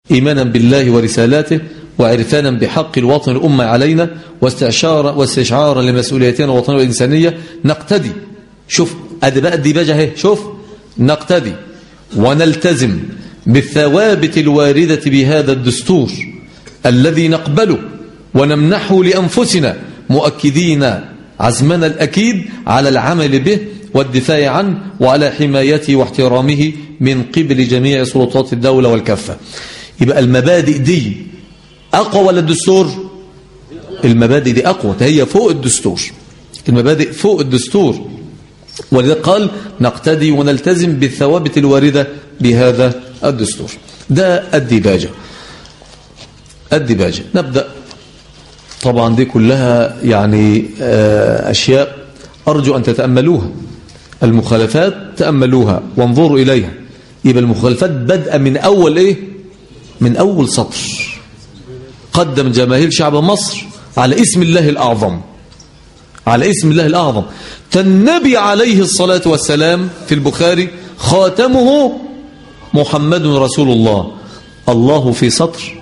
إيمانا بالله ورسالاته وعرفانا بحق الوطن الأمة علينا واستشعار واستشعارا لمسؤوليتنا الوطنية والإنسانية نقتدي شوف أدي بقى الديباجة اهي شوف نقتدي ونلتزم بالثوابت الواردة بهذا الدستور الذي نقبله ونمنحه لأنفسنا مؤكدين عزمنا الأكيد على العمل به والدفاع عنه وعلى حمايته واحترامه من قبل جميع سلطات الدولة والكافة يبقى المبادئ دي أقوى ولا الدستور المبادئ دي أقوى هي فوق الدستور المبادئ فوق الدستور ولذلك قال نقتدي ونلتزم بالثوابت الواردة بهذا الدستور ده الديباجة الديباجة نبدأ طبعا دي كلها يعني أشياء أرجو أن تتأملوها المخالفات تأملوها وانظروا إليها يبقى المخالفات بدأ من أول إيه من أول سطر قدم جماهير شعب مصر على اسم الله الأعظم على اسم الله الأعظم فالنبي عليه الصلاة والسلام في البخاري خاتمه محمد رسول الله الله في سطر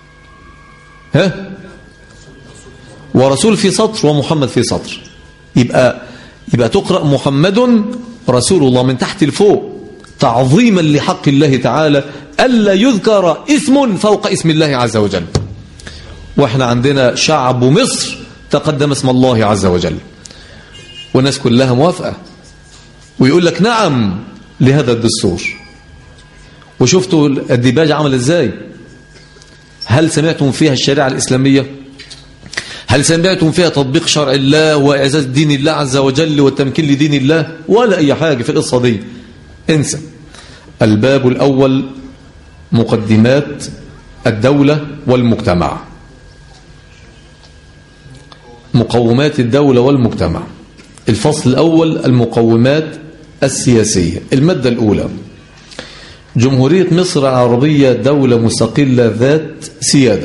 ها ورسول في سطر ومحمد في سطر يبقى يبقى تقرأ محمد رسول الله من تحت لفوق تعظيما لحق الله تعالى ألا يذكر اسم فوق اسم الله عز وجل واحنا عندنا شعب مصر تقدم اسم الله عز وجل والناس كلها موافقة ويقول لك نعم لهذا الدستور وشفتوا الديباج عمل ازاي هل سمعتم فيها الشريعة الإسلامية هل سمعتم فيها تطبيق شرع الله وإعزاز دين الله عز وجل والتمكين لدين الله ولا أي حاجة في القصة دي انسى الباب الأول مقدمات الدولة والمجتمع مقومات الدولة والمجتمع الفصل الأول المقومات السياسية المادة الأولى جمهورية مصر العربية دولة مستقلة ذات سيادة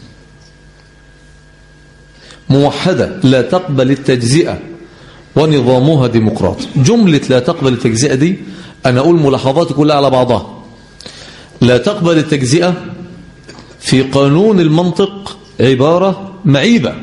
موحدة لا تقبل التجزئة ونظامها ديمقراطي جملة لا تقبل التجزئة دي أنا أقول ملاحظاتي كلها على بعضها لا تقبل التجزئة في قانون المنطق عبارة معيبة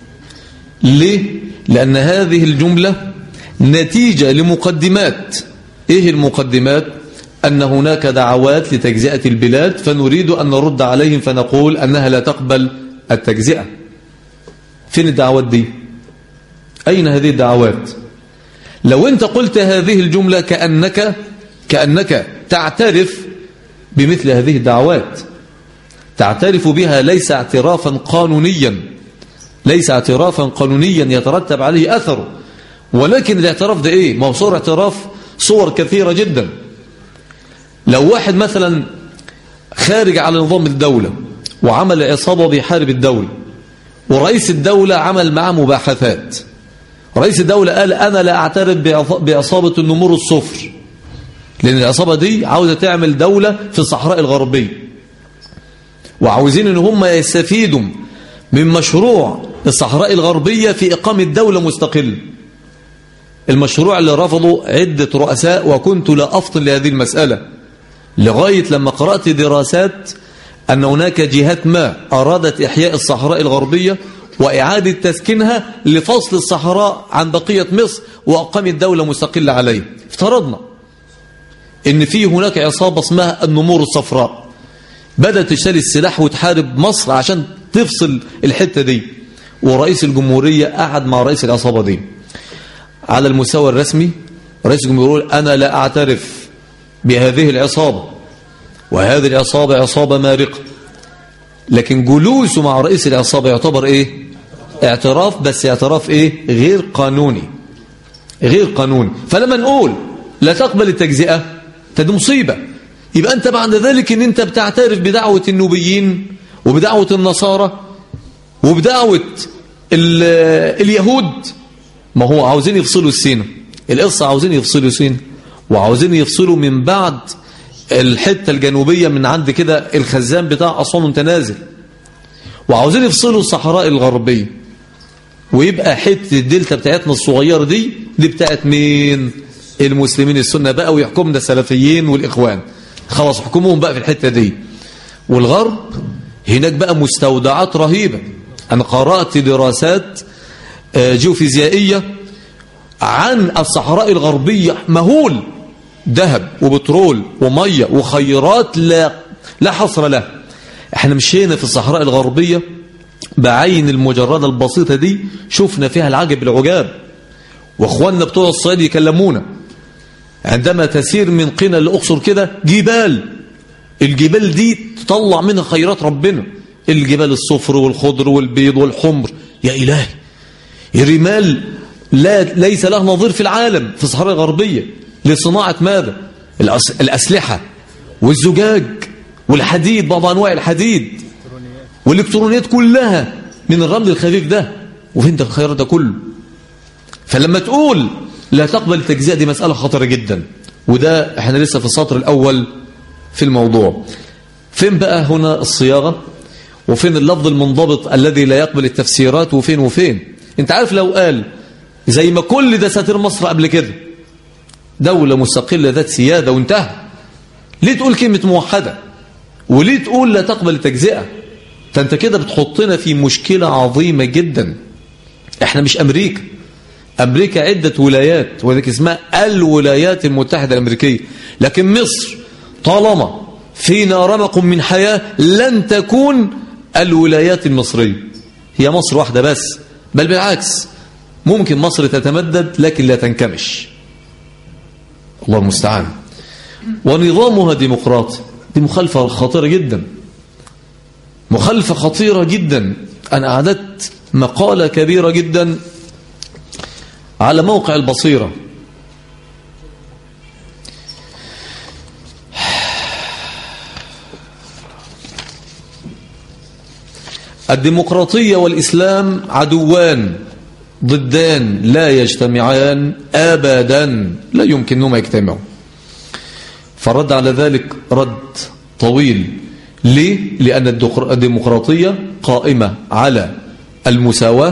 ليه؟ لأن هذه الجملة نتيجة لمقدمات إيه المقدمات؟ أن هناك دعوات لتجزئة البلاد فنريد أن نرد عليهم فنقول أنها لا تقبل التجزئة فين الدعوات دي أين هذه الدعوات لو أنت قلت هذه الجملة كأنك كأنك تعترف بمثل هذه الدعوات تعترف بها ليس اعترافا قانونيا ليس اعترافا قانونيا يترتب عليه أثره ولكن الاعتراف ده إيه ما هو صور اعتراف صور كثيرة جدا لو واحد مثلا خارج على نظام الدولة وعمل عصابة بيحارب الدولة ورئيس الدولة عمل معاه مباحثات رئيس الدولة قال أنا لا أعترف بعصابة النمور الصفر لأن العصابة دي عاوزة تعمل دولة في الصحراء الغربية وعاوزين ان هم يستفيدوا من مشروع الصحراء الغربية في إقامة دولة مستقلة المشروع اللي رفضه عدة رؤساء وكنت لا أفطن لهذه المسألة لغاية لما قرأت دراسات أن هناك جهات ما أرادت إحياء الصحراء الغربية وإعادة تسكينها لفصل الصحراء عن بقية مصر وأقامت دولة مستقلة عليه افترضنا ان في هناك عصابة اسمها النمور الصفراء بدأت تشتري السلاح وتحارب مصر عشان تفصل الحتة دي ورئيس الجمهورية قعد مع رئيس العصابة دي على المستوى الرسمي رئيس الجمهورية يقول أنا لا أعترف بهذه العصابة وهذه العصابة عصابة مارقة لكن جلوسه مع رئيس العصابة يعتبر إيه اعتراف بس اعتراف إيه غير قانوني غير قانوني فلما نقول لا تقبل التجزئة تدي مصيبة يبقى أنت بعد ذلك أن أنت بتعترف بدعوة النوبيين وبدعوة النصارى وبدعوة اليهود ما هو عاوزين يفصلوا السينة القصة عاوزين يفصلوا السينة وعاوزين يفصلوا من بعد الحتة الجنوبية من عند كده الخزان بتاع أسوان وانت نازل وعاوزين يفصلوا الصحراء الغربية ويبقى حتة الدلتا بتاعتنا الصغيرة دي دي بتاعت مين المسلمين السنة بقى ويحكمنا السلفيين والإخوان خلاص حكموهم بقى في الحتة دي والغرب هناك بقى مستودعات رهيبة أنا قرأت دراسات جيوفيزيائية عن الصحراء الغربية مهول ذهب وبترول ومية وخيرات لا, لا حصر له احنا مشينا في الصحراء الغربية بعين المجردة البسيطة دي شفنا فيها العجب العجاب واخواننا بتوع الصعيد يكلمونا عندما تسير من قنا لأقصر كده جبال الجبال دي تطلع منها خيرات ربنا الجبال الصفر والخضر والبيض والحمر يا إلهي الرمال لا ليس له نظير في العالم في الصحراء الغربية لصناعة ماذا الأسلحة والزجاج والحديد بعض أنواع الحديد والإلكترونيات كلها من الرمل الخفيف ده وفين ده الخير ده كله فلما تقول لا تقبل التجزئة دي مسألة خطرة جدا وده احنا لسه في السطر الأول في الموضوع فين بقى هنا الصياغة وفين اللفظ المنضبط الذي لا يقبل التفسيرات وفين وفين انت عارف لو قال زي ما كل دساتير مصر قبل كده دولة مستقلة ذات سيادة وانتهى ليه تقول كلمة موحدة وليه تقول لا تقبل التجزئة فانت كده بتحطنا في مشكلة عظيمة جدا احنا مش امريكا امريكا عدة ولايات وذلك اسمها الولايات المتحدة الامريكية لكن مصر طالما فينا رمق من حياة لن تكون الولايات المصرية هي مصر واحدة بس بل بالعكس ممكن مصر تتمدد لكن لا تنكمش الله المستعان ونظامها ديمقراطي دي مخالفة خطيرة جدا مخالفة خطيرة جدا أنا أعددت مقالة كبيرة جدا على موقع البصيرة الديمقراطية والإسلام عدوان ضدان لا يجتمعان أبدا لا يمكنهما يجتمعوا فرد على ذلك رد طويل ليه؟ لأن الديمقراطية قائمة على المساواة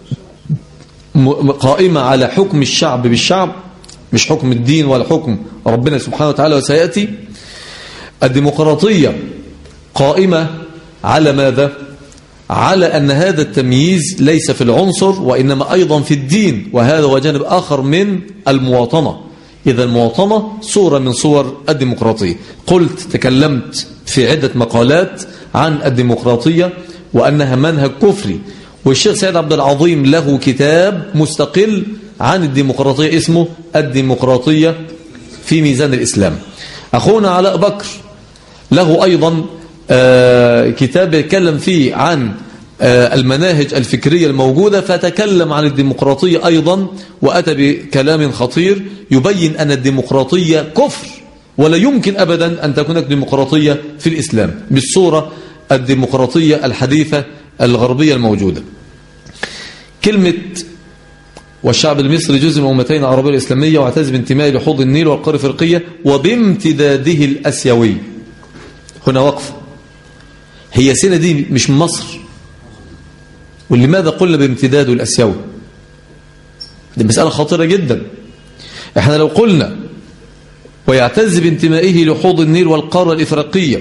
قائمة على حكم الشعب بالشعب مش حكم الدين ولا حكم ربنا سبحانه وتعالى وسيأتي الديمقراطية قائمة على ماذا؟ على أن هذا التمييز ليس في العنصر وإنما أيضا في الدين وهذا هو جانب آخر من المواطنة إذا المواطنة صورة من صور الديمقراطية قلت تكلمت في عدة مقالات عن الديمقراطية وأنها منهج كفري والشيخ سيد عبد العظيم له كتاب مستقل عن الديمقراطية اسمه الديمقراطية في ميزان الإسلام أخونا علاء بكر له أيضا آه كتاب يتكلم فيه عن آه المناهج الفكرية الموجودة فتكلم عن الديمقراطية أيضا وأتى بكلام خطير يبين أن الديمقراطية كفر ولا يمكن أبدا أن تكون ديمقراطية في الإسلام بالصورة الديمقراطية الحديثة الغربية الموجودة كلمة والشعب المصري جزء من أمتين العربية الإسلامية واعتز بانتمائه لحوض النيل والقارة الفرقية وبامتداده الأسيوي هنا وقف هي سنة دي مش من مصر ولماذا قلنا بامتداده الأسيوي دي مسألة خطيرة جدا احنا لو قلنا ويعتز بانتمائه لحوض النيل والقارة الإفريقية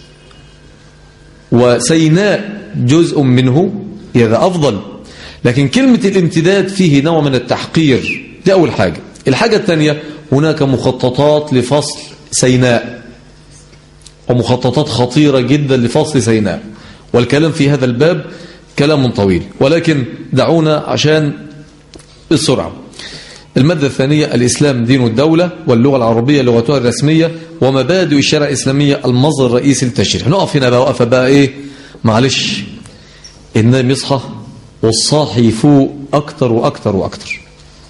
وسيناء جزء منه هذا أفضل لكن كلمة الامتداد فيه نوع من التحقير دي أول حاجة الحاجة الثانية هناك مخططات لفصل سيناء ومخططات خطيرة جدا لفصل سيناء والكلام في هذا الباب كلام طويل ولكن دعونا عشان السرعة المادة الثانية الإسلام دين الدولة واللغة العربية لغتها الرسمية ومبادئ الشرع الإسلامية المصدر الرئيسي للتشريع نقف هنا بقى وقفة بقى إيه معلش النايم يصحى والصاحي يفوق أكتر وأكتر وأكتر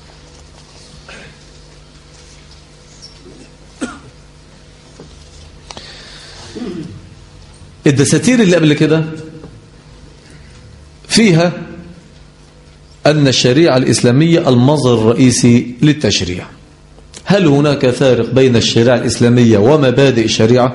الدساتير اللي قبل كده فيها أن الشريعة الإسلامية المصدر الرئيسي للتشريع هل هناك فارق بين الشريعة الإسلامية ومبادئ الشريعة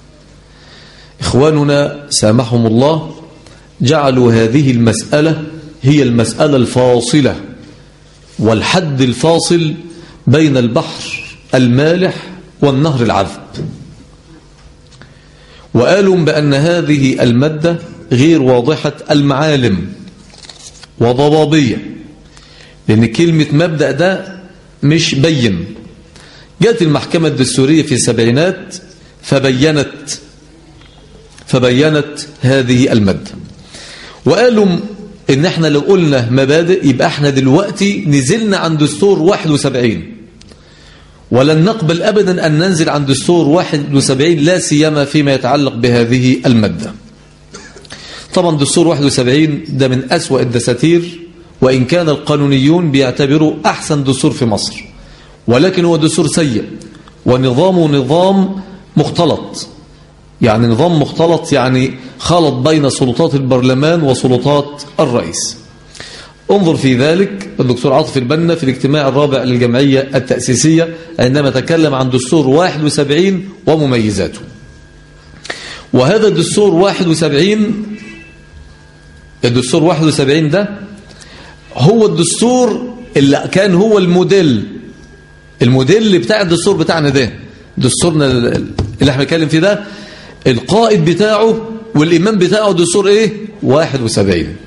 إخواننا سامحهم الله جعلوا هذه المسألة هي المسألة الفاصلة والحد الفاصل بين البحر المالح والنهر العذب وقالوا بأن هذه المادة غير واضحة المعالم وضبابية لأن كلمة مبدأ ده مش بين جاءت المحكمة الدستورية في السبعينات فبينت فبينت هذه المادة وقالوا ان احنا لو قلنا مبادئ يبقى احنا دلوقتي نزلنا عن دستور 71 ولن نقبل ابدا ان ننزل عن دستور 71 لا سيما فيما يتعلق بهذه المادة طبعا دستور 71 ده من أسوأ الدساتير وإن كان القانونيون بيعتبروا أحسن دستور في مصر ولكن هو دستور سيء ونظامه نظام مختلط يعني نظام مختلط يعني خلط بين سلطات البرلمان وسلطات الرئيس انظر في ذلك الدكتور عاطف البنا في الاجتماع الرابع للجمعية التأسيسية عندما تكلم عن دستور 71 ومميزاته وهذا الدستور 71 الدستور 71 ده هو الدستور اللي كان هو الموديل الموديل بتاع الدستور بتاعنا ده دستورنا اللي احنا بنتكلم فيه ده القائد بتاعه والإمام بتاعه دستور ايه 71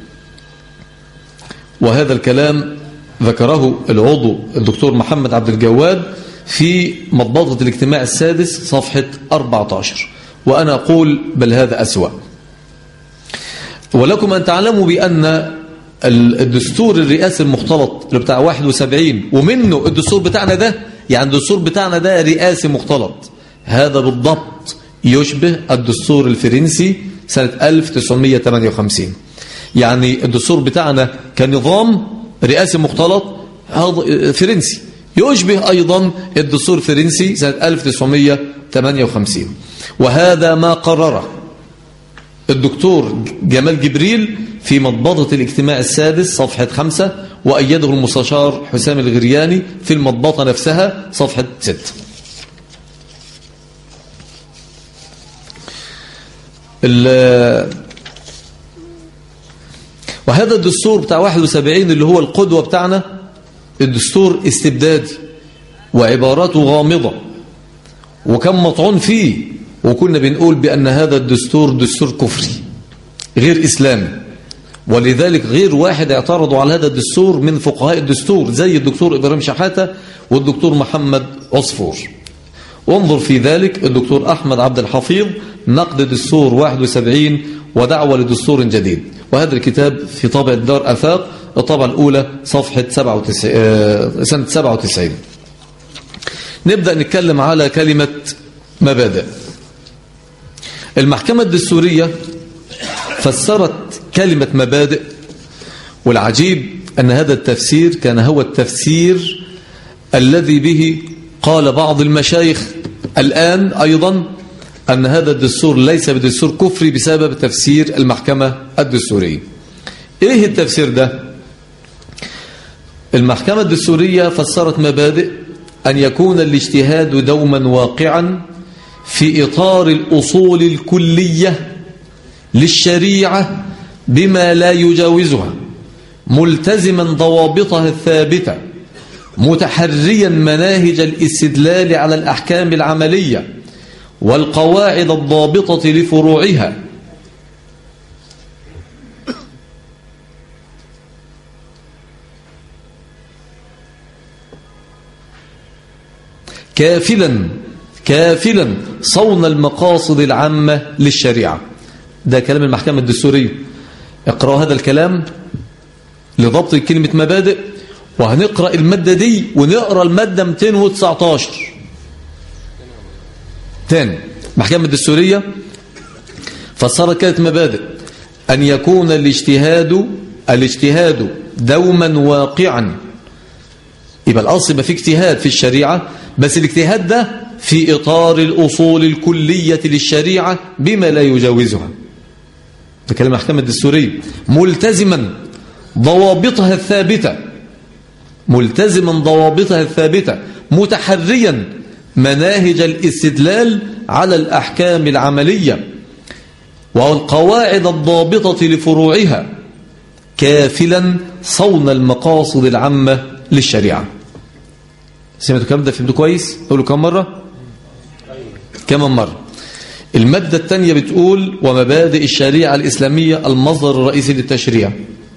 وهذا الكلام ذكره العضو الدكتور محمد عبد الجواد في مضبطة الاجتماع السادس صفحة 14 وأنا أقول بل هذا أسوأ ولكم أن تعلموا بأن الدستور الرئاسي المختلط اللي بتاع 71 ومنه الدستور بتاعنا ده يعني الدستور بتاعنا ده رئاسي مختلط هذا بالضبط يشبه الدستور الفرنسي سنة 1958 يعني الدستور بتاعنا كنظام رئاسي مختلط فرنسي يشبه أيضا الدستور الفرنسي سنة 1958 وهذا ما قرره الدكتور جمال جبريل في مضبطة الاجتماع السادس صفحة خمسة وأيده المستشار حسام الغرياني في المضبطة نفسها صفحة ستة وهذا الدستور بتاع 71 اللي هو القدوة بتاعنا الدستور استبدادي وعباراته غامضة وكان مطعون فيه وكنا بنقول بأن هذا الدستور دستور كفري غير إسلامي ولذلك غير واحد اعترضوا على هذا الدستور من فقهاء الدستور زي الدكتور إبراهيم شحاتة والدكتور محمد عصفور وانظر في ذلك الدكتور أحمد عبد الحفيظ نقد دستور 71 ودعوة لدستور جديد وهذا الكتاب في طابع الدار أفاق الطابعة الأولى صفحة 97 سنة 97 نبدأ نتكلم على كلمة مبادئ المحكمة الدستورية فسرت كلمة مبادئ والعجيب أن هذا التفسير كان هو التفسير الذي به قال بعض المشايخ الآن أيضا أن هذا الدستور ليس بدستور كفري بسبب تفسير المحكمة الدستورية إيه التفسير ده؟ المحكمة الدستورية فسرت مبادئ أن يكون الاجتهاد دوما واقعا في إطار الأصول الكلية للشريعة بما لا يجاوزها ملتزما ضوابطها الثابتة متحريا مناهج الاستدلال على الأحكام العملية والقواعد الضابطة لفروعها كافلا كافلا صون المقاصد العامة للشريعة ده كلام المحكمة الدستورية اقرأ هذا الكلام لضبط كلمة مبادئ وهنقرأ المادة دي ونقرأ المادة 219 تاني المحكمة الدستورية فسرت كلمة مبادئ أن يكون الاجتهاد الاجتهاد دوما واقعا يبقى الأصل ما في اجتهاد في الشريعة بس الاجتهاد ده في إطار الأصول الكلية للشريعة بما لا يجاوزها ده كلام المحكمة الدستورية ملتزما ضوابطها الثابتة ملتزما ضوابطها الثابتة متحريا مناهج الاستدلال على الأحكام العملية والقواعد الضابطة لفروعها كافلا صون المقاصد العامة للشريعة سمعتوا الكلام ده فهمتوا كويس؟ قولوا كم مرة؟ كم مرة؟ المادة الثانية بتقول ومبادئ الشريعة الإسلامية المصدر الرئيسي للتشريع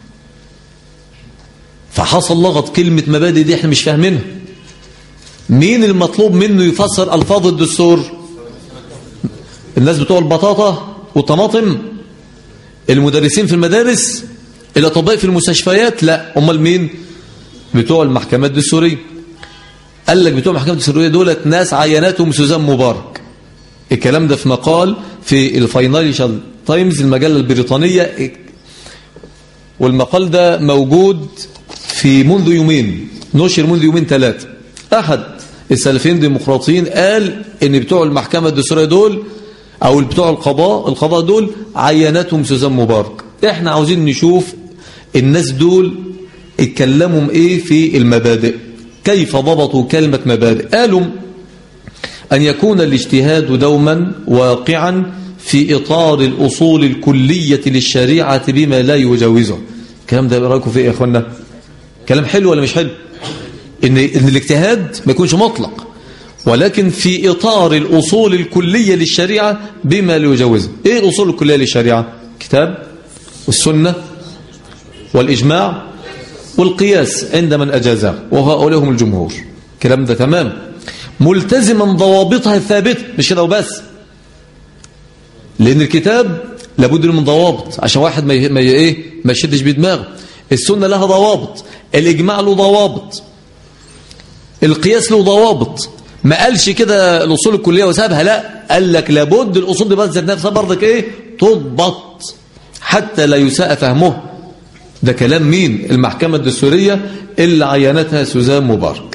فحصل لغط كلمة مبادئ دي احنا مش فاهمينها مين المطلوب منه يفسر ألفاظ الدستور الناس بتوع البطاطا والطماطم المدرسين في المدارس الأطباء في المستشفيات لا امال مين بتوع المحكمات الدستورية قال لك بتوع المحكمات الدستورية دولت ناس عيناتهم سوزان مبارك الكلام ده في مقال في الفاينانشال تايمز المجلة البريطانية والمقال ده موجود في منذ يومين نشر منذ يومين ثلاثة أحد السلفيين الديمقراطيين قال ان بتوع المحكمة الدستورية دول او بتوع القضاء القضاء دول عيناتهم سوزان مبارك احنا عاوزين نشوف الناس دول اتكلموا ايه في المبادئ كيف ضبطوا كلمة مبادئ قالوا أن يكون الاجتهاد دوما واقعا في إطار الأصول الكلية للشريعة بما لا يجاوزه الكلام ده رأيكم فيه يا أخوانا كلام حلو ولا مش حلو إن, إن الاجتهاد ما يكونش مطلق ولكن في إطار الأصول الكلية للشريعة بما لا يجاوزه إيه الأصول الكلية للشريعة كتاب والسنة والإجماع والقياس عند من أجازه وهؤلاء هم الجمهور كلام ده تمام ملتزما ضوابطها الثابتة مش كده وبس لأن الكتاب لابد من ضوابط عشان واحد ما ما ايه ما يشدش بدماغه السنة لها ضوابط الإجماع له ضوابط القياس له ضوابط ما قالش كده الأصول الكلية وسابها لا قال لك لابد الأصول دي بس نفسها برضك ايه تضبط حتى لا يساء فهمه ده كلام مين المحكمة الدستورية اللي عينتها سوزان مبارك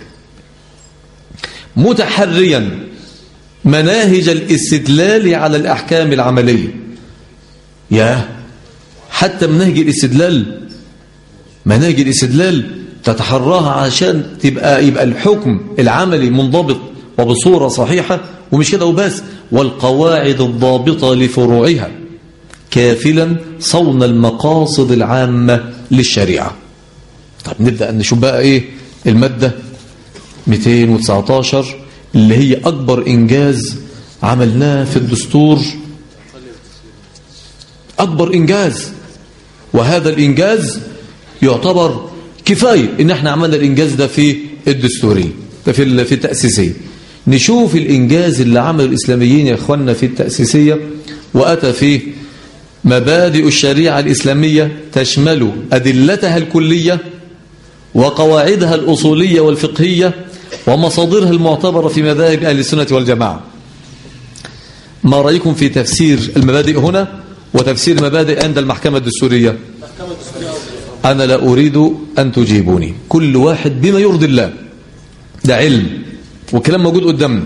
متحريا مناهج الاستدلال على الأحكام العملية يا حتى مناهج الاستدلال مناهج الاستدلال تتحراها عشان تبقى يبقى الحكم العملي منضبط وبصورة صحيحة ومش كده وبس والقواعد الضابطة لفروعها كافلا صون المقاصد العامة للشريعة طب نبدأ نشوف بقى ايه المادة 219 اللي هي أكبر إنجاز عملناه في الدستور أكبر إنجاز وهذا الإنجاز يعتبر كفاية إن احنا عملنا الإنجاز ده في الدستوري في في التأسيسية نشوف الإنجاز اللي عمل الإسلاميين يا إخواننا في التأسيسية وأتى فيه مبادئ الشريعة الإسلامية تشمل أدلتها الكلية وقواعدها الأصولية والفقهية ومصادرها المعتبرة في مذاهب أهل السنة والجماعة ما رأيكم في تفسير المبادئ هنا وتفسير المبادئ عند المحكمة الدستورية أنا لا أريد أن تجيبوني كل واحد بما يرضي الله ده علم والكلام موجود قدامنا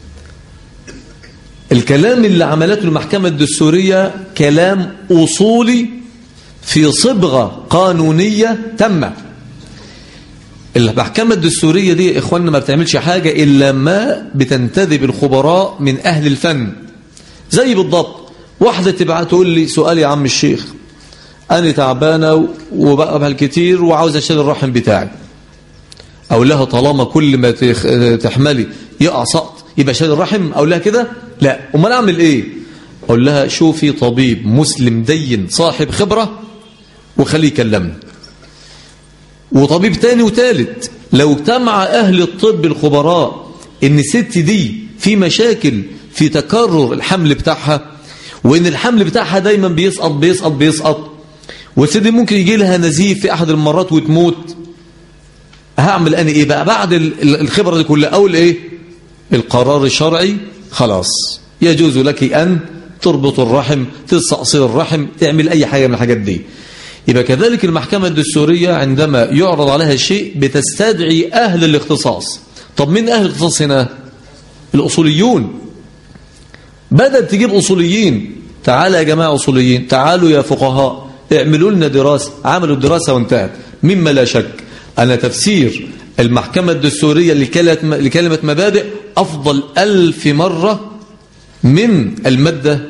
الكلام اللي عملته المحكمة الدستورية كلام أصولي في صبغة قانونية تامة المحكمة الدستورية دي إخواننا ما بتعملش حاجة إلا ما بتنتذب الخبراء من أهل الفن زي بالضبط واحدة تبعت تقول لي سؤال يا عم الشيخ أنا تعبانة وبقى كتير وعاوز أشيل الرحم بتاعي أقول لها طالما كل ما تحملي يقع سقط يبقى شيل الرحم أقول لها كده لا أمال أعمل إيه أقول لها شوفي طبيب مسلم دين صاحب خبرة وخليه يكلمني وطبيب تاني وتالت لو اجتمع أهل الطب الخبراء إن الست دي في مشاكل في تكرر الحمل بتاعها وإن الحمل بتاعها دايما بيسقط بيسقط بيسقط والست دي ممكن يجي لها نزيف في أحد المرات وتموت هعمل أنا إيه بقى بعد الخبرة دي كلها أول إيه القرار الشرعي خلاص يجوز لك أن تربط الرحم تستأصيل الرحم تعمل أي حاجة من الحاجات دي يبقى كذلك المحكمة الدستورية عندما يعرض عليها شيء بتستدعي أهل الاختصاص طب مين أهل الاختصاص هنا الأصوليون بدأت تجيب أصوليين تعالوا يا جماعة أصوليين تعالوا يا فقهاء اعملوا لنا دراسة عملوا الدراسة وانتهت مما لا شك أن تفسير المحكمة الدستورية لكلمة مبادئ أفضل ألف مرة من المادة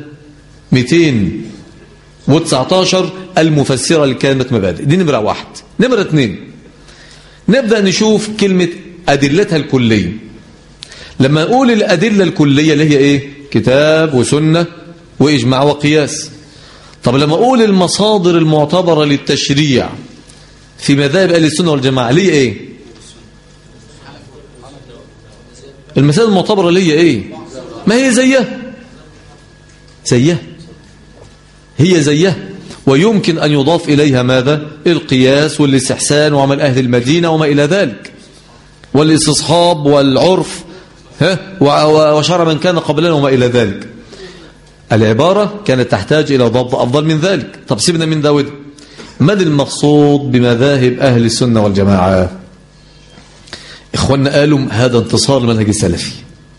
219 المفسرة لكلمة مبادئ دي نمرة واحد نمرة اثنين نبدأ نشوف كلمة أدلتها الكلية لما أقول الأدلة الكلية اللي هي إيه كتاب وسنة وإجماع وقياس طب لما أقول المصادر المعتبرة للتشريع في مذاهب أهل السنة والجماعة ليه إيه المسائل المعتبرة ليه إيه ما هي زيها زيها هي زيها ويمكن أن يضاف إليها ماذا القياس والاستحسان وعمل أهل المدينة وما إلى ذلك والاستصحاب والعرف ها وشرع من كان قبلنا وما إلى ذلك العبارة كانت تحتاج إلى ضبط أفضل من ذلك طب سيبنا من داود من المقصود بمذاهب أهل السنة والجماعة إخواننا قالوا هذا انتصار المنهج السلفي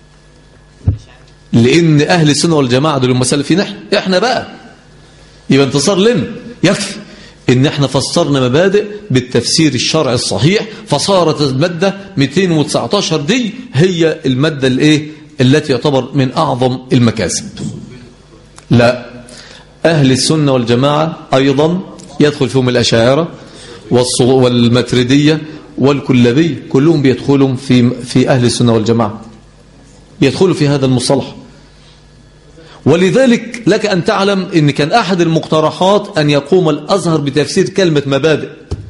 لأن أهل السنة والجماعة دول هم سلفيين احنا, احنا بقى يبقى انتصار لنا يكفي ان احنا فسرنا مبادئ بالتفسير الشرعي الصحيح فصارت المادة 219 دي هي المادة الايه التي يعتبر من اعظم المكاسب لا اهل السنة والجماعة ايضا يدخل فيهم الاشاعرة والمتردية والكلابية كلهم بيدخلوا في في اهل السنة والجماعة يدخلوا في هذا المصطلح ولذلك لك أن تعلم أن كان أحد المقترحات أن يقوم الأزهر بتفسير كلمة مبادئ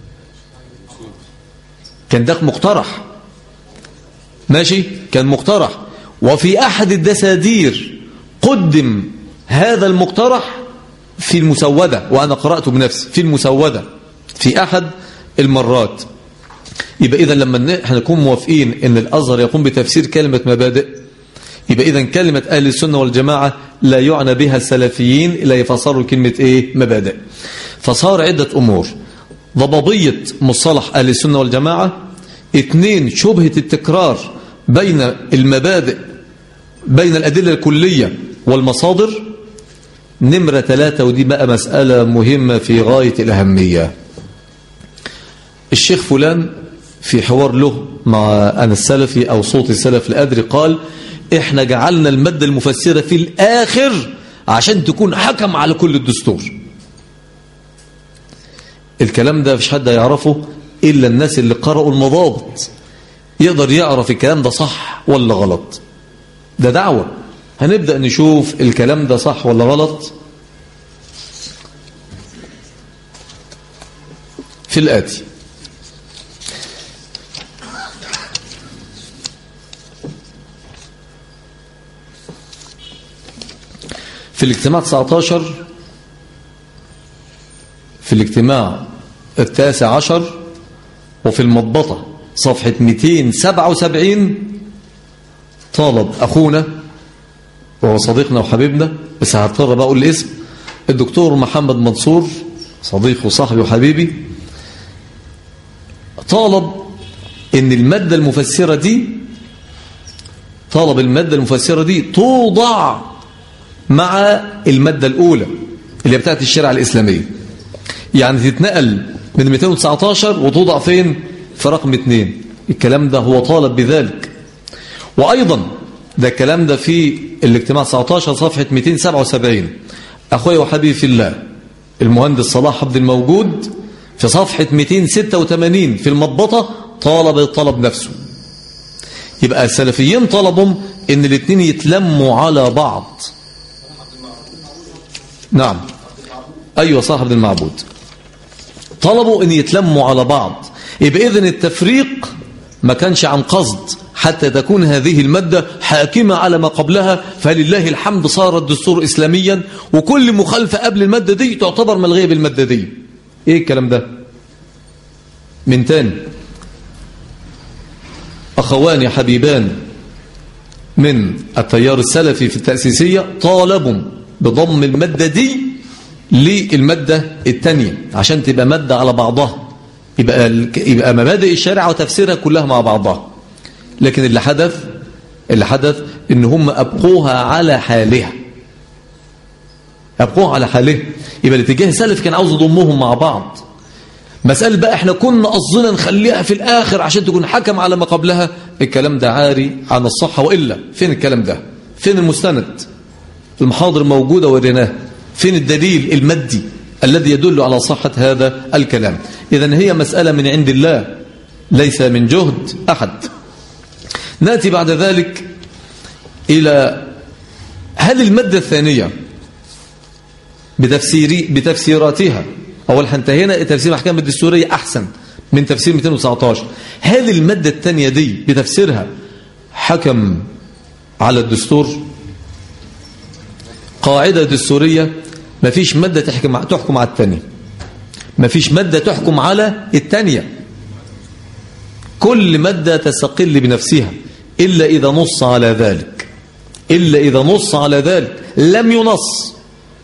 كان ده مقترح ماشي كان مقترح وفي أحد الدسادير قدم هذا المقترح في المسودة وأنا قرأته بنفسي في المسودة في أحد المرات يبقى إذا لما احنا نكون موافقين أن الأزهر يقوم بتفسير كلمة مبادئ يبقى إذا كلمة أهل السنة والجماعة لا يعنى بها السلفيين إلا يفسروا كلمة إيه مبادئ فصار عدة أمور ضبابية مصطلح أهل السنة والجماعة اثنين شبهة التكرار بين المبادئ بين الأدلة الكلية والمصادر نمرة ثلاثة ودي بقى مسألة مهمة في غاية الأهمية الشيخ فلان في حوار له مع أنا السلفي أو صوت السلف الأدري قال احنا جعلنا المادة المفسرة في الآخر عشان تكون حكم على كل الدستور الكلام ده مش حد يعرفه إلا الناس اللي قرأوا المضابط يقدر يعرف الكلام ده صح ولا غلط ده دعوة هنبدأ نشوف الكلام ده صح ولا غلط في الآتي في الاجتماع 19 في الاجتماع التاسع عشر وفي المضبطة صفحة 277 طالب أخونا وهو صديقنا وحبيبنا بس هضطر بقى أقول الاسم الدكتور محمد منصور صديق وصاحبي وحبيبي طالب ان المادة المفسرة دي طالب المادة المفسرة دي توضع مع المادة الأولى اللي بتاعت الشريعة الإسلامية يعني تتنقل من 219 وتوضع فين في رقم 2 الكلام ده هو طالب بذلك وأيضا ده الكلام ده في الاجتماع 19 صفحة 277 أخوي وحبيبي في الله المهندس صلاح عبد الموجود في صفحة 286 في المضبطة طالب الطلب نفسه يبقى السلفيين طلبهم ان الاثنين يتلموا على بعض نعم أيوة صاحب المعبود طلبوا أن يتلموا على بعض يبقى إذن التفريق ما كانش عن قصد حتى تكون هذه المادة حاكمة على ما قبلها فلله الحمد صار الدستور إسلاميا وكل مخالفة قبل المادة دي تعتبر ملغية بالمادة دي إيه الكلام ده من تاني أخوان حبيبان من التيار السلفي في التأسيسية طالبوا بضم المادة دي للمادة الثانية عشان تبقى مادة على بعضها يبقى, يبقى مبادئ الشريعة وتفسيرها كلها مع بعضها لكن اللي حدث اللي حدث ان هم أبقوها على حالها أبقوها على حالها يبقى الاتجاه السلفي كان عاوز يضمهم مع بعض مسألة بقى احنا كنا قصدنا نخليها في الآخر عشان تكون حكم على ما قبلها الكلام ده عاري عن الصحة وإلا فين الكلام ده فين المستند المحاضر موجودة وريناه فين الدليل المادي الذي يدل على صحة هذا الكلام إذا هي مسألة من عند الله ليس من جهد أحد نأتي بعد ذلك إلى هل المادة الثانية بتفسيري بتفسيراتها أول انتهينا تفسير الأحكام الدستورية أحسن من تفسير 219 هل المادة الثانية دي بتفسيرها حكم على الدستور قاعدة دستورية ما فيش مادة تحكم تحكم على الثانية ما فيش مادة تحكم على الثانية كل مادة تستقل بنفسها إلا إذا نص على ذلك إلا إذا نص على ذلك لم ينص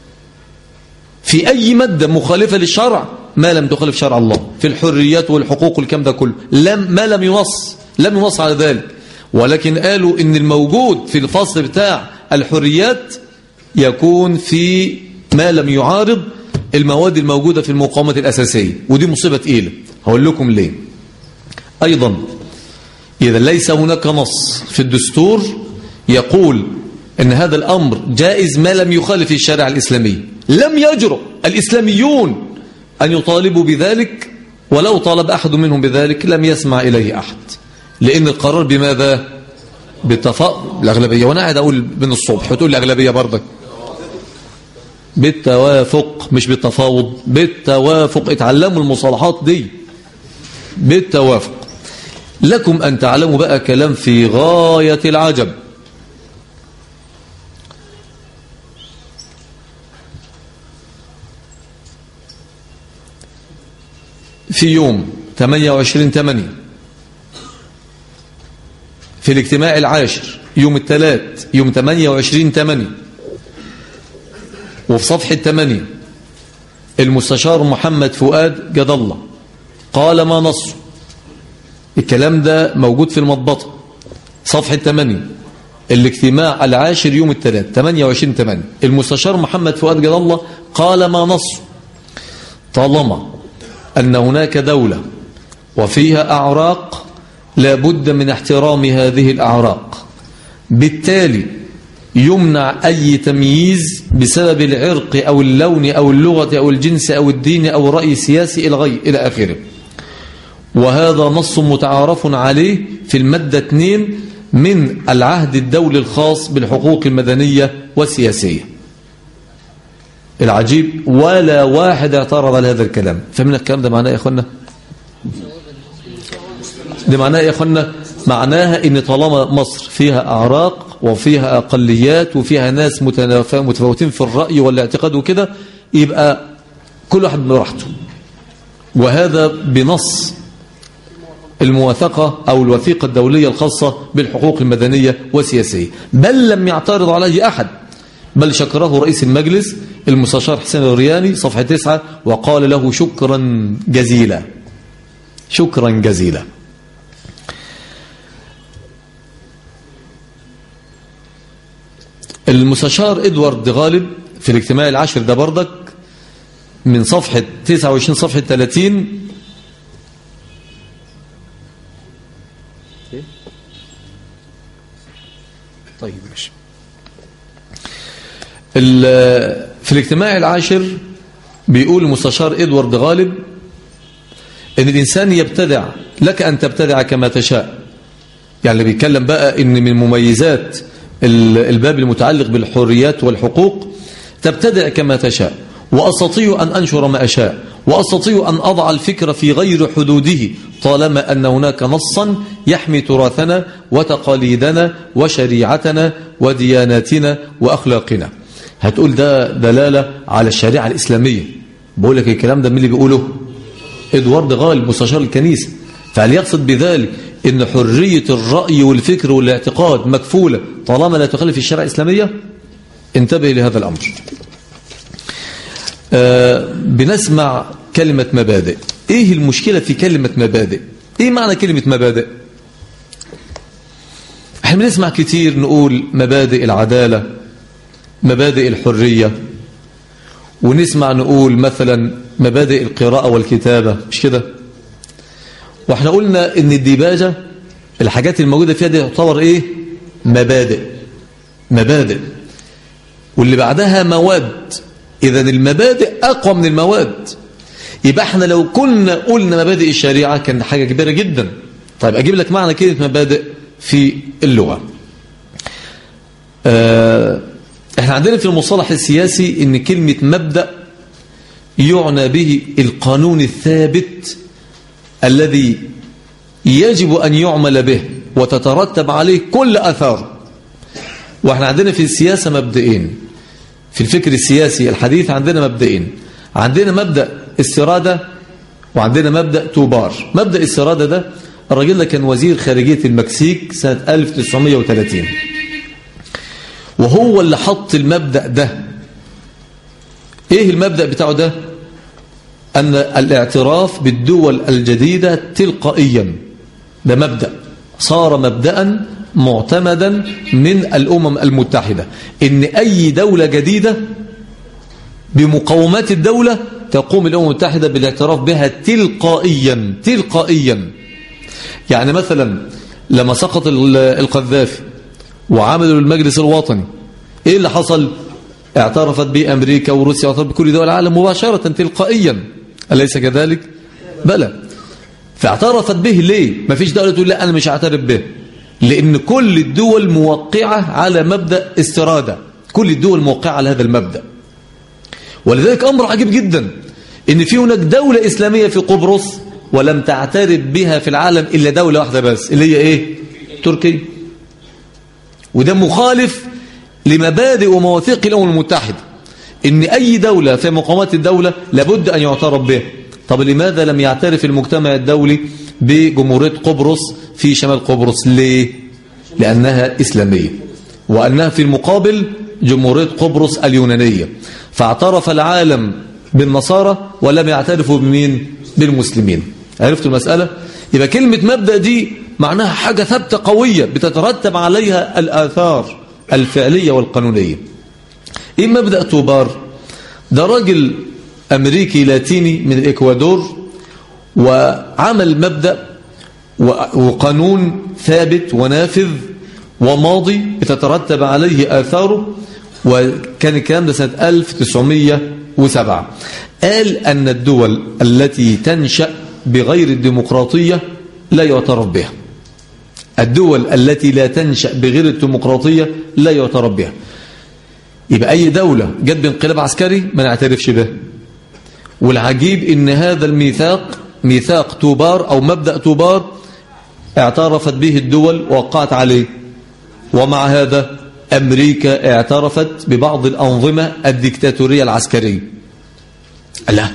في أي مادة مخالفة للشرع ما لم تخالف شرع الله في الحريات والحقوق والكلام ده كله لم ما لم ينص لم ينص على ذلك ولكن قالوا إن الموجود في الفصل بتاع الحريات يكون في ما لم يعارض المواد الموجودة في المقاومة الأساسية ودي مصيبة تقيلة هقول لكم ليه أيضا إذا ليس هناك نص في الدستور يقول أن هذا الأمر جائز ما لم يخالف الشريعة الإسلامية لم يجرؤ الإسلاميون أن يطالبوا بذلك ولو طالب أحد منهم بذلك لم يسمع إليه أحد لأن القرار بماذا بالتفاق الأغلبية وأنا قاعد أقول من الصبح وتقول الأغلبية برضك بالتوافق مش بالتفاوض بالتوافق اتعلموا المصالحات دي بالتوافق لكم أن تعلموا بقى كلام في غاية العجب في يوم 28 8 في الاجتماع العاشر يوم الثلاث يوم 28 8 وفي صفحة 8 المستشار محمد فؤاد جد الله قال ما نصه الكلام ده موجود في المضبطة صفحة 8 الاجتماع العاشر يوم الثلاث 28 8 المستشار محمد فؤاد جد الله قال ما نصه طالما أن هناك دولة وفيها أعراق لا بد من احترام هذه الأعراق بالتالي يمنع أي تمييز بسبب العرق أو اللون أو اللغة أو الجنس أو الدين أو الرأي السياسي الغي إلى آخره وهذا نص متعارف عليه في المادة 2 من العهد الدولي الخاص بالحقوق المدنية والسياسية العجيب ولا واحد اعترض على هذا الكلام فمن الكلام ده معناه يا اخوانا ده معناه يا اخوانا معناها ان طالما مصر فيها اعراق وفيها اقليات وفيها ناس متفاوتين في الراي والاعتقاد وكده يبقى كل واحد براحته وهذا بنص المواثقة أو الوثيقة الدولية الخاصة بالحقوق المدنية والسياسية بل لم يعترض عليه أحد بل شكره رئيس المجلس المستشار حسين الرياني صفحة 9 وقال له شكرا جزيلا شكرا جزيلا المستشار ادوارد غالب في الاجتماع العاشر ده بردك من صفحة 29 صفحة 30 طيب ماشي في الاجتماع العاشر بيقول المستشار ادوارد غالب ان الانسان يبتدع لك ان تبتدع كما تشاء يعني اللي بيتكلم بقى ان من مميزات الباب المتعلق بالحريات والحقوق تبتدع كما تشاء واستطيع ان انشر ما اشاء واستطيع ان اضع الفكر في غير حدوده طالما ان هناك نصا يحمي تراثنا وتقاليدنا وشريعتنا ودياناتنا واخلاقنا هتقول ده دلالة على الشريعة الإسلامية بقول لك الكلام ده مين اللي بيقوله ادوارد غالب مستشار الكنيسة فهل يقصد بذلك ان حرية الرأي والفكر والاعتقاد مكفولة طالما لا تخالف الشريعة الإسلامية انتبه لهذا الأمر آه بنسمع كلمة مبادئ ايه المشكلة في كلمة مبادئ ايه معنى كلمة مبادئ احنا بنسمع كتير نقول مبادئ العدالة مبادئ الحرية ونسمع نقول مثلا مبادئ القراءة والكتابة مش كده واحنا قلنا ان الديباجة الحاجات الموجودة فيها دي تعتبر ايه مبادئ مبادئ واللي بعدها مواد اذا المبادئ اقوى من المواد يبقى احنا لو كنا قلنا مبادئ الشريعة كان حاجة كبيرة جدا طيب اجيب لك معنى كلمة مبادئ في اللغة آه احنا عندنا في المصطلح السياسي ان كلمة مبدأ يعنى به القانون الثابت الذي يجب أن يعمل به وتترتب عليه كل أثار واحنا عندنا في السياسة مبدئين في الفكر السياسي الحديث عندنا مبدئين عندنا مبدأ استرادة وعندنا مبدأ توبار مبدأ استرادة ده الراجل ده كان وزير خارجية المكسيك سنة 1930 وهو اللي حط المبدأ ده ايه المبدأ بتاعه ده أن الاعتراف بالدول الجديدة تلقائيا ده مبدأ صار مبدأ معتمدا من الأمم المتحدة إن أي دولة جديدة بمقومات الدولة تقوم الأمم المتحدة بالاعتراف بها تلقائيا تلقائيا يعني مثلا لما سقط القذافي وعملوا المجلس الوطني ايه اللي حصل اعترفت به امريكا وروسيا واعترفت بكل دول العالم مباشرة تلقائيا أليس كذلك بلى فاعترفت به ليه ما فيش دولة تقول لا أنا مش هعترف به لأن كل الدول موقعة على مبدأ استرادة كل الدول موقعة على هذا المبدأ ولذلك أمر عجيب جدا إن في هناك دولة إسلامية في قبرص ولم تعترف بها في العالم إلا دولة واحدة بس اللي هي إيه تركيا وده مخالف لمبادئ ومواثيق الأمم المتحدة إن أي دولة في مقامات الدولة لابد أن يعترف به طب لماذا لم يعترف المجتمع الدولي بجمهورية قبرص في شمال قبرص ليه لأنها إسلامية وأنها في المقابل جمهورية قبرص اليونانية فاعترف العالم بالنصارى ولم يعترفوا بمين بالمسلمين عرفتوا المسألة يبقى كلمة مبدأ دي معناها حاجة ثابتة قوية بتترتب عليها الآثار الفعلية والقانونية ايه مبدأ توبار ده راجل أمريكي لاتيني من الإكوادور وعمل مبدأ وقانون ثابت ونافذ وماضي بتترتب عليه آثاره وكان الكلام ده سنة 1907 قال أن الدول التي تنشأ بغير الديمقراطية لا يعترف بها الدول التي لا تنشأ بغير الديمقراطية لا يعترف بها يبقى أي دولة جت بانقلاب عسكري ما نعترفش به والعجيب إن هذا الميثاق ميثاق توبار أو مبدأ توبار اعترفت به الدول ووقعت عليه ومع هذا أمريكا اعترفت ببعض الأنظمة الدكتاتورية العسكرية لا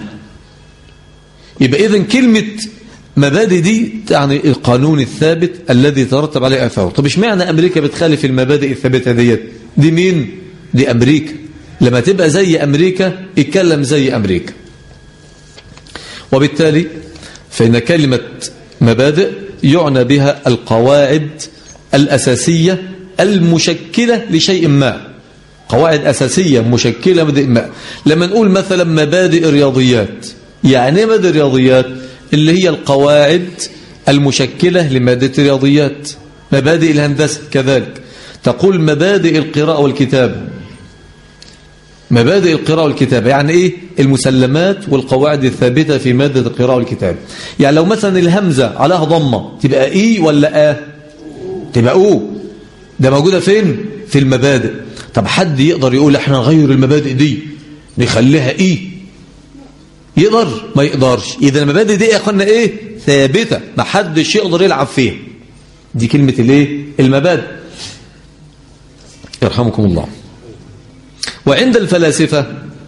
يبقى إذن كلمة مبادئ دي تعني القانون الثابت الذي ترتب عليه أثاره طب ايش معنى أمريكا بتخالف المبادئ الثابتة ديت دي مين دي أمريكا لما تبقى زي أمريكا اتكلم زي أمريكا وبالتالي فإن كلمة مبادئ يعنى بها القواعد الأساسية المشكلة لشيء ما قواعد أساسية مشكلة مبادئ ما لما نقول مثلا مبادئ الرياضيات يعني مبادئ الرياضيات اللي هي القواعد المشكلة لمادة الرياضيات مبادئ الهندسة كذلك تقول مبادئ القراءة والكتابة مبادئ القراءة والكتابة يعني إيه المسلمات والقواعد الثابتة في مادة القراءة والكتابة يعني لو مثلا الهمزة عليها ضمة تبقى إيه ولا آه تبقى أو ده موجودة فين في المبادئ طب حد يقدر يقول احنا نغير المبادئ دي نخليها إيه يقدر ما يقدرش إذا المبادئ دي يا أخوانا إيه ثابتة ما حدش يقدر يلعب فيها دي كلمة الإيه المبادئ يرحمكم الله وعند الفلاسفة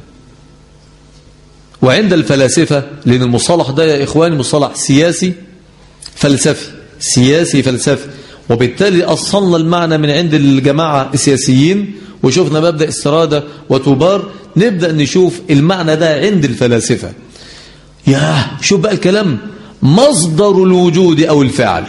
وعند الفلاسفة لأن المصطلح ده يا إخواني مصطلح سياسي فلسفي سياسي فلسفي وبالتالي أصلنا المعنى من عند الجماعة السياسيين وشفنا مبدأ استرادة وتبار نبدأ نشوف المعنى ده عند الفلاسفة يا شوف بقى الكلام مصدر الوجود أو الفعل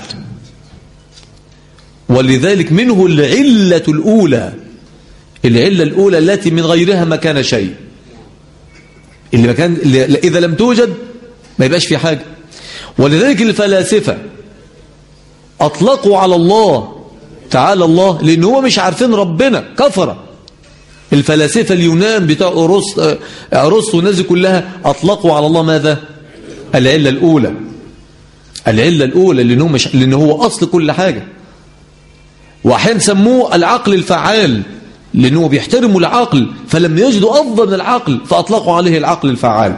ولذلك منه العلة الأولى العلة الأولى التي من غيرها ما كان شيء اللي, ما كان اللي إذا لم توجد ما يبقاش في حاجة ولذلك الفلاسفة أطلقوا على الله تعالى الله لأن هو مش عارفين ربنا كفر الفلاسفة اليونان بتاع أرسطو أرسطو والناس كلها أطلقوا على الله ماذا العلة الأولى العلة الأولى لأنه, مش لأنه هو أصل كل حاجة وأحيانا سموه العقل الفعال لأنه بيحترموا العقل فلم يجدوا أفضل من العقل فأطلقوا عليه العقل الفعال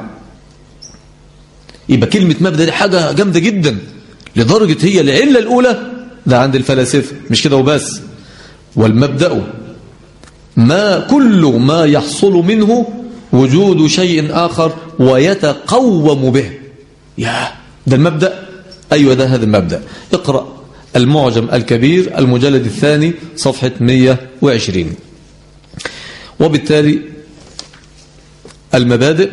يبقى كلمة مبدأ دي حاجة جامدة جدا لدرجة هي العلة الأولى ده عند الفلاسفة مش كده وبس والمبدأ ما كل ما يحصل منه وجود شيء آخر ويتقوم به يا ده المبدأ أيوة ده هذا المبدأ اقرأ المعجم الكبير المجلد الثاني صفحة 120 وبالتالي المبادئ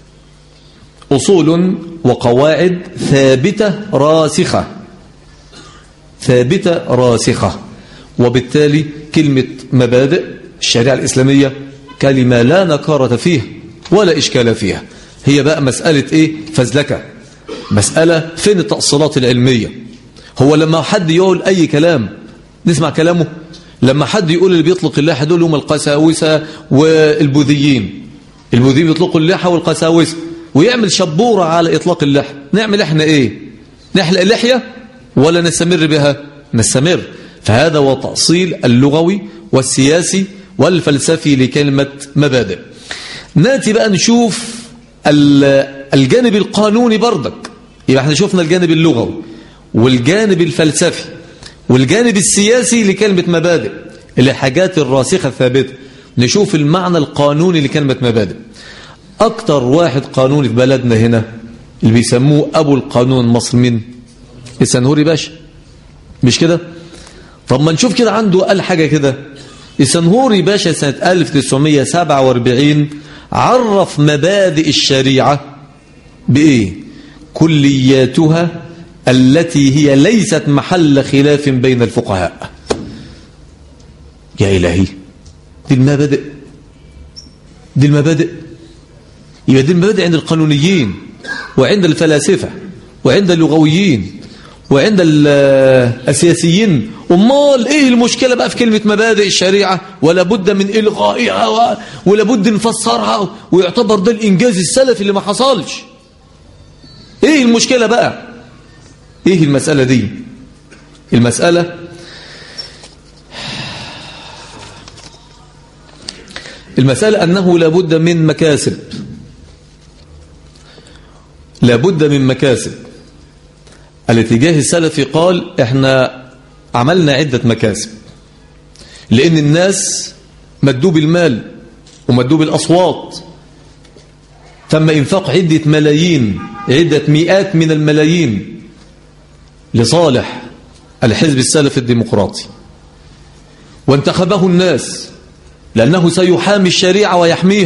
أصول وقواعد ثابتة راسخة ثابتة راسخة وبالتالي كلمة مبادئ الشريعة الإسلامية كلمة لا نكارة فيها ولا إشكال فيها هي بقى مسألة إيه فزلكة مسألة فين التأصيلات العلمية هو لما حد يقول أي كلام نسمع كلامه لما حد يقول اللي بيطلق اللحى دول هم القساوسة والبوذيين البوذيين بيطلقوا اللحى والقساوسة ويعمل شبورة على إطلاق اللحى نعمل إحنا إيه نحلق لحية ولا نستمر بها نستمر فهذا هو تأصيل اللغوي والسياسي والفلسفي لكلمة مبادئ ناتي بقى نشوف الجانب القانوني بردك يبقى احنا شفنا الجانب اللغوي والجانب الفلسفي والجانب السياسي لكلمة مبادئ الحاجات الراسخة الثابتة نشوف المعنى القانوني لكلمة مبادئ أكتر واحد قانوني في بلدنا هنا اللي بيسموه أبو القانون المصري مين السنهوري باشا مش كده طب ما نشوف كده عنده قال حاجة كده السنهوري باشا سنة 1947 عرف مبادئ الشريعة بإيه كلياتها التي هي ليست محل خلاف بين الفقهاء يا إلهي دي المبادئ دي المبادئ يبقى دي المبادئ عند القانونيين وعند الفلاسفة وعند اللغويين وعند السياسيين امال ايه المشكلة بقى في كلمة مبادئ الشريعة ولا بد من الغائها ولا بد نفسرها ويعتبر ده الانجاز السلفي اللي ما حصلش ايه المشكلة بقى ايه المسألة دي المسألة المسألة أنه لابد من مكاسب لابد من مكاسب الاتجاه السلفي قال احنا عملنا عدة مكاسب لأن الناس مدوب المال ومدوب الأصوات تم إنفاق عدة ملايين عدة مئات من الملايين لصالح الحزب السلفي الديمقراطي وانتخبه الناس لأنه سيحامي الشريعة ويحميها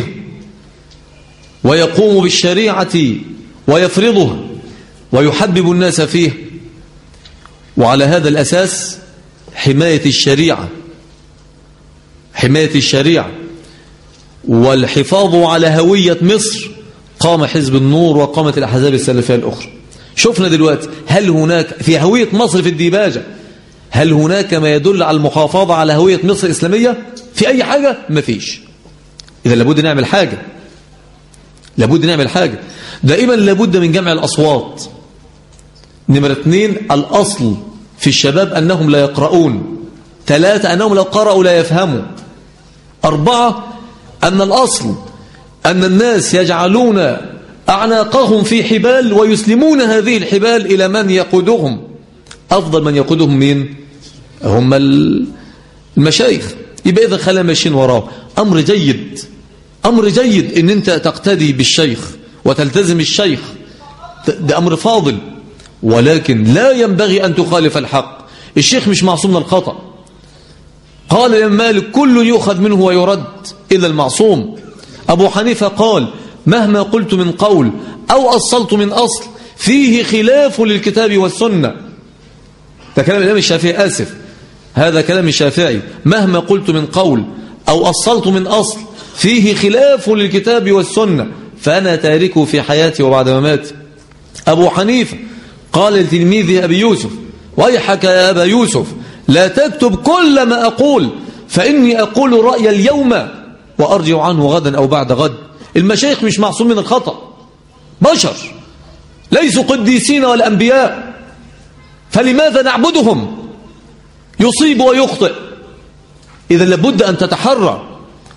ويقوم بالشريعة ويفرضها ويحبب الناس فيه وعلى هذا الأساس حماية الشريعة حماية الشريعة والحفاظ على هوية مصر قام حزب النور وقامت الأحزاب السلفية الأخرى شفنا دلوقتي هل هناك في هوية مصر في الديباجة هل هناك ما يدل على المحافظة على هوية مصر الإسلامية في أي حاجة ما فيش إذا لابد نعمل حاجة لابد نعمل حاجة دائما لابد من جمع الأصوات نمرة اثنين الأصل في الشباب أنهم لا يقرؤون ثلاثة أنهم لو قرأوا لا يفهموا أربعة أن الأصل أن الناس يجعلون أعناقهم في حبال ويسلمون هذه الحبال إلى من يقودهم أفضل من يقودهم مين هم المشايخ يبقى إذا خلا ماشيين وراه أمر جيد أمر جيد إن أنت تقتدي بالشيخ وتلتزم الشيخ ده أمر فاضل ولكن لا ينبغي أن تخالف الحق الشيخ مش معصوم من الخطأ قال الإمام مالك كل يؤخذ منه ويرد إلا المعصوم أبو حنيفة قال مهما قلت من قول أو أصلت من أصل فيه خلاف للكتاب والسنة ده كلام الإمام الشافعي آسف هذا كلام الشافعي مهما قلت من قول أو أصلت من أصل فيه خلاف للكتاب والسنة فأنا تاركه في حياتي وبعد مماتي أبو حنيفة قال لتلميذه أبي يوسف ويحك يا أبا يوسف لا تكتب كل ما أقول فإني أقول رأي اليوم وأرجع عنه غدا أو بعد غد المشايخ مش معصوم من الخطأ بشر ليسوا قديسين ولا أنبياء فلماذا نعبدهم يصيب ويخطئ إذا لابد أن تتحرى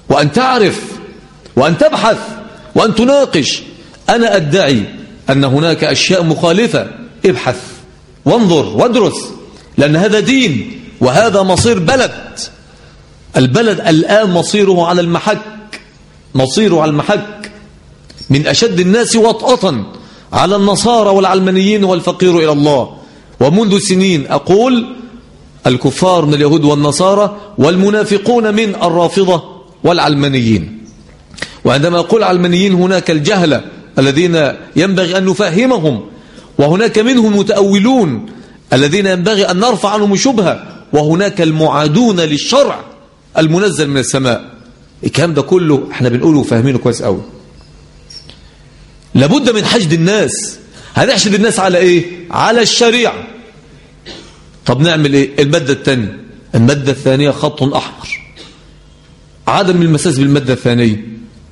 وأن تعرف وأن تبحث وأن تناقش أنا أدعي أن هناك أشياء مخالفة ابحث وانظر وادرس لأن هذا دين وهذا مصير بلد البلد الآن مصيره على المحك مصيره على المحك من أشد الناس وطأة على النصارى والعلمانيين والفقير إلى الله ومنذ سنين أقول الكفار من اليهود والنصارى والمنافقون من الرافضة والعلمانيين وعندما أقول علمانيين هناك الجهلة الذين ينبغي أن نفهمهم وهناك منهم متأولون الذين ينبغي أن نرفع عنهم شبهة وهناك المعادون للشرع المنزل من السماء الكلام ده كله احنا بنقوله وفاهمينه كويس قوي لابد من حشد الناس هنحشد الناس على ايه على الشريعة طب نعمل ايه المادة الثانية المادة الثانية خط أحمر عدم المساس بالمادة الثانية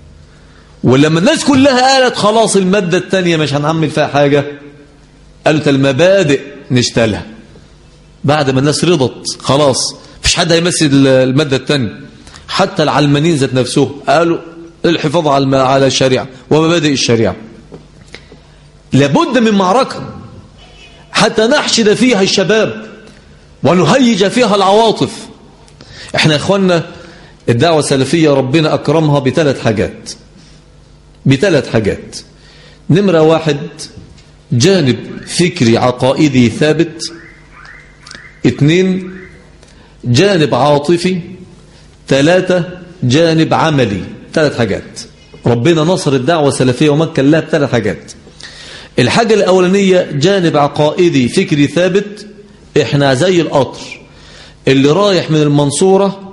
ولما الناس كلها قالت خلاص المادة الثانية مش هنعمل فيها حاجة قالت المبادئ نشتغلها بعد ما الناس رضت خلاص مفيش حد هيمثل المادة الثانية حتى العلمانيين ذات نفسهم قالوا الحفاظ على على الشريعة ومبادئ الشريعة لابد من معركة حتى نحشد فيها الشباب ونهيج فيها العواطف احنا يا اخوانا الدعوة السلفية ربنا أكرمها بثلاث حاجات بثلاث حاجات نمرة واحد جانب فكري عقائدي ثابت اثنين جانب عاطفي ثلاثة جانب عملي ثلاث حاجات ربنا نصر الدعوة السلفية ومكن لها بثلاث حاجات الحاجة الأولانية جانب عقائدي فكري ثابت احنا زي القطر اللي رايح من المنصورة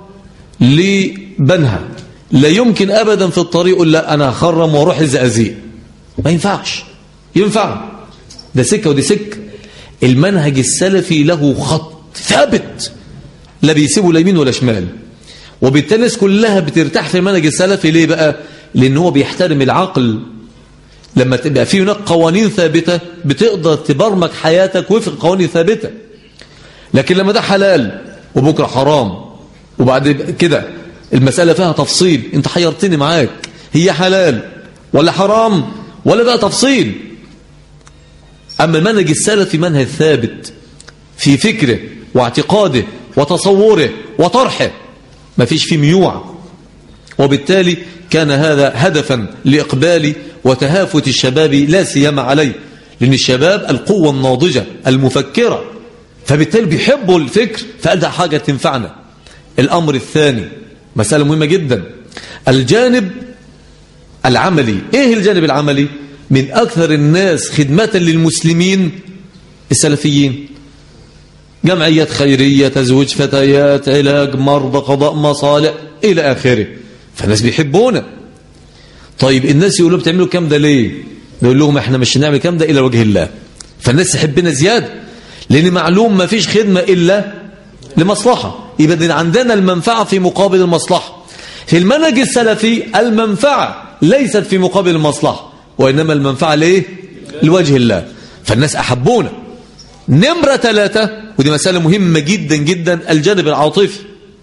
لبنها لا يمكن أبدا في الطريق لا أنا هخرم واروح الزقازيق ما ينفعش ينفع ده سكة ودي سكة المنهج السلفي له خط ثابت لا بيسيبه لا يمين ولا شمال وبالتالي الناس كلها بترتاح في المنهج السلفي ليه بقى لأن هو بيحترم العقل لما تبقى في هناك قوانين ثابتة بتقدر تبرمج حياتك وفق قوانين ثابتة لكن لما ده حلال وبكرة حرام وبعد كده المسألة فيها تفصيل انت حيرتني معاك هي حلال ولا حرام ولا بقى تفصيل أما المنهج السلفي منهج ثابت في فكره واعتقاده وتصوره وطرحه ما فيش فيه ميوع وبالتالي كان هذا هدفا لإقبال وتهافت الشباب لا سيما عليه لأن الشباب القوة الناضجة المفكرة فبالتالي بيحبوا الفكر فقال ده حاجة تنفعنا الأمر الثاني مسألة مهمة جدا الجانب العملي إيه الجانب العملي من أكثر الناس خدمة للمسلمين السلفيين جمعيات خيرية تزويج فتيات علاج مرضى قضاء مصالح إلى آخره فالناس بيحبونا طيب الناس يقولوا بتعملوا كام ده ليه نقول لهم احنا مش هنعمل كام ده إلى وجه الله فالناس تحبنا زيادة لأن معلوم ما فيش خدمة إلا لمصلحة يبقى عندنا المنفعة في مقابل المصلحة في المنهج السلفي المنفعة ليست في مقابل المصلحة وإنما المنفعة ليه لوجه الله فالناس أحبونا نمرة ثلاثة ودي مسألة مهمة جدا جدا الجانب العاطفي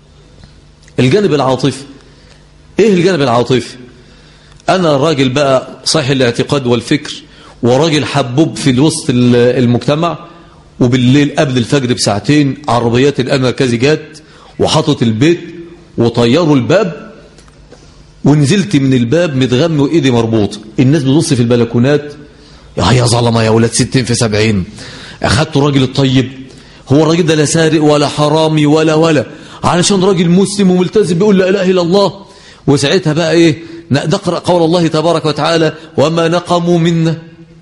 الجانب العاطفي ايه الجانب العاطفي انا راجل بقى صحيح الاعتقاد والفكر وراجل حبوب في الوسط المجتمع وبالليل قبل الفجر بساعتين عربيات الامن المركزي جت وحطت البيت وطيروا الباب ونزلت من الباب متغمي وايدي مربوطه الناس بتبص في البلكونات يا يا ظلمه يا ولاد 60 في 70 اخدتوا الراجل الطيب هو الراجل ده لا سارق ولا حرامي ولا ولا علشان راجل مسلم وملتزم بيقول لا اله الا الله وساعتها بقى ايه نقرا قول الله تبارك وتعالى وما نقموا منا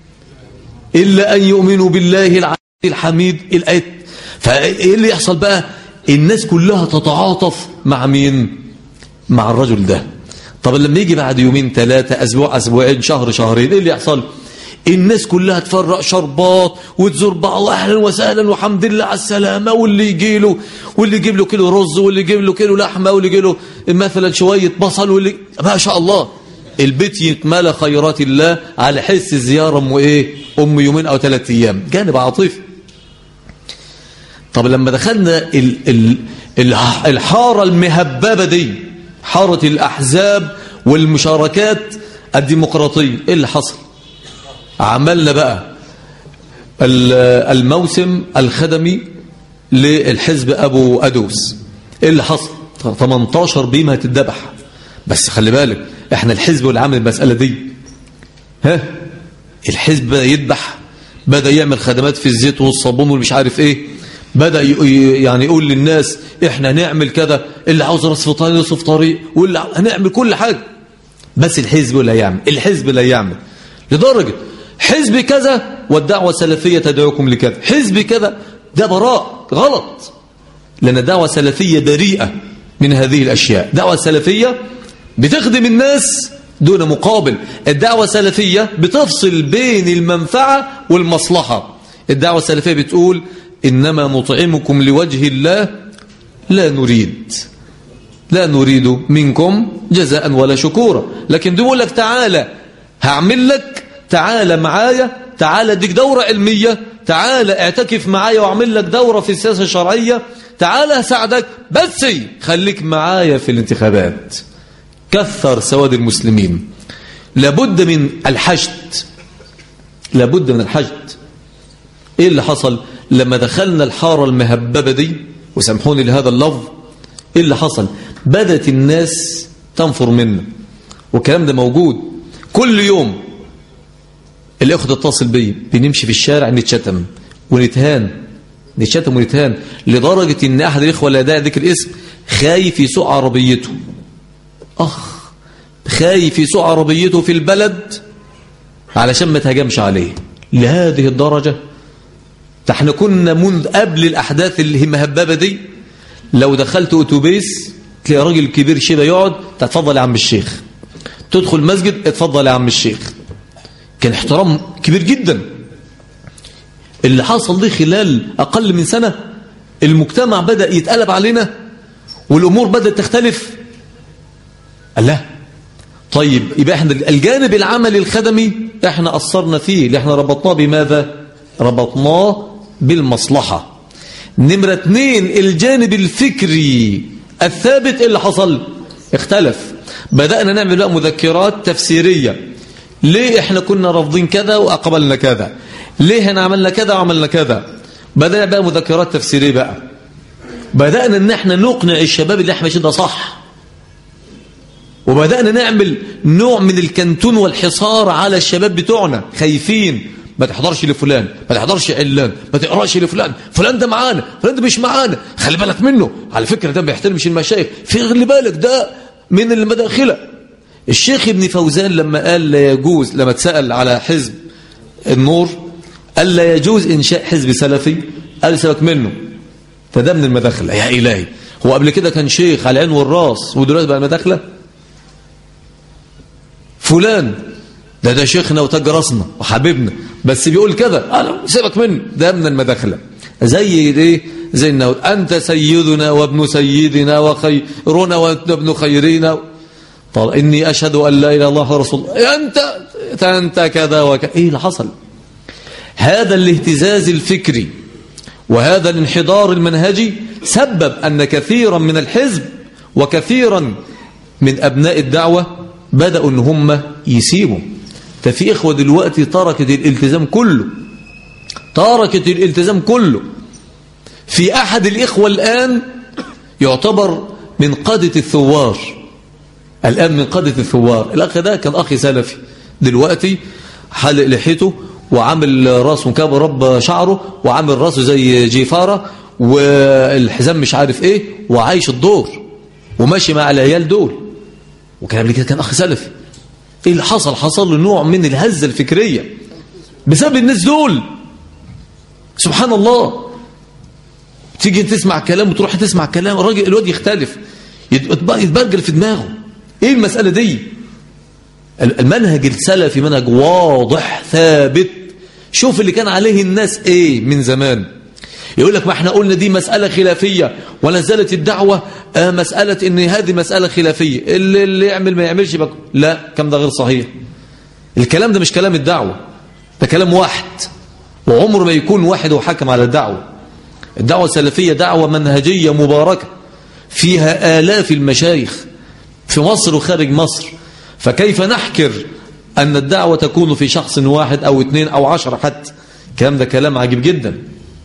الا ان يؤمنوا بالله العزيز الحميد الايه فايه اللي يحصل بقى الناس كلها تتعاطف مع مين مع الرجل ده طب لما يجي بعد يومين ثلاثة أسبوع أسبوعين شهر شهرين إيه اللي يحصل الناس كلها تفرق شربات وتزور بعض أهلا وسهلا وحمد لله على السلامة واللي يجي له واللي يجيب له كيلو رز واللي يجيب له كيلو لحمة واللي يجي له مثلا شوية بصل واللي ما شاء الله البيت يتملى خيرات الله على حس الزيارة أم إيه أم يومين أو ثلاثة أيام جانب عاطفي طب لما دخلنا ال ال الحارة المهببة دي حارة الأحزاب والمشاركات الديمقراطية إيه اللي حصل عملنا بقى الموسم الخدمي للحزب أبو أدوس إيه اللي حصل 18 بيمة هتتذبح بس خلي بالك احنا الحزب اللي عامل المسألة دي ها الحزب بدأ يذبح بدأ يعمل خدمات في الزيت والصابون والمش عارف ايه بدأ يعني يقول للناس احنا نعمل كذا اللي عاوز راس في طريق يصف طريق واللي هنعمل كل حاجة بس الحزب لا يعمل الحزب لا يعمل لدرجة حزب كذا والدعوة السلفية تدعوكم لكذا حزب كذا ده براء غلط لأن الدعوة السلفية بريئة من هذه الأشياء دعوة سلفية بتخدم الناس دون مقابل الدعوة السلفية بتفصل بين المنفعة والمصلحة الدعوة السلفية بتقول إنما نطعمكم لوجه الله لا نريد لا نريد منكم جزاء ولا شكورا لكن بيقول لك تعالى هعمل لك تعالى معايا تعالى اديك دورة علمية تعالى اعتكف معايا واعمل لك دورة في السياسة الشرعية تعالى اساعدك بس خليك معايا في الانتخابات كثر سواد المسلمين لابد من الحشد لابد من الحشد ايه اللي حصل لما دخلنا الحارة المهببة دي وسامحوني لهذا اللفظ ايه اللي حصل بدأت الناس تنفر منا والكلام ده موجود كل يوم الاخوة تتصل بي بنمشي في الشارع نتشتم ونتهان نتشتم ونتهان لدرجة ان احد الاخوة لا داعي ذكر الاسم خايف يسوق عربيته اخ خايف يسوق عربيته في البلد علشان ما تهاجمش عليه لهذه الدرجة احنا كنا منذ قبل الاحداث اللي هي مهببة دي لو دخلت اتوبيس تلاقي راجل كبير شبه يقعد تتفضل يا عم الشيخ تدخل مسجد اتفضل يا عم الشيخ كان احترام كبير جدا اللي حصل دي خلال أقل من سنة المجتمع بدأ يتقلب علينا والأمور بدأت تختلف الله طيب يبقى احنا الجانب العملي الخدمي احنا قصرنا فيه اللي احنا ربطناه بماذا ربطناه بالمصلحة نمرة اتنين الجانب الفكري الثابت اللي حصل اختلف بدأنا نعمل بقى مذكرات تفسيرية ليه احنا كنا رافضين كذا وأقبلنا كذا ليه احنا عملنا كذا وعملنا كذا بدأنا بقى مذكرات تفسيرية بقى بدأنا ان احنا نقنع الشباب اللي احنا ماشيين ده صح وبدأنا نعمل نوع من الكنتون والحصار على الشباب بتوعنا خايفين ما تحضرش لفلان ما تحضرش علان ما تقراش لفلان فلان ده معانا فلان ده مش معانا خلي بالك منه على فكرة ده ما بيحترمش المشايخ في خلي بالك ده من المداخلة الشيخ ابن فوزان لما قال لا يجوز لما تسأل على حزب النور قال لا يجوز إنشاء حزب سلفي قال سبك منه فده من المداخلة يا إلهي هو قبل كده كان شيخ على العين والراس ودلوقتي بقى المداخلة فلان ده ده شيخنا وتاج راسنا وحبيبنا بس بيقول كذا انا سيبك منه ده من المداخله زي ايه زي انه انت سيدنا وابن سيدنا وخيرنا وانت ابن خيرنا طال اني اشهد ان لا اله الا الله ورسول انت انت كذا وكذا ايه اللي حصل هذا الاهتزاز الفكري وهذا الانحدار المنهجي سبب ان كثيرا من الحزب وكثيرا من ابناء الدعوه بداوا ان هم يسيبوا ففي إخوة دلوقتي تركت الالتزام كله تركت الالتزام كله في أحد الإخوة الآن يعتبر من قادة الثوار الآن من قادة الثوار الأخ ده كان أخي سلفي دلوقتي حلق لحيته وعامل راسه مكاب رب شعره وعامل راسه زي جيفارة والحزام مش عارف ايه وعايش الدور وماشي مع العيال دول وكان قبل كده كان أخ سلفي ايه اللي حصل حصل له نوع من الهزة الفكرية بسبب الناس دول سبحان الله تيجي تسمع كلام وتروح تسمع كلام الراجل الواد يختلف يتبرجل في دماغه ايه المسألة دي المنهج السلفي منهج واضح ثابت شوف اللي كان عليه الناس ايه من زمان يقول لك ما احنا قلنا دي مسألة خلافية ولا زالت الدعوة آه مسألة ان هذه مسألة خلافية اللي, اللي يعمل ما يعملش بك لا كم ده غير صحيح الكلام ده مش كلام الدعوة ده كلام واحد وعمره ما يكون واحد وحكم على الدعوة الدعوة السلفية دعوة منهجية مباركة فيها آلاف المشايخ في مصر وخارج مصر فكيف نحكر أن الدعوة تكون في شخص واحد أو اثنين أو عشرة حتى كلام ده كلام عجيب جدا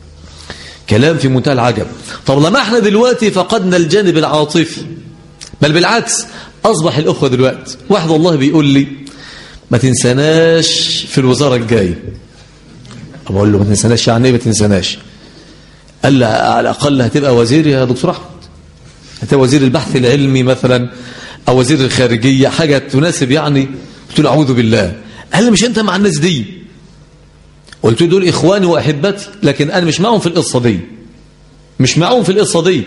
كلام في منتهى العجب طب لما احنا دلوقتي فقدنا الجانب العاطفي بل بالعكس أصبح الأخوة دلوقتي واحد والله بيقول لي ما تنساناش في الوزارة الجاية بقول له ما تنساناش يعني ايه ما تنساناش قال لي على الأقل هتبقى وزير يا دكتور أحمد هتبقى وزير البحث العلمي مثلا أو وزير الخارجية حاجة تناسب يعني قلت له أعوذ بالله قال لي مش أنت مع الناس دي قلت له دول إخواني وأحبتي لكن أنا مش معهم في القصة دي مش معهم في القصة دي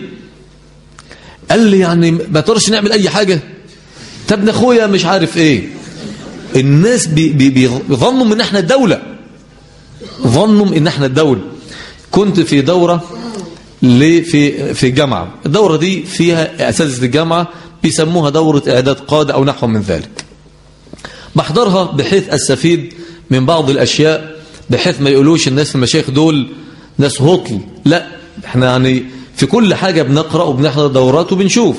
قال لي يعني ما تقدرش نعمل أي حاجة طب ابن أخويا مش عارف إيه الناس بي بي بيظنوا ان احنا الدولة ظنوا ان احنا الدولة كنت في دورة في في الجامعة الدورة دي فيها أساتذة الجامعة بيسموها دورة إعداد قادة أو نحو من ذلك بحضرها بحيث أستفيد من بعض الأشياء بحيث ما يقولوش الناس في المشايخ دول ناس هطل لا احنا يعني في كل حاجة بنقرأ وبنحضر دورات وبنشوف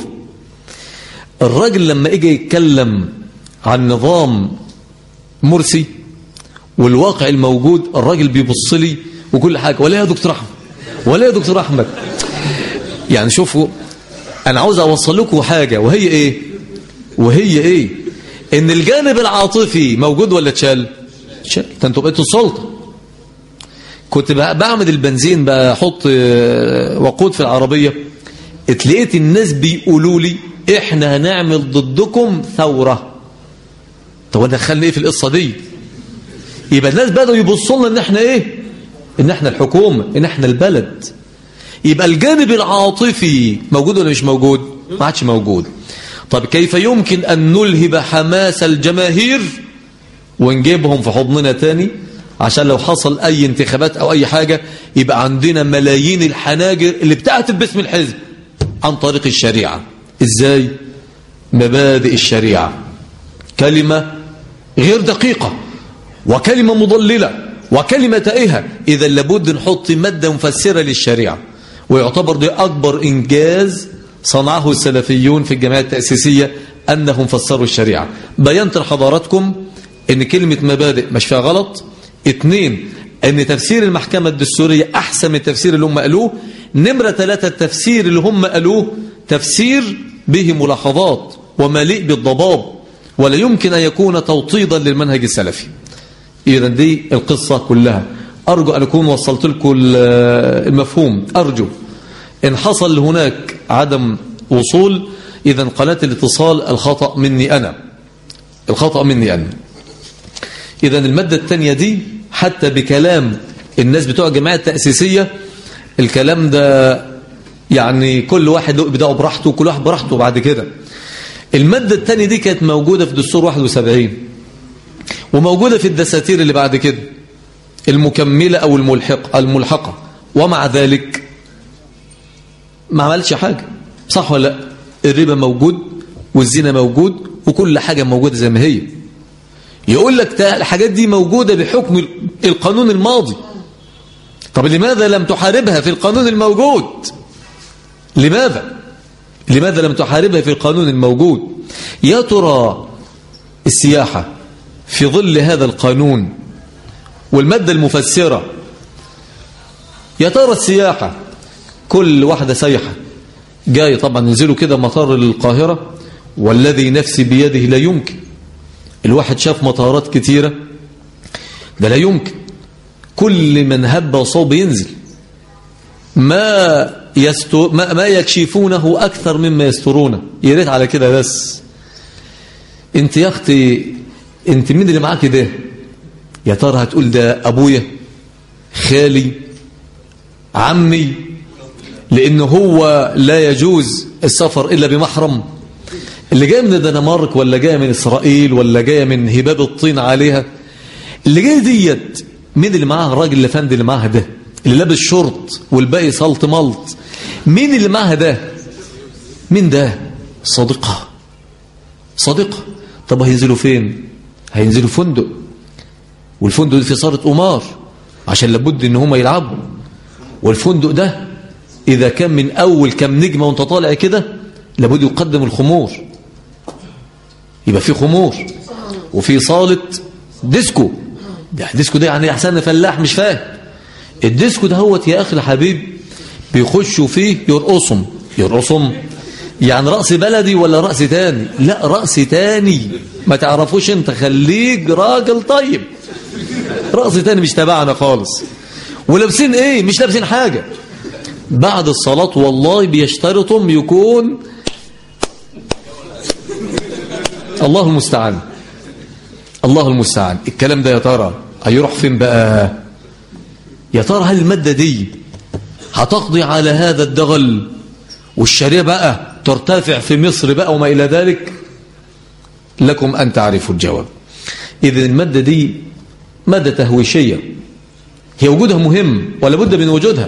الراجل لما اجى يتكلم عن نظام مرسي والواقع الموجود الراجل بيبص لي وكل حاجة ولا يا دكتور أحمد ولا يا دكتور أحمد يعني شوفوا أنا عاوز أوصل لكم حاجة وهي إيه وهي إيه إن الجانب العاطفي موجود ولا اتشال اتشال ده انتوا بقيتوا السلطة كنت بعمل البنزين بحط وقود في العربية اتلقيت الناس بيقولوا لي احنا هنعمل ضدكم ثورة طب انا دخلني ايه في القصة دي يبقى الناس بدأوا يبصوا لنا ان احنا ايه ان احنا الحكومة ان احنا البلد يبقى الجانب العاطفي موجود ولا مش موجود ما عادش موجود طب كيف يمكن ان نلهب حماس الجماهير ونجيبهم في حضننا تاني عشان لو حصل اي انتخابات او اي حاجة يبقى عندنا ملايين الحناجر اللي بتعتب باسم الحزب عن طريق الشريعة ازاي مبادئ الشريعة كلمة غير دقيقة وكلمة مضللة وكلمة تائهة إذا لابد نحط مادة مفسرة للشريعة ويعتبر ده أكبر إنجاز صنعه السلفيون في الجماعة التأسيسية أنهم فسروا الشريعة بينت لحضراتكم أن كلمة مبادئ مش فيها غلط اثنين أن تفسير المحكمة الدستورية أحسن من التفسير اللي هم قالوه نمرة ثلاثة التفسير اللي هم قالوه تفسير به ملاحظات ومليء بالضباب ولا يمكن أن يكون توطيدا للمنهج السلفي إذا دي القصة كلها أرجو أن أكون وصلت لكم المفهوم أرجو إن حصل هناك عدم وصول إذا قناة الاتصال الخطأ مني أنا الخطأ مني أنا إذا المادة الثانية دي حتى بكلام الناس بتوع الجماعة التأسيسية الكلام ده يعني كل واحد له إبداعه براحته وكل واحد براحته بعد كده المادة الثانية دي كانت موجودة في دستور 71 وموجودة في الدساتير اللي بعد كده المكملة أو الملحق الملحقة ومع ذلك ما عملش حاجة صح ولا لا الربا موجود والزنا موجود وكل حاجة موجودة زي ما هي يقول لك الحاجات دي موجودة بحكم القانون الماضي طب لماذا لم تحاربها في القانون الموجود لماذا لماذا لم تحاربها في القانون الموجود يا ترى السياحة في ظل هذا القانون والمادة المفسرة يا ترى السياحة كل واحدة سيحة جاي طبعا ينزلوا كده مطار القاهرة والذي نفسي بيده لا يمكن الواحد شاف مطارات كتيرة ده لا يمكن كل من هب وصوب ينزل ما يستو ما, ما يكشفونه أكثر مما يسترونه يا ريت على كده بس انت يا اختي انت مين اللي معاك ده يا ترى هتقول ده ابويا خالي عمي لانه هو لا يجوز السفر الا بمحرم اللي جاي من الدنمارك ولا جاي من اسرائيل ولا جاي من هباب الطين عليها اللي جاي ديت مين اللي معاها الراجل الافندي اللي معاها ده اللي لابس شورت والباقي سلط ملط مين اللي معاها ده مين ده صديقها صديقها طب هينزلوا فين هينزلوا فندق والفندق ده فيه صارة قمار عشان لابد ان هم يلعبوا والفندق ده اذا كان من اول كم نجمة وانت طالع كده لابد يقدم الخمور يبقى في خمور وفي صالة ديسكو ده ديسكو ده يعني احسن فلاح مش فاهم الديسكو ده هوت يا اخي الحبيب بيخشوا فيه يرقصهم يرقصهم يعني رأس بلدي ولا رأس تاني لا رأس تاني ما تعرفوش انت خليك راجل طيب رأس تاني مش تبعنا خالص ولابسين ايه مش لابسين حاجة بعد الصلاة والله بيشترطهم يكون الله المستعان الله المستعان الكلام ده يا ترى هيروح فين بقى يا ترى هل المادة دي هتقضي على هذا الدغل والشريعة بقى ترتفع في مصر بقى وما إلى ذلك لكم أن تعرفوا الجواب إذن المادة دي مادة تهويشية هي وجودها مهم ولا بد من وجودها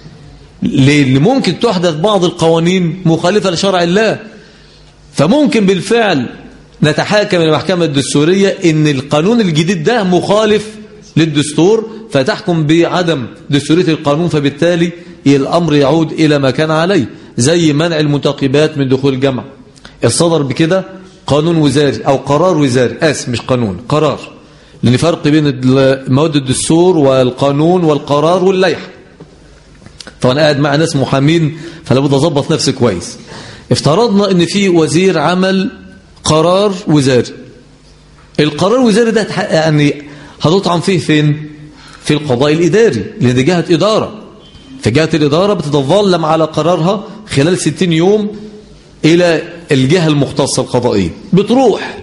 لأن ممكن تحدث بعض القوانين مخالفة لشرع الله فممكن بالفعل نتحاكم المحكمة الدستورية ان القانون الجديد ده مخالف للدستور فتحكم بعدم دستورية القانون فبالتالي الأمر يعود إلى ما كان عليه زي منع المنتقبات من دخول الجامعة الصدر بكده قانون وزاري أو قرار وزاري آسف مش قانون قرار لأن فرق بين مواد الدستور والقانون والقرار والليح طبعا قاعد مع ناس محامين فلا بد اظبط نفسي كويس افترضنا ان في وزير عمل قرار وزاري القرار الوزاري ده يعني هتطعن فيه فين في القضاء الإداري لأن دي جهة إدارة فجهة الإدارة بتتظلم على قرارها خلال 60 يوم إلى الجهة المختصة القضائية بتروح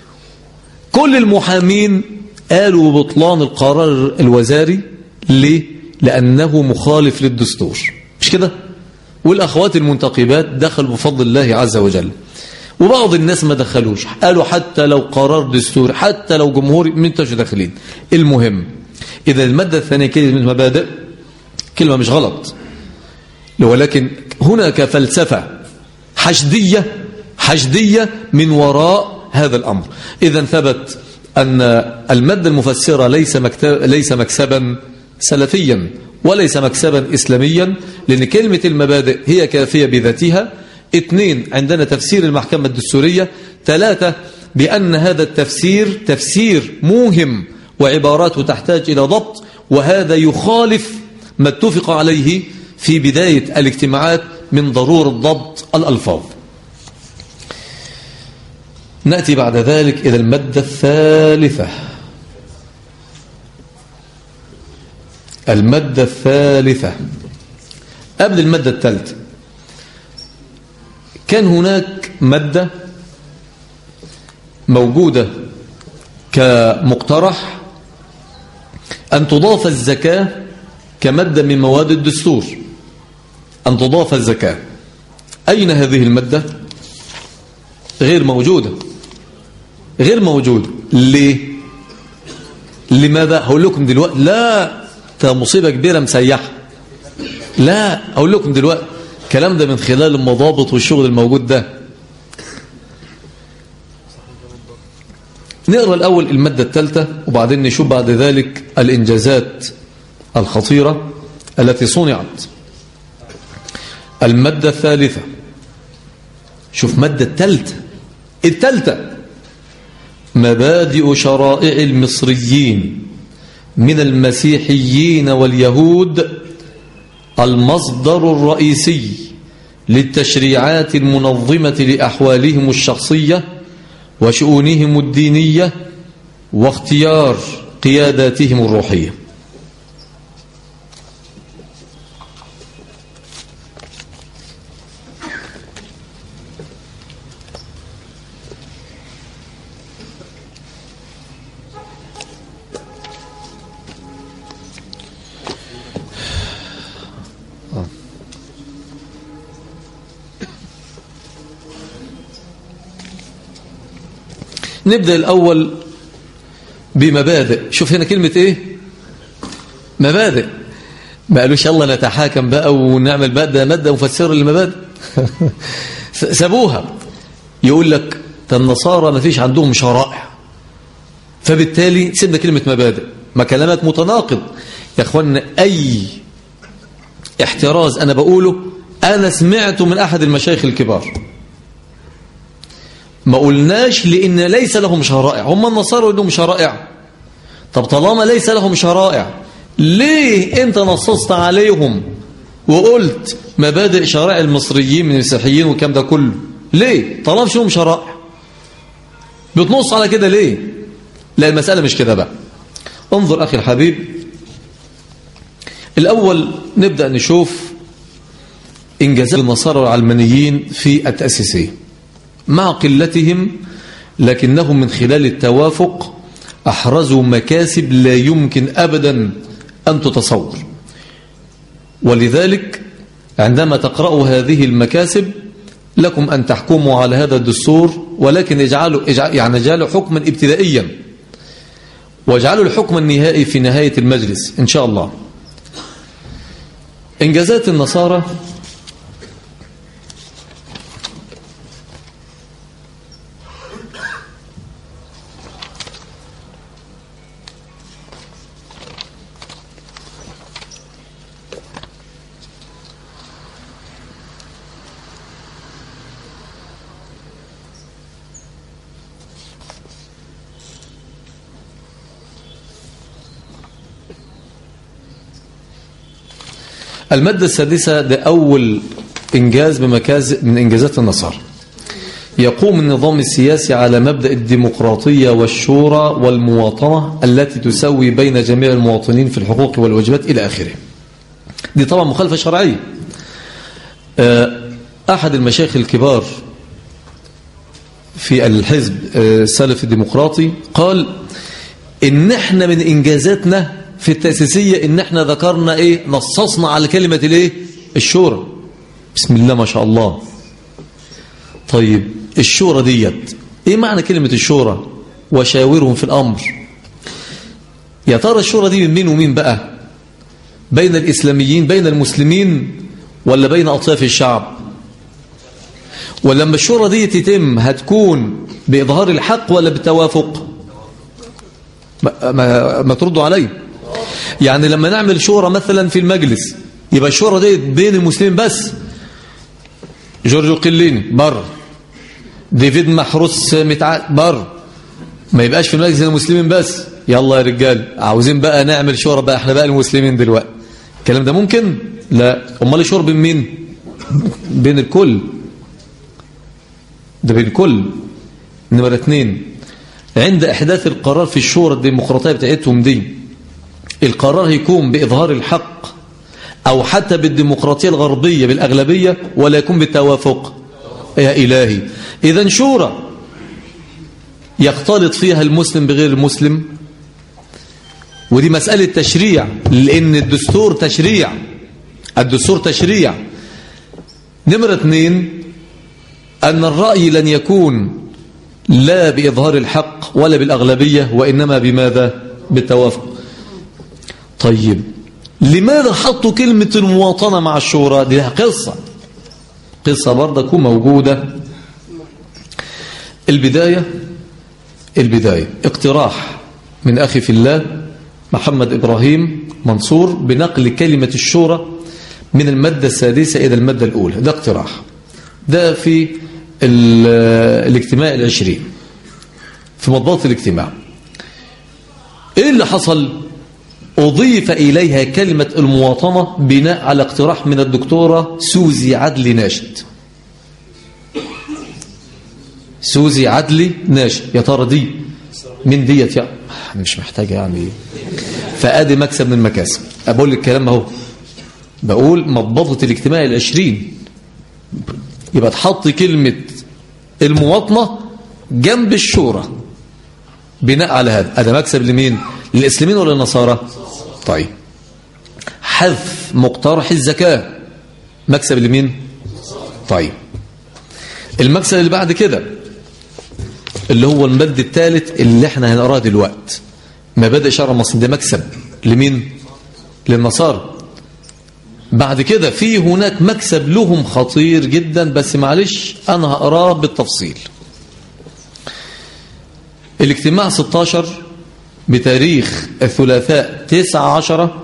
كل المحامين قالوا ببطلان القرار الوزاري ليه؟ لأنه مخالف للدستور مش كده؟ والأخوات المنتقبات دخلوا بفضل الله عز وجل وبعض الناس ما دخلوش قالوا حتى لو قرار دستوري حتى لو جمهوري من انتش داخلين المهم إذا المادة الثانية كلمة مبادئ كلمة مش غلط ولكن هناك فلسفة حشدية حشدية من وراء هذا الأمر إذا ثبت أن المادة المفسرة ليس, ليس مكسبا سلفيا وليس مكسبا إسلاميا لأن كلمة المبادئ هي كافية بذاتها اثنين عندنا تفسير المحكمة الدستورية ثلاثة بأن هذا التفسير تفسير موهم وعباراته تحتاج إلى ضبط وهذا يخالف ما اتفق عليه في بداية الاجتماعات من ضرورة ضبط الألفاظ نأتي بعد ذلك إلى المادة الثالثة المادة الثالثة قبل المادة الثالثة كان هناك مادة موجودة كمقترح أن تضاف الزكاة كمادة من مواد الدستور أن تضاف الزكاة أين هذه المادة غير موجودة غير موجودة ليه لماذا هقول لكم دلوقتي لا مصيبة كبيرة مسيحة لا أقول لكم دلوقتي الكلام ده من خلال المضابط والشغل الموجود ده نقرأ الأول المادة الثالثة وبعدين نشوف بعد ذلك الإنجازات الخطيرة التي صنعت المادة الثالثة شوف مادة الثالثة الثالثة مبادئ شرائع المصريين من المسيحيين واليهود المصدر الرئيسي للتشريعات المنظمة لأحوالهم الشخصية وشؤونهم الدينية واختيار قياداتهم الروحية نبدأ الأول بمبادئ شوف هنا كلمة إيه مبادئ ما قالوش يلا نتحاكم بقى ونعمل بقى ده مادة مفسرة للمبادئ سابوها يقول لك النصارى ما فيش عندهم شرائع فبالتالي سيبنا كلمة مبادئ ما كلامك متناقض يا اخوانا أي احتراز أنا بقوله أنا سمعته من أحد المشايخ الكبار ما قلناش لأن ليس لهم شرائع هم النصارى لهم شرائع طب طالما ليس لهم شرائع ليه انت نصصت عليهم وقلت مبادئ شرائع المصريين من المسيحيين والكلام ده كله ليه طالما مش لهم شرائع بتنص على كده ليه لا المسألة مش كده بقى انظر أخي الحبيب الأول نبدأ نشوف إنجازات النصارى والعلمانيين في التأسيسية مع قلتهم لكنهم من خلال التوافق أحرزوا مكاسب لا يمكن أبدا أن تتصور ولذلك عندما تقرأوا هذه المكاسب لكم أن تحكموا على هذا الدستور ولكن اجعلوا يعني اجعلوا حكما ابتدائيا واجعلوا الحكم النهائي في نهاية المجلس إن شاء الله إنجازات النصارى المادة السادسة ده أول إنجاز بمكاز من إنجازات النصارى يقوم النظام السياسي على مبدأ الديمقراطية والشورى والمواطنة التي تسوي بين جميع المواطنين في الحقوق والواجبات إلى آخره دي طبعا مخالفة شرعية أحد المشايخ الكبار في الحزب السلف الديمقراطي قال إن احنا من إنجازاتنا في التأسيسية إن احنا ذكرنا إيه نصصنا على كلمة الإيه الشورى بسم الله ما شاء الله طيب الشورى ديت إيه معنى كلمة الشورى وشاورهم في الأمر يا ترى الشورى دي من مين ومين بقى بين الإسلاميين بين المسلمين ولا بين أطياف الشعب ولما الشورى دي تتم هتكون بإظهار الحق ولا بالتوافق ما, ما, ما تردوا عليه يعني لما نعمل شورى مثلا في المجلس يبقى الشورى دي بين المسلمين بس جورجو قليني بر ديفيد محروس متع بر ما يبقاش في المجلس المسلمين بس يلا يا رجال عاوزين بقى نعمل شورى بقى احنا بقى المسلمين دلوقتي الكلام ده ممكن لا امال الشورى بين مين بين الكل ده بين الكل نمرة اثنين عند احداث القرار في الشورى الديمقراطيه بتاعتهم دي القرار هيكون بإظهار الحق أو حتى بالديمقراطية الغربية بالأغلبية ولا يكون بالتوافق يا إلهي إذا شورى يختلط فيها المسلم بغير المسلم ودي مسألة تشريع لأن الدستور تشريع الدستور تشريع نمرة اثنين أن الرأي لن يكون لا بإظهار الحق ولا بالأغلبية وإنما بماذا بالتوافق طيب لماذا حطوا كلمة المواطنة مع الشورى دي قصة قصة برضه تكون موجودة البداية البداية اقتراح من أخي في الله محمد إبراهيم منصور بنقل كلمة الشورى من المادة السادسة إلى المادة الأولى ده اقتراح ده في الاجتماع العشرين في مضبوط الاجتماع ايه اللي حصل أضيف إليها كلمة المواطنة بناء على اقتراح من الدكتورة سوزي عدلي ناشد سوزي عدلي ناشد يا ترى دي من ديت يا مش محتاجة يعني فأدي مكسب من المكاسب أقول الكلام اهو بقول مضبطة الاجتماع العشرين يبقى تحط كلمة المواطنة جنب الشورى بناء على هذا هذا مكسب لمين للإسلاميين ولا للنصارى طيب حذف مقترح الزكاة مكسب لمين طيب المكسب اللي بعد كده اللي هو المد الثالث اللي احنا هنقراه دلوقتي مبادئ شرع مصر ده مكسب لمين للنصارى بعد كده في هناك مكسب لهم خطير جدا بس معلش انا هقراه بالتفصيل الاجتماع 16 بتاريخ الثلاثاء 19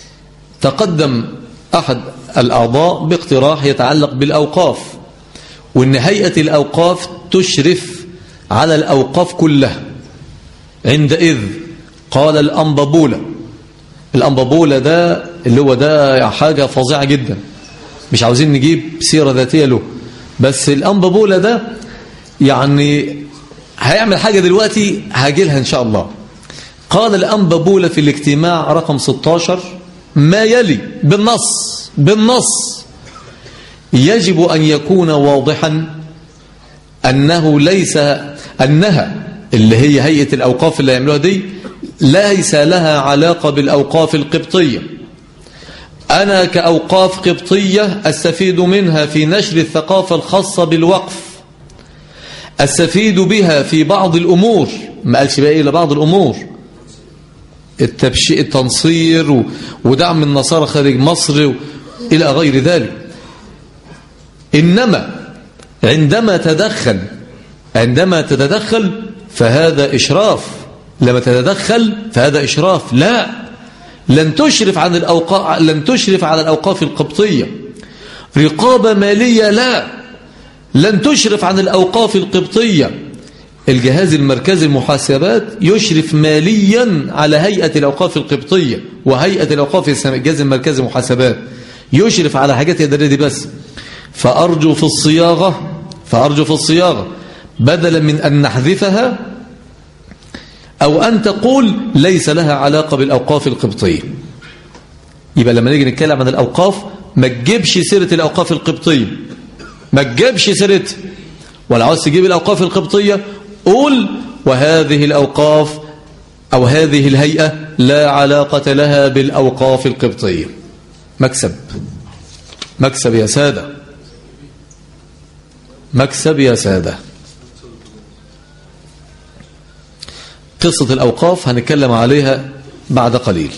تقدم أحد الأعضاء باقتراح يتعلق بالأوقاف وأن هيئة الأوقاف تشرف على الأوقاف كلها عندئذ قال الأنبابولة الأنبابولة ده اللي هو ده حاجة فظيعة جدا مش عاوزين نجيب سيرة ذاتية له بس الأنبابولة ده يعني هيعمل حاجة دلوقتي هاجلها إن شاء الله قال الأنبابولة في الاجتماع رقم 16 ما يلي بالنص بالنص يجب أن يكون واضحا أنه ليس أنها اللي هي هيئة الأوقاف اللي يعملوها دي ليس لها علاقة بالأوقاف القبطية أنا كأوقاف قبطية أستفيد منها في نشر الثقافة الخاصة بالوقف أستفيد بها في بعض الأمور ما قالش بقى إيه لبعض الأمور التبشيء التنصير ودعم النصارى خارج مصر إلى غير ذلك إنما عندما تدخل عندما تتدخل فهذا إشراف لما تتدخل فهذا إشراف لا لن تشرف عن الأوقاف لن تشرف على الأوقاف القبطية رقابة مالية لا لن تشرف عن الأوقاف القبطية الجهاز المركزي المحاسبات يشرف ماليا على هيئة الأوقاف القبطية وهيئة الأوقاف الجهاز المركزي المحاسبات يشرف على حاجات يدري دي بس فأرجو في الصياغة فأرجو في الصياغة بدلا من أن نحذفها أو أن تقول ليس لها علاقة بالأوقاف القبطية يبقى لما نيجي نتكلم عن الأوقاف ما تجيبش سيرة الأوقاف القبطية ما تجيبش سيرتها ولا عاوز تجيب الأوقاف القبطية قول وهذه الأوقاف أو هذه الهيئة لا علاقة لها بالأوقاف القبطية مكسب مكسب يا سادة مكسب يا سادة قصة الأوقاف هنتكلم عليها بعد قليل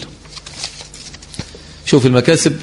شوف المكاسب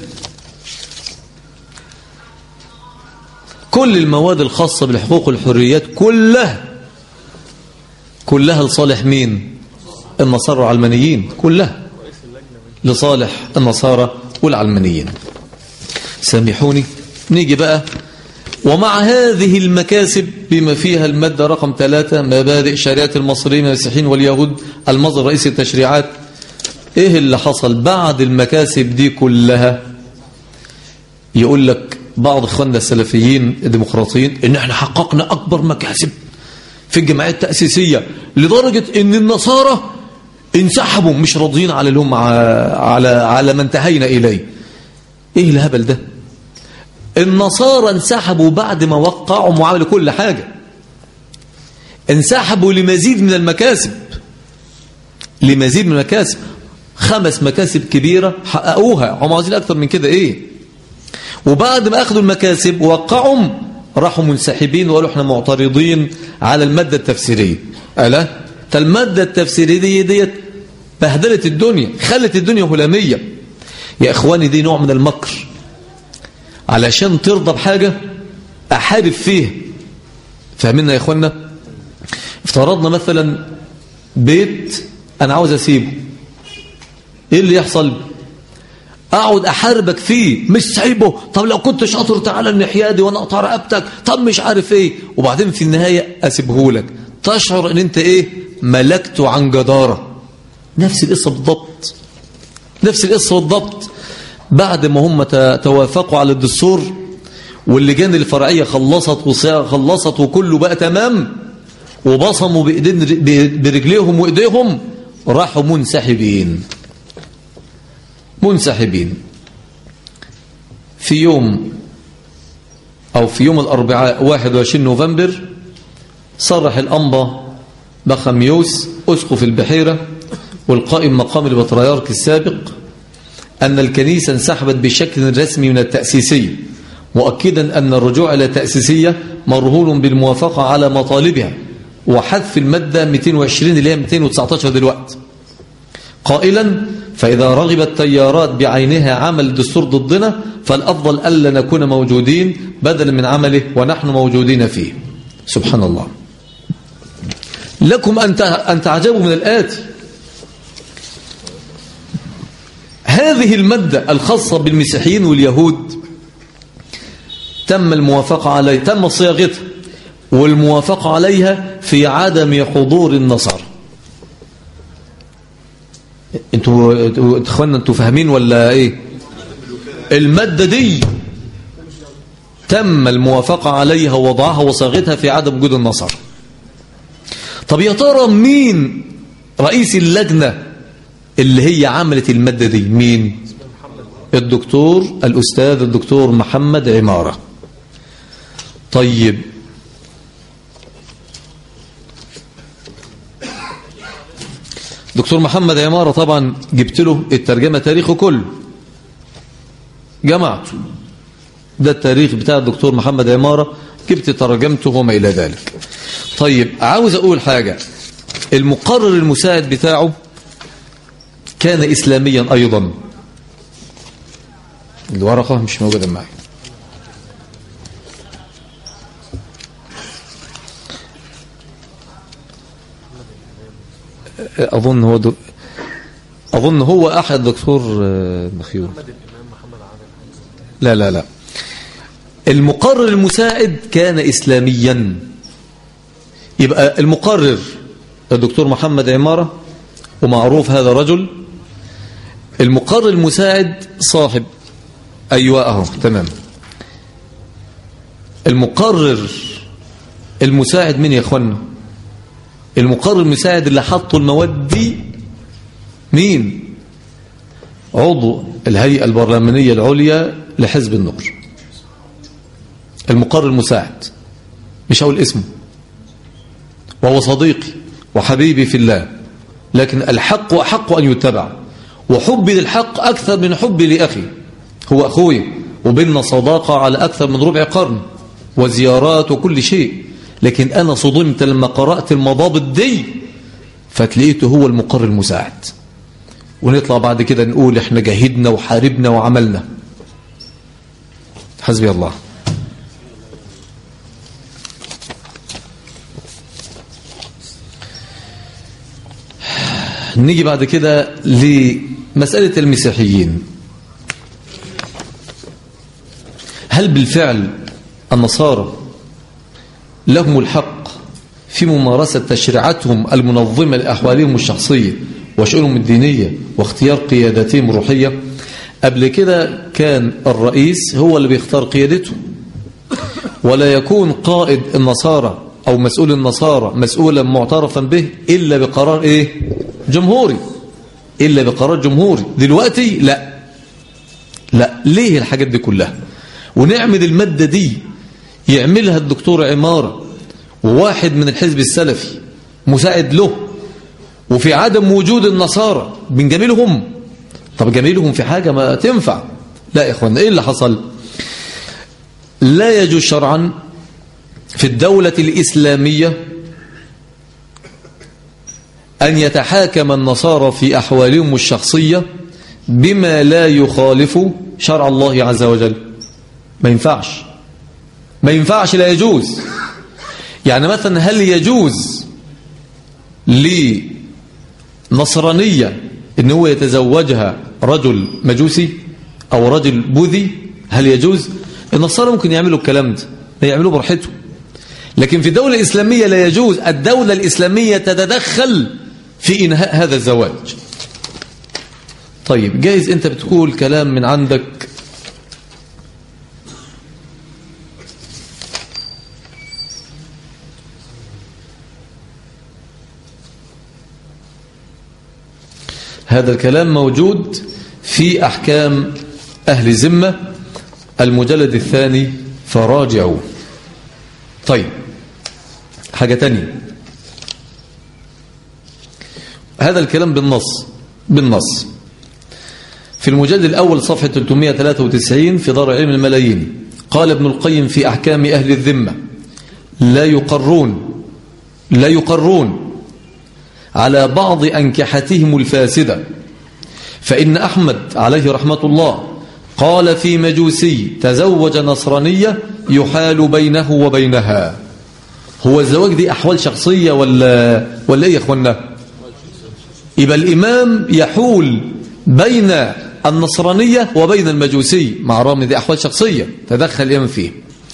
كل المواد الخاصة بالحقوق والحريات كلها كلها لصالح مين النصارى والعلمانيين كلها لصالح النصارى والعلمانيين سامحوني نيجي بقى ومع هذه المكاسب بما فيها المادة رقم ثلاثة مبادئ شريعة المصريين والمسيحيين واليهود المصدر الرئيسي التشريعات ايه اللي حصل بعد المكاسب دي كلها يقول لك بعض اخواننا السلفيين الديمقراطيين ان احنا حققنا اكبر مكاسب في الجمعيات التأسيسية لدرجة ان النصارى انسحبوا مش راضيين على اللي هم على على ما انتهينا اليه ايه الهبل ده النصارى انسحبوا بعد ما وقعوا وعملوا كل حاجة انسحبوا لمزيد من المكاسب لمزيد من المكاسب خمس مكاسب كبيرة حققوها هم عاوزين أكثر من كده إيه وبعد ما أخذوا المكاسب ووقعهم راحوا منسحبين وقالوا احنا معترضين على المادة التفسيرية ألا المادة التفسيرية ديت بهدلت الدنيا خلت الدنيا هلامية يا إخواني دي نوع من المكر علشان ترضى بحاجة أحارب فيه فاهميننا يا إخوانا افترضنا مثلا بيت أنا عاوز أسيبه إيه اللي يحصل أقعد أحاربك فيه مش سايبه طب لو كنت شاطر تعالى الناحية دي وأنا أقطع رقبتك طب مش عارف إيه وبعدين في النهاية أسيبه لك تشعر إن أنت إيه ملكته عن جدارة نفس القصة بالضبط نفس القصة بالضبط بعد ما هم توافقوا على الدستور واللجان الفرعية خلصت خلصت وكله بقى تمام وبصموا بإيدين برجليهم وإيديهم راحوا منسحبين منسحبين في يوم أو في يوم الأربعاء 21 نوفمبر صرح الأنبا بخميوس أسقف البحيرة والقائم مقام البطريرك السابق أن الكنيسة انسحبت بشكل رسمي من التأسيسية مؤكدا أن الرجوع إلى التأسيسية مرهون بالموافقة على مطالبها وحذف المادة 220 اللي هي 219 دلوقتي قائلا فإذا رغبت التيارات بعينها عمل الدستور ضدنا فالأفضل ألا نكون موجودين بدلا من عمله ونحن موجودين فيه سبحان الله لكم أن تعجبوا من الآتي هذه المادة الخاصة بالمسيحيين واليهود تم الموافقة عليها تم صياغتها والموافقة عليها في عدم حضور النصارى انتوا انتوا- اخوانا انتوا فاهمين ولا ايه المادة دي تم الموافقة عليها ووضعها وصاغتها في عدم وجود النصارى طب يا ترى مين رئيس اللجنة اللي هي عملت المادة دي مين الدكتور الأستاذ الدكتور محمد عمارة طيب دكتور محمد عمارة طبعا جبت له الترجمة تاريخه كله جمعته ده التاريخ بتاع الدكتور محمد عمارة جبت ترجمته وما إلى ذلك طيب عاوز أقول حاجة المقرر المساعد بتاعه كان إسلاميا أيضا الورقة مش موجودة معي أظن هو دو... أظن هو أحد دكتور آه، مخيون لا لا لا المقرر المساعد كان إسلاميا يبقى المقرر الدكتور محمد عمارة ومعروف هذا رجل المقرر المساعد صاحب أيوة أهو تمام المقرر المساعد مين يا أخوانا المقرر المساعد اللي حطوا المواد دي مين عضو الهيئة البرلمانية العليا لحزب النور المقرر المساعد مش هقول اسمه وهو صديقي وحبيبي في الله لكن الحق أحق أن يتبع وحبي للحق أكثر من حبي لأخي هو أخوي وبيننا صداقة على أكثر من ربع قرن وزيارات وكل شيء لكن أنا صدمت لما قرأت المضابط دي فتلاقيته هو المقرر المساعد ونطلع بعد كده نقول احنا جاهدنا وحاربنا وعملنا حسبي الله نيجي بعد كده لمسألة المسيحيين هل بالفعل النصارى لهم الحق في ممارسة تشريعاتهم المنظمة لأحوالهم الشخصية وشؤونهم الدينية واختيار قياداتهم الروحية قبل كده كان الرئيس هو اللي بيختار قيادته ولا يكون قائد النصارى أو مسؤول النصارى مسؤولا معترفا به إلا بقرار إيه جمهوري إلا بقرار جمهوري دلوقتي لا لا ليه الحاجات دي كلها ونعمل المادة دي يعملها الدكتور عمارة وواحد من الحزب السلفي مساعد له وفي عدم وجود النصارى بنجاملهم طب جميلهم في حاجة ما تنفع لا يا اخوانا ايه اللي حصل لا يجوز شرعا في الدولة الإسلامية أن يتحاكم النصارى في أحوالهم الشخصية بما لا يخالف شرع الله عز وجل ما ينفعش ما ينفعش لا يجوز يعني مثلا هل يجوز لنصرانية ان هو يتزوجها رجل مجوسي او رجل بوذي هل يجوز النصارى ممكن يعملوا الكلام ده يعملوه براحتهم لكن في الدولة الإسلامية لا يجوز الدولة الإسلامية تتدخل في إنهاء هذا الزواج طيب جايز أنت بتقول كلام من عندك هذا الكلام موجود في أحكام أهل ذمة المجلد الثاني فراجعوا طيب حاجة تانية هذا الكلام بالنص بالنص في المجلد الأول صفحة 393 في دار علم الملايين قال ابن القيم في أحكام أهل الذمة لا يقرون لا يقرون على بعض أنكحتهم الفاسدة فإن أحمد عليه رحمة الله قال في مجوسي تزوج نصرانية يحال بينه وبينها هو الزواج دي أحوال شخصية ولا, ولا إيه يا أخوانا يبقى الإمام يحول بين النصرانية وبين المجوسي مع رغم دي أحوال شخصية تدخل الإمام فيه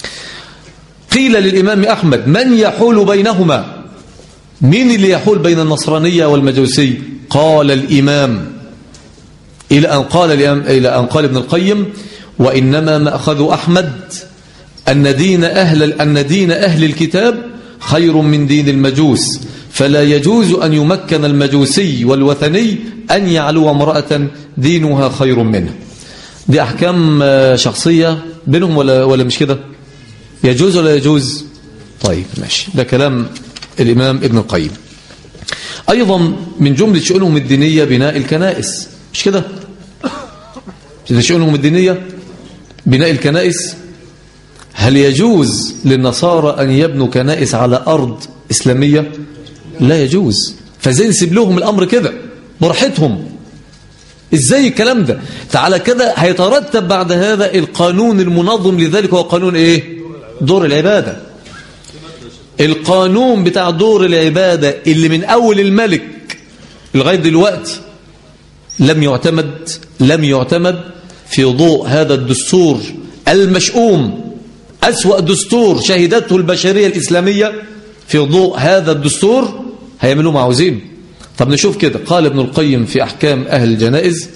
قيل للإمام أحمد من يحول بينهما مين اللي يحول بين النصرانية والمجوسي قال الإمام إلى أن قال, إلى أن قال ابن القيم وإنما مأخذ أحمد أن دين أهل, أن دين أهل الكتاب خير من دين المجوس فلا يجوز أن يمكن المجوسي والوثني أن يعلو امرأة دينها خير منه دي أحكام شخصية بينهم ولا, ولا مش كده يجوز ولا يجوز طيب ماشي ده كلام الإمام ابن القيم أيضا من جملة شؤونهم الدينية بناء الكنائس مش كده شؤونهم الدينية بناء الكنائس هل يجوز للنصارى أن يبنوا كنائس على أرض إسلامية لا يجوز فزي نسيب لهم الأمر كده براحتهم ازاي الكلام ده تعالى كده هيترتب بعد هذا القانون المنظم لذلك هو قانون ايه دور العبادة القانون بتاع دور العبادة اللي من أول الملك لغاية دلوقتي لم يعتمد لم يعتمد في ضوء هذا الدستور المشؤوم أسوأ دستور شهدته البشرية الإسلامية في ضوء هذا الدستور هيعملوا ما عاوزين طب نشوف كده قال ابن القيم في أحكام أهل الجنائز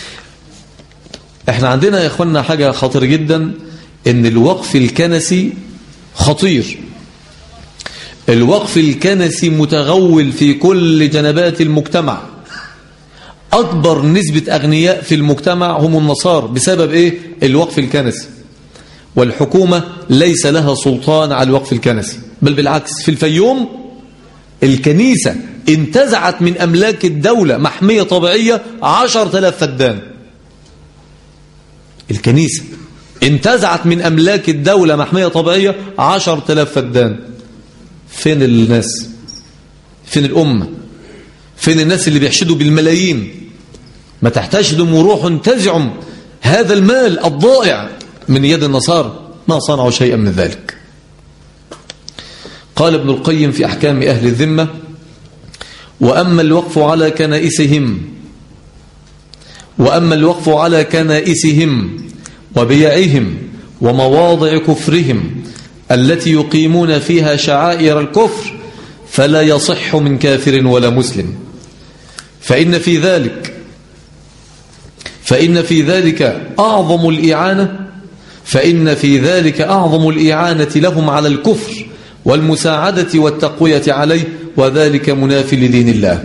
احنا عندنا يا اخوانا حاجة خطيرة جدا ان الوقف الكنسي خطير الوقف الكنسي متغول في كل جنبات المجتمع أكبر نسبة أغنياء في المجتمع هم النصارى بسبب إيه؟ الوقف الكنسي والحكومة ليس لها سلطان على الوقف الكنسي بل بالعكس في الفيوم الكنيسة انتزعت من أملاك الدولة محمية طبيعية عشر تلاف فدان الكنيسة انتزعت من أملاك الدولة محمية طبيعية عشر تلاف فدان فين الناس فين الأمة فين الناس اللي بيحشدوا بالملايين ما تحتشدوا وروحوا انتزعوا هذا المال الضائع من يد النصارى ما صنعوا شيئا من ذلك قال ابن القيم في أحكام أهل الذمة وأما الوقف على كنائسهم وأما الوقف على كنائسهم وبيعهم ومواضع كفرهم التي يقيمون فيها شعائر الكفر فلا يصح من كافر ولا مسلم فإن في ذلك فإن في ذلك أعظم الإعانة فإن في ذلك أعظم الإعانة لهم على الكفر والمساعدة والتقوية عليه وذلك منافي لدين الله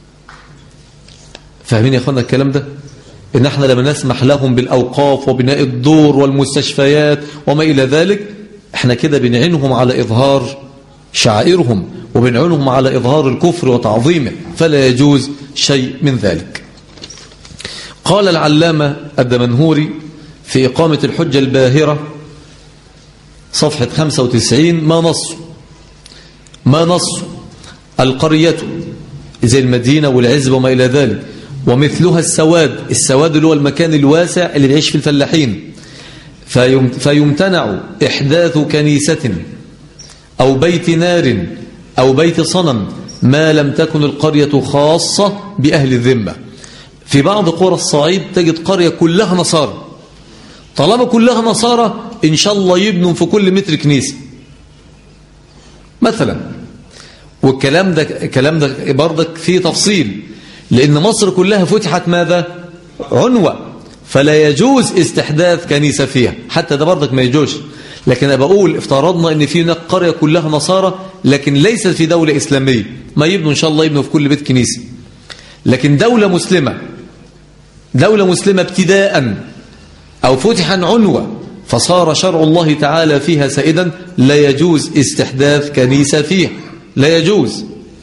فاهمين يا أخوانا الكلام ده إن احنا لما نسمح لهم بالأوقاف وبناء الدور والمستشفيات وما إلى ذلك احنا كده بنعينهم على إظهار شعائرهم وبنعينهم على إظهار الكفر وتعظيمه فلا يجوز شيء من ذلك قال العلامة الدمنهوري في إقامة الحجة الباهرة صفحة 95 ما نص ما نص القرية زي المدينة والعزب وما إلى ذلك ومثلها السواد السواد اللي هو المكان الواسع اللي بيعيش في الفلاحين فيمتنع إحداث كنيسة أو بيت نار أو بيت صنم ما لم تكن القرية خاصة بأهل الذمة في بعض قرى الصعيد تجد قرية كلها نصارى طالما كلها نصارى إن شاء الله يبنوا في كل متر كنيسة مثلا والكلام ده الكلام ده برضك فيه تفصيل لأن مصر كلها فتحت ماذا عنوة فلا يجوز استحداث كنيسة فيها حتى ده برضك ما يجوز لكن أنا بقول افترضنا ان في هناك قرية كلها نصارى لكن ليست في دولة إسلامية ما يبنوا إن شاء الله يبنوا في كل بيت كنيسة لكن دولة مسلمة دولة مسلمة ابتداء أو فتحا عنوة فصار شرع الله تعالى فيها سائدا لا يجوز استحداث كنيسة فيها لا يجوز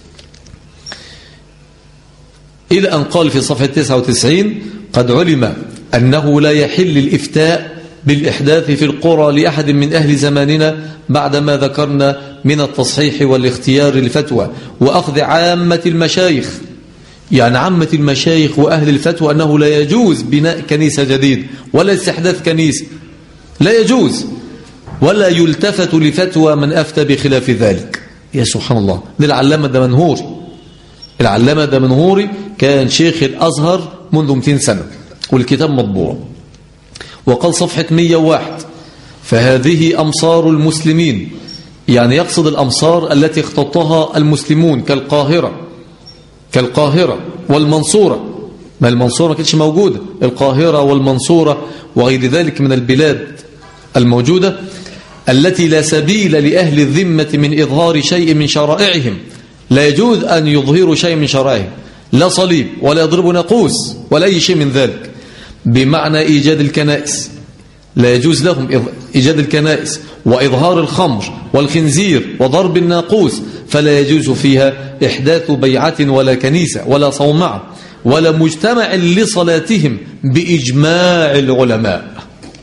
إلى أن قال في صفحة 99 قد علم أنه لا يحل الإفتاء بالإحداث في القرى لأحد من أهل زماننا بعدما ذكرنا من التصحيح والاختيار الفتوى وأخذ عامة المشايخ يعني عامة المشايخ وأهل الفتوى أنه لا يجوز بناء كنيسة جديد ولا استحداث كنيسة لا يجوز ولا يلتفت لفتوى من أفتى بخلاف ذلك يا سبحان الله للعلامة دمنهور العلامة دمنهوري كان شيخ الأزهر منذ 200 سنة والكتاب مطبوع وقال صفحة 101 فهذه أمصار المسلمين يعني يقصد الأمصار التي اختطها المسلمون كالقاهرة كالقاهرة والمنصورة ما المنصورة ما كانتش موجودة القاهرة والمنصورة وغير ذلك من البلاد الموجودة التي لا سبيل لأهل الذمة من إظهار شيء من شرائعهم لا يجوز أن يظهروا شيء من شرائعهم لا صليب ولا يضربوا ناقوس ولا أي شيء من ذلك بمعنى إيجاد الكنائس لا يجوز لهم إيجاد الكنائس وإظهار الخمر والخنزير وضرب الناقوس فلا يجوز فيها إحداث بيعة ولا كنيسة ولا صومعة ولا مجتمع لصلاتهم بإجماع العلماء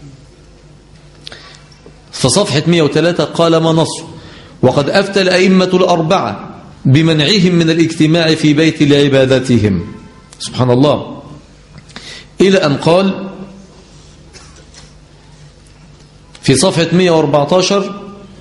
في صفحة 103 قال ما نص وقد أفتى الأئمة الأربعة بمنعهم من الاجتماع في بيت لعبادتهم سبحان الله إلى أن قال في صفحة 114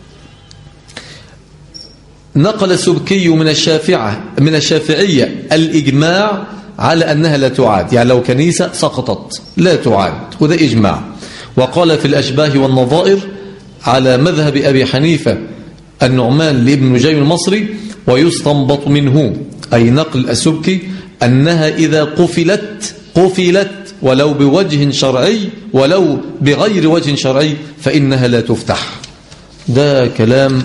نقل السبكي من الشافعة من الشافعية الإجماع على أنها لا تعاد يعني لو كنيسة سقطت لا تعاد وده إجماع وقال في الأشباه والنظائر على مذهب أبي حنيفة النعمان لابن نجيم المصري ويستنبط منه أي نقل السبكي أنها إذا قفلت قفلت ولو بوجه شرعي ولو بغير وجه شرعي فإنها لا تفتح ده كلام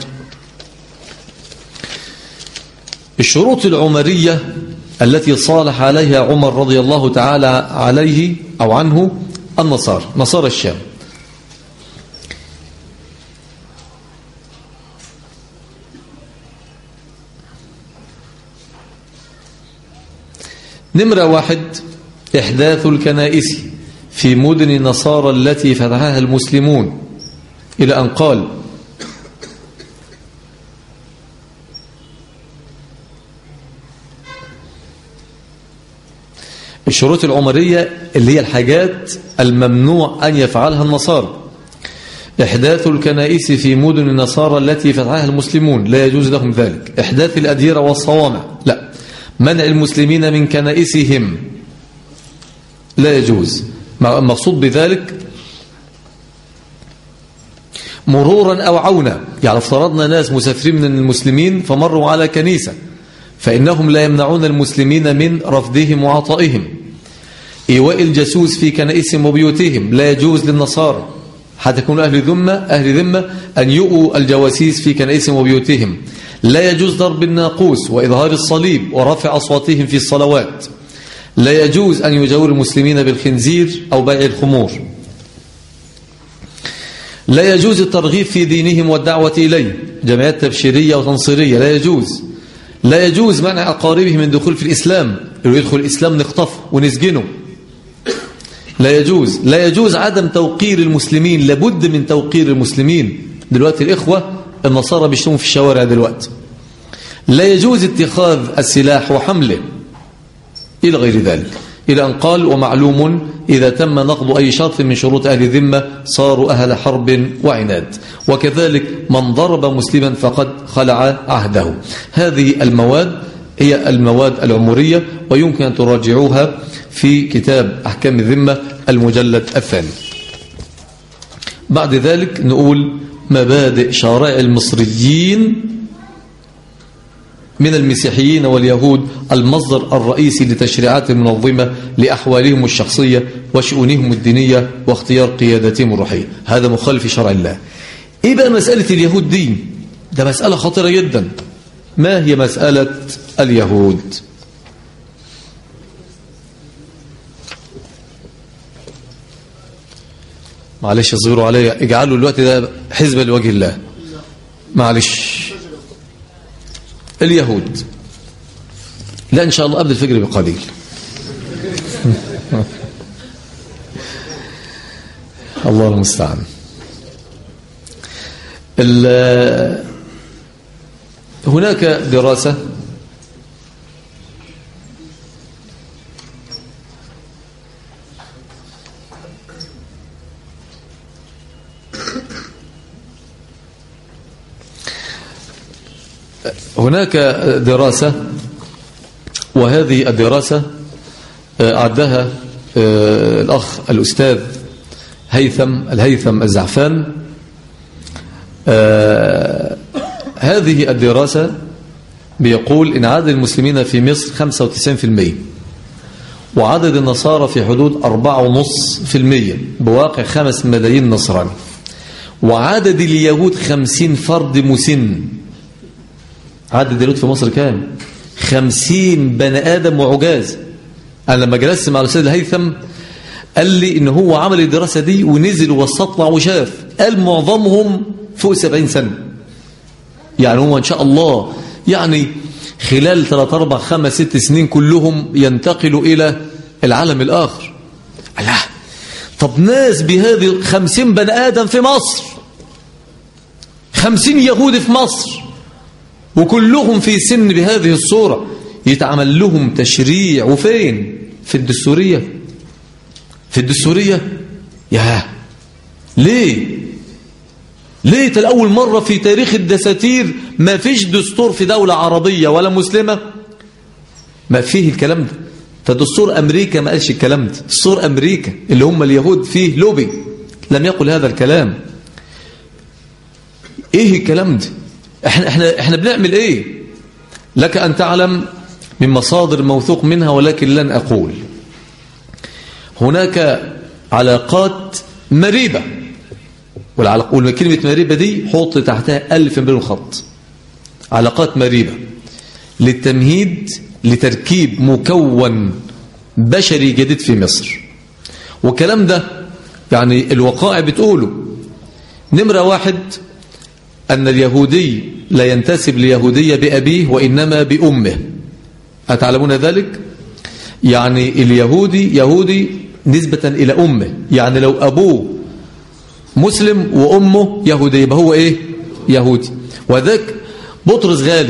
الشروط العمرية التي صالح عليها عمر رضي الله تعالى عليه أو عنه النصارى نصارى الشام نمرة واحد إحداث الكنائس في مدن النصارى التي فتحها المسلمون إلى أن قال الشروط العمرية اللي هي الحاجات الممنوع أن يفعلها النصارى إحداث الكنائس في مدن النصارى التي فتحها المسلمون لا يجوز لهم ذلك إحداث الأديرة والصوامع لا منع المسلمين من كنائسهم لا يجوز المقصود بذلك مرورا أو عونا يعني افترضنا ناس مسافرين من المسلمين فمروا على كنيسة فإنهم لا يمنعون المسلمين من رفضهم وعطائهم إيواء الجاسوس في كنائسهم وبيوتهم لا يجوز للنصارى حتى يكون أهل ذمة أهل ذمة أن يؤوا الجواسيس في كنائسهم وبيوتهم لا يجوز ضرب الناقوس وإظهار الصليب ورفع أصواتهم في الصلوات لا يجوز أن يجاور المسلمين بالخنزير أو بيع الخمور لا يجوز الترغيب في دينهم والدعوة إليه جمعيات تبشيرية وتنصيرية لا يجوز لا يجوز منع أقاربه من دخول في الإسلام لو يدخل الإسلام نخطفه ونسجنه لا يجوز لا يجوز عدم توقير المسلمين لابد من توقير المسلمين دلوقتي الإخوة النصارى بيشتموا في الشوارع دلوقتي لا يجوز اتخاذ السلاح وحمله إلى غير ذلك إلى أن قال ومعلوم إذا تم نقض أي شرط من شروط أهل الذمة صاروا أهل حرب وعناد وكذلك من ضرب مسلما فقد خلع عهده هذه المواد هي المواد العمرية ويمكن أن تراجعوها في كتاب أحكام الذمة المجلد الثاني بعد ذلك نقول مبادئ شرائع المصريين من المسيحيين واليهود المصدر الرئيسي لتشريعات المنظمة لأحوالهم الشخصية وشؤونهم الدينية واختيار قيادتهم الروحية هذا مخالف شرع الله إيه بقى مسألة اليهود دي ده مسألة خطيرة جدا ما هي مسألة اليهود معلش اصبروا عليا اجعلوا الوقت ده حزبة لوجه الله معلش اليهود لا إن شاء الله قبل الفجر بقليل الله المستعان هناك دراسة هناك دراسة وهذه الدراسة أعدها الأخ الأستاذ هيثم الهيثم الزعفان هذه الدراسة بيقول إن عدد المسلمين في مصر 95% وعدد النصارى في حدود 4.5% بواقع 5 ملايين نصراني وعدد اليهود 50 فرد مسن عدد اليهود في مصر كام 50 بني آدم وعجاز أنا لما جلست مع الأستاذ الهيثم قال لي إن هو عمل الدراسة دي ونزل واستطلع وشاف قال معظمهم فوق 70 سنة يعني هو إن شاء الله يعني خلال 3 4 5 6 سنين كلهم ينتقلوا إلى العالم الآخر الله طب ناس بهذه 50 بني آدم في مصر 50 يهودي في مصر وكلهم في سن بهذه الصورة يتعمل لهم تشريع وفين في الدستورية في الدستورية يا ليه ليه الأول مرة في تاريخ الدساتير ما فيش دستور في دولة عربية ولا مسلمة ما فيه الكلام ده فدستور أمريكا ما قالش الكلام ده دستور أمريكا اللي هم اليهود فيه لوبي لم يقل هذا الكلام ايه الكلام ده احنا, احنا, احنا بنعمل ايه لك أن تعلم من مصادر موثوق منها ولكن لن أقول هناك علاقات مريبة والكلمة مريبة دي حط تحتها ألف مليون خط علاقات مريبة للتمهيد لتركيب مكون بشري جديد في مصر والكلام ده يعني الوقائع بتقوله نمرة واحد أن اليهودي لا ينتسب ليهودية بأبيه وإنما بأمه أتعلمون ذلك؟ يعني اليهودي يهودي نسبة إلى أمه يعني لو أبوه مسلم وأمه يهودي يبقى هو إيه؟ يهودي وذاك بطرس غالي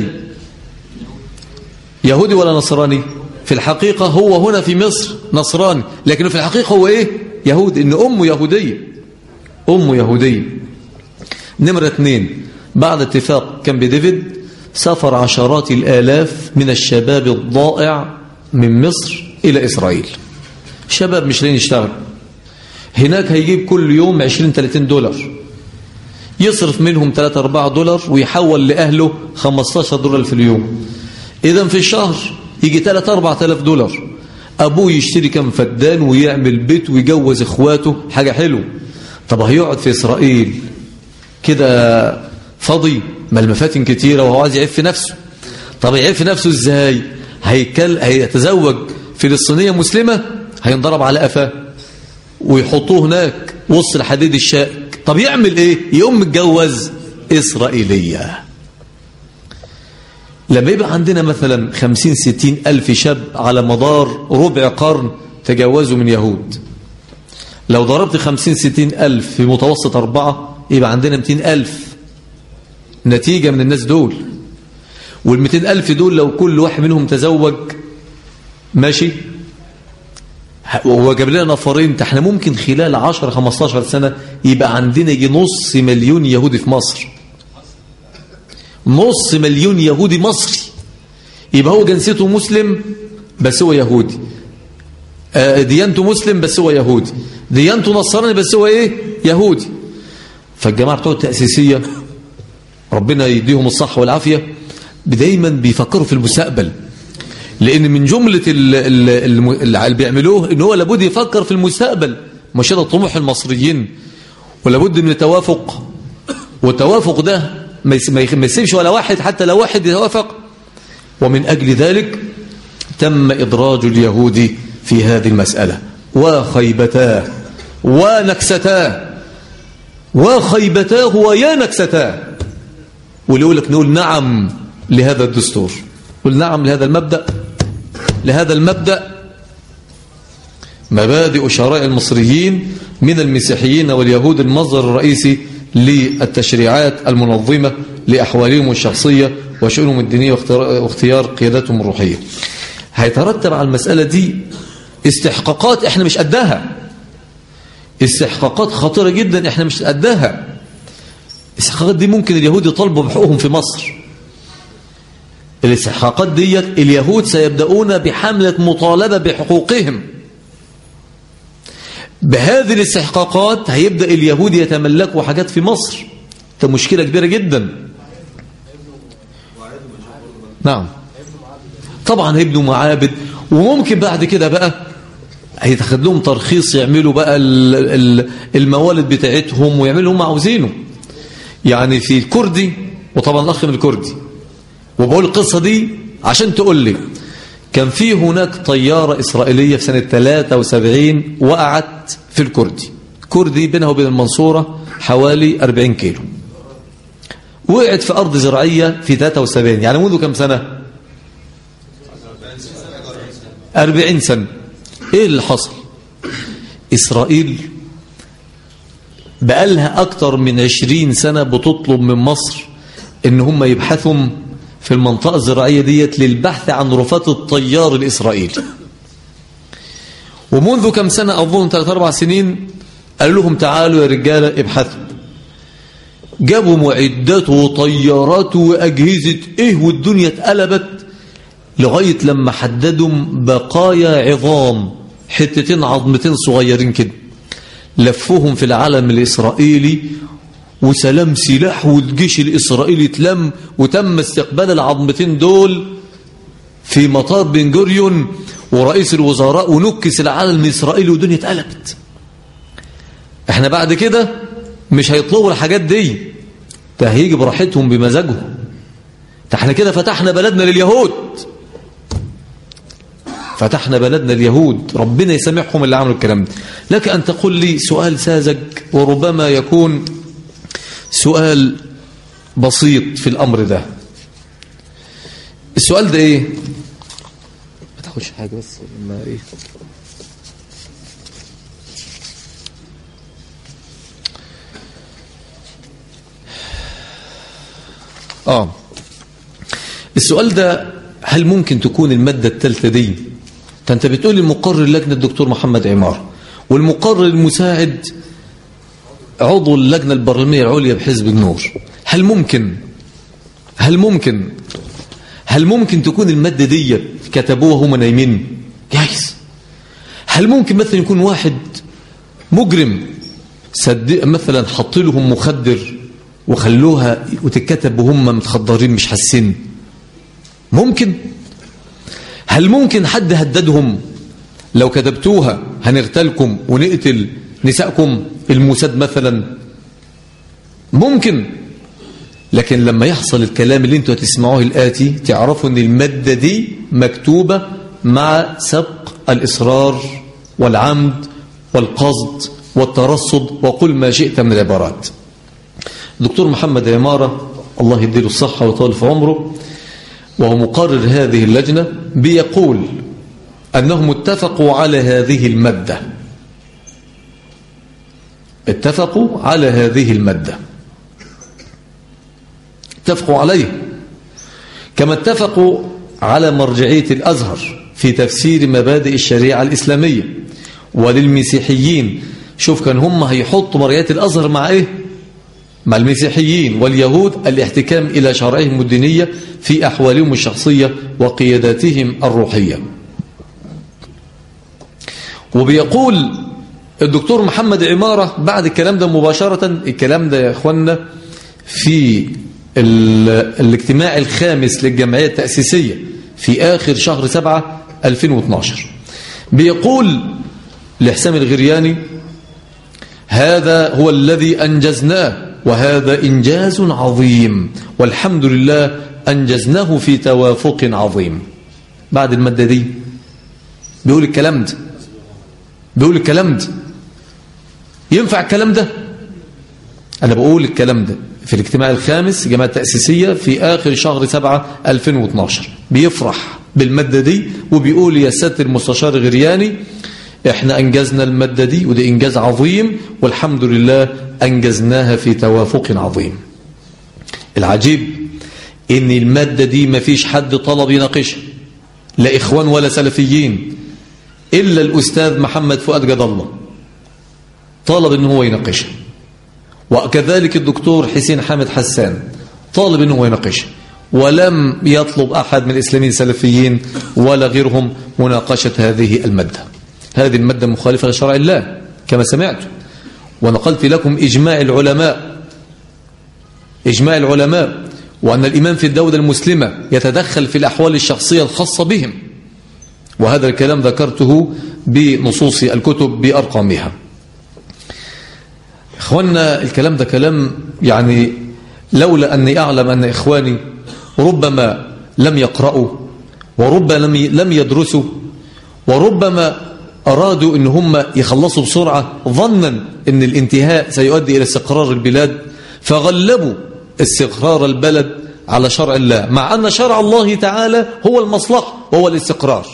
يهودي ولا نصراني؟ في الحقيقة هو هنا في مصر نصراني لكنه في الحقيقة هو إيه؟ يهودي إن أمه يهودية أمه يهودية نمرة اثنين بعد اتفاق كامب ديفيد سافر عشرات الآلاف من الشباب الضائع من مصر إلى إسرائيل شباب مش لين يشتغل هناك هيجيب كل يوم 20-30 دولار يصرف منهم 3-4 دولار ويحول لأهله 15 دولار في اليوم إذا في الشهر يجي 3-4 تلاف دولار أبوه يشتري كم فدان ويعمل بيت ويجوز إخواته حاجة حلوة طب هيقعد في إسرائيل كده فاضي ما المفاتن كتيرة وهو عايز يعيب في نفسه طب يعيب في نفسه ازاي هيكل هيتزوج فلسطينية مسلمة هينضرب على قفاه ويحطوه هناك وسط الحديد الشائك طب يعمل ايه يقوم متجوز إسرائيلية لما يبقى عندنا مثلا خمسين ستين ألف شاب على مدار ربع قرن تجوزوا من يهود لو ضربت خمسين ستين ألف في متوسط أربعة يبقى عندنا متين ألف نتيجة من الناس دول والمتين ألف دول لو كل واحد منهم تزوج ماشي وجاب لنا نفرين احنا ممكن خلال 10 15 سنة يبقى عندنا يجي نص مليون يهودي في مصر نص مليون يهودي مصري يبقى هو جنسيته مسلم بس هو يهودي ديانته مسلم بس هو يهودي ديانته نصراني بس هو ايه يهودي فالجماعة بتوع التأسيسية ربنا يديهم الصحة والعافية دايما بيفكروا في المستقبل لأن من جملة اللي بيعملوه إن هو لابد يفكر في المستقبل مش هذا طموح المصريين ولابد من التوافق والتوافق ده ما يسيبش ولا واحد حتى لو واحد يتوافق ومن أجل ذلك تم إدراج اليهود في هذه المسألة وخيبتاه ونكستاه وخيبتاه ويا نكستاه واللي يقول لك نقول نعم لهذا الدستور قل نعم لهذا المبدأ لهذا المبدأ مبادئ شرائع المصريين من المسيحيين واليهود المصدر الرئيسي للتشريعات المنظمة لأحوالهم الشخصية وشؤونهم الدينية واختيار قياداتهم الروحية هيترتب على المسألة دي استحقاقات احنا مش قدها استحقاقات خطيرة جدا احنا مش قدها الاستحقاقات دي ممكن اليهود يطالبوا بحقوقهم في مصر الاستحقاقات دي اليهود سيبدأون بحملة مطالبة بحقوقهم بهذه الاستحقاقات هيبدأ اليهود يتملكوا حاجات في مصر ده مشكلة كبيرة جدا نعم طبعا هيبنوا معابد وممكن بعد كده بقى هيتاخد لهم ترخيص يعملوا بقى الموالد بتاعتهم ويعملوا هم عاوزينه يعني في الكردي وطبعا الاخ من الكردي وبقول القصة دي عشان تقول لي كان في هناك طيارة إسرائيلية في سنة 73 وقعت في الكردي كردي بينها وبين المنصورة حوالي 40 كيلو وقعت في أرض زراعية في 73 يعني منذ كم سنة 40 سنة ايه اللي حصل إسرائيل بقالها أكتر من 20 سنة بتطلب من مصر إن هم يبحثوا في المنطقة الزراعية ديت للبحث عن رفات الطيار الإسرائيلي ومنذ كم سنة أظن 3-4 سنين قالوا لهم تعالوا يا رجالة ابحثوا جابوا معدات وطيارات وأجهزة إيه والدنيا اتقلبت لغاية لما حددوا بقايا عظام حتتين عظمتين صغيرين كده لفوهم في العالم الإسرائيلي وسلام سلاح والجيش الإسرائيلي اتلم وتم استقبال العظمتين دول في مطار بن جوريون ورئيس الوزراء ونكس العالم الإسرائيلي والدنيا اتقلبت احنا بعد كده مش هيطلبوا الحاجات دي ده هيجي براحتهم بمزاجهم ده احنا كده فتحنا بلدنا لليهود فتحنا بلدنا اليهود ربنا يسامحهم اللي عملوا الكلام ده لك أن تقول لي سؤال ساذج وربما يكون سؤال بسيط في الأمر ده السؤال ده إيه ما تاخدش حاجة بس ما إيه آه السؤال ده هل ممكن تكون المادة الثالثة دي فأنت بتقول المقرر اللجنة الدكتور محمد عمار والمقرر المساعد عضو اللجنة البرلمانية العليا بحزب النور هل ممكن هل ممكن هل ممكن تكون المادة دي كتبوها هم نايمين جايز هل ممكن مثلا يكون واحد مجرم صدق مثلا حط لهم مخدر وخلوها وتتكتب وهم متخدرين مش حاسين ممكن هل ممكن حد هددهم لو كتبتوها هنغتالكم ونقتل نسائكم الموساد مثلا ممكن لكن لما يحصل الكلام اللي انتوا هتسمعوه الآتي تعرفوا ان المادة دي مكتوبة مع سبق الإصرار والعمد والقصد والترصد وقل ما شئت من العبارات دكتور محمد عمارة الله يديله الصحة ويطول في عمره وهو مقرر هذه اللجنة بيقول أنهم اتفقوا على هذه المادة اتفقوا على هذه المادة اتفقوا عليه كما اتفقوا على مرجعية الأزهر في تفسير مبادئ الشريعة الإسلامية وللمسيحيين شوف كان هم هيحطوا مرجعية الأزهر مع إيه مع المسيحيين واليهود الاحتكام إلى شرائعهم الدينية في أحوالهم الشخصية وقياداتهم الروحية وبيقول الدكتور محمد عمارة بعد الكلام ده مباشرة الكلام ده يا أخوانا في الاجتماع الخامس للجمعية التأسيسية في آخر شهر سبعة 2012 بيقول لحسام الغرياني هذا هو الذي أنجزناه وهذا إنجاز عظيم والحمد لله أنجزناه في توافق عظيم بعد المادة دي بيقول الكلام ده بيقول الكلام ده ينفع الكلام ده أنا بقول الكلام ده في الاجتماع الخامس جماعة التأسيسية في آخر شهر سبعة 2012 بيفرح بالمادة دي وبيقول يا سيادة المستشار غرياني احنا انجزنا المادة دي وده انجاز عظيم والحمد لله انجزناها في توافق عظيم العجيب ان المادة دي ما فيش حد طلب يناقشها لا اخوان ولا سلفيين الا الاستاذ محمد فؤاد جد الله طالب ان هو يناقشها وكذلك الدكتور حسين حامد حسان طالب ان هو يناقشها ولم يطلب احد من الاسلاميين السلفيين ولا غيرهم مناقشة هذه المادة هذه المادة مخالفة لشرع الله كما سمعت ونقلت لكم إجماع العلماء إجماع العلماء وأن الإمام في الدولة المسلمة يتدخل في الأحوال الشخصية الخاصة بهم وهذا الكلام ذكرته بنصوص الكتب بأرقامها إخواننا الكلام ده كلام يعني لولا أني أعلم أن إخواني ربما لم يقرأوا وربما لم يدرسوا وربما أرادوا أن هم يخلصوا بسرعة ظنا أن الانتهاء سيؤدي إلى استقرار البلاد فغلبوا استقرار البلد على شرع الله مع أن شرع الله تعالى هو المصلحة وهو الاستقرار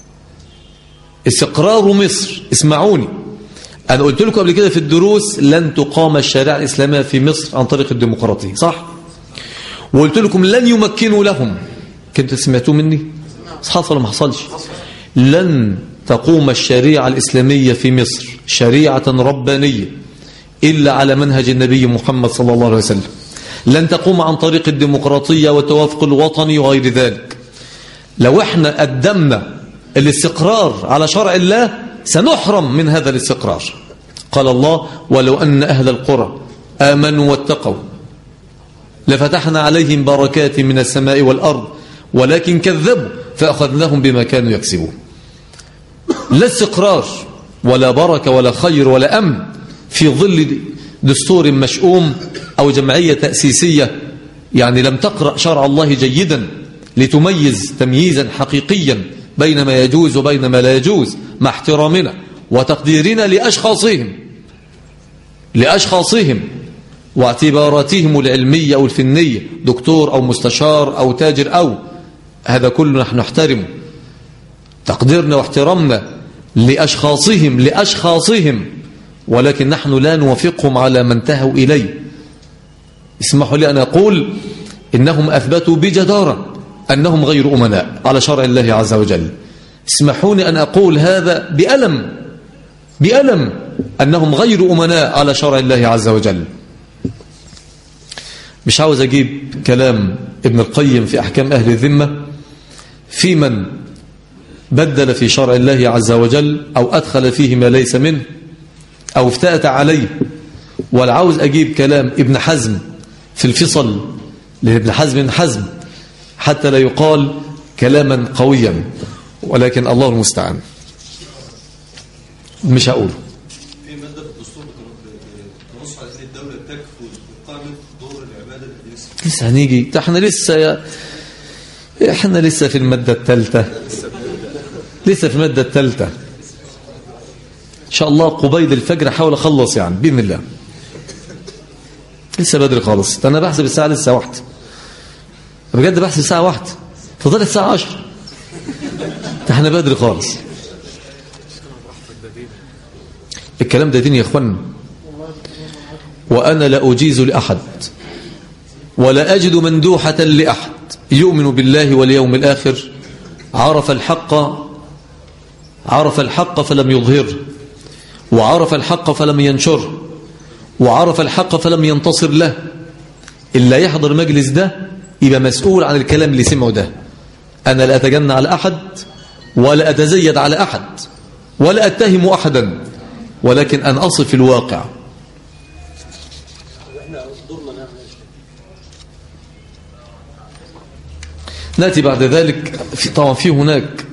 استقرار مصر اسمعوني أنا قلت لكم قبل كده في الدروس لن تقام الشريعة الإسلامية في مصر عن طريق الديمقراطية صح؟ وقلت لكم لن يمكنوا لهم كنت سمعتوا مني؟ حصل ولا ما حصلش؟ لن تقوم الشريعة الإسلامية في مصر شريعة ربانية إلا على منهج النبي محمد صلى الله عليه وسلم لن تقوم عن طريق الديمقراطية والتوافق الوطني وغير ذلك لو احنا قدمنا الاستقرار على شرع الله سنحرم من هذا الاستقرار قال الله ولو أن أهل القرى آمنوا واتقوا لفتحنا عليهم بركات من السماء والأرض ولكن كذبوا فأخذناهم بما كانوا يكسبون لا استقرار ولا بركة ولا خير ولا أمن في ظل دستور مشؤوم أو جمعية تأسيسية يعني لم تقرأ شرع الله جيدا لتميز تمييزا حقيقيا بين ما يجوز وبين ما لا يجوز مع احترامنا وتقديرنا لأشخاصهم لأشخاصهم واعتباراتهم العلمية أو الفنية دكتور أو مستشار أو تاجر أو هذا كله نحن نحترمه تقديرنا واحترامنا لأشخاصهم لأشخاصهم ولكن نحن لا نوافقهم على ما انتهوا إليه اسمحوا لي أن أقول إنهم أثبتوا بجدارة أنهم غير أمناء على شرع الله عز وجل اسمحوني أن أقول هذا بألم بألم أنهم غير أمناء على شرع الله عز وجل مش عاوز أجيب كلام ابن القيم في أحكام أهل الذمة في من بدل في شرع الله عز وجل أو أدخل فيه ما ليس منه أو افتأت عليه والعاوز أجيب كلام ابن حزم في الفصل لابن حزم بن حزم حتى لا يقال كلاما قويا ولكن الله المستعان مش هقوله في ماده في الدستور بتنص على ان الدوله تكفل اقامه دور العباده الدينيه لسه هنيجي احنا لسه يا احنا لسه في المادة الثالثة لسه في المادة الثالثة ان شاء الله قبيل الفجر احاول اخلص يعني باذن الله لسه بدري خالص ده انا بحسب الساعة لسه واحدة بجد بحسب الساعة واحدة فضلت الساعة عشر ده احنا بدري خالص الكلام ده دين يا اخوانا وانا لا اجيز لاحد ولا أجد مندوحة لأحد يؤمن بالله واليوم الآخر عرف الحق عرف الحق فلم يظهره وعرف الحق فلم ينشره وعرف الحق فلم ينتصر له إلا يحضر مجلس ده يبقى مسؤول عن الكلام اللي سمعه ده أنا لا أتجنى على أحد ولا أتزيد على أحد ولا أتهم أحدا ولكن أن أصف الواقع نأتي بعد ذلك في طبعا في هناك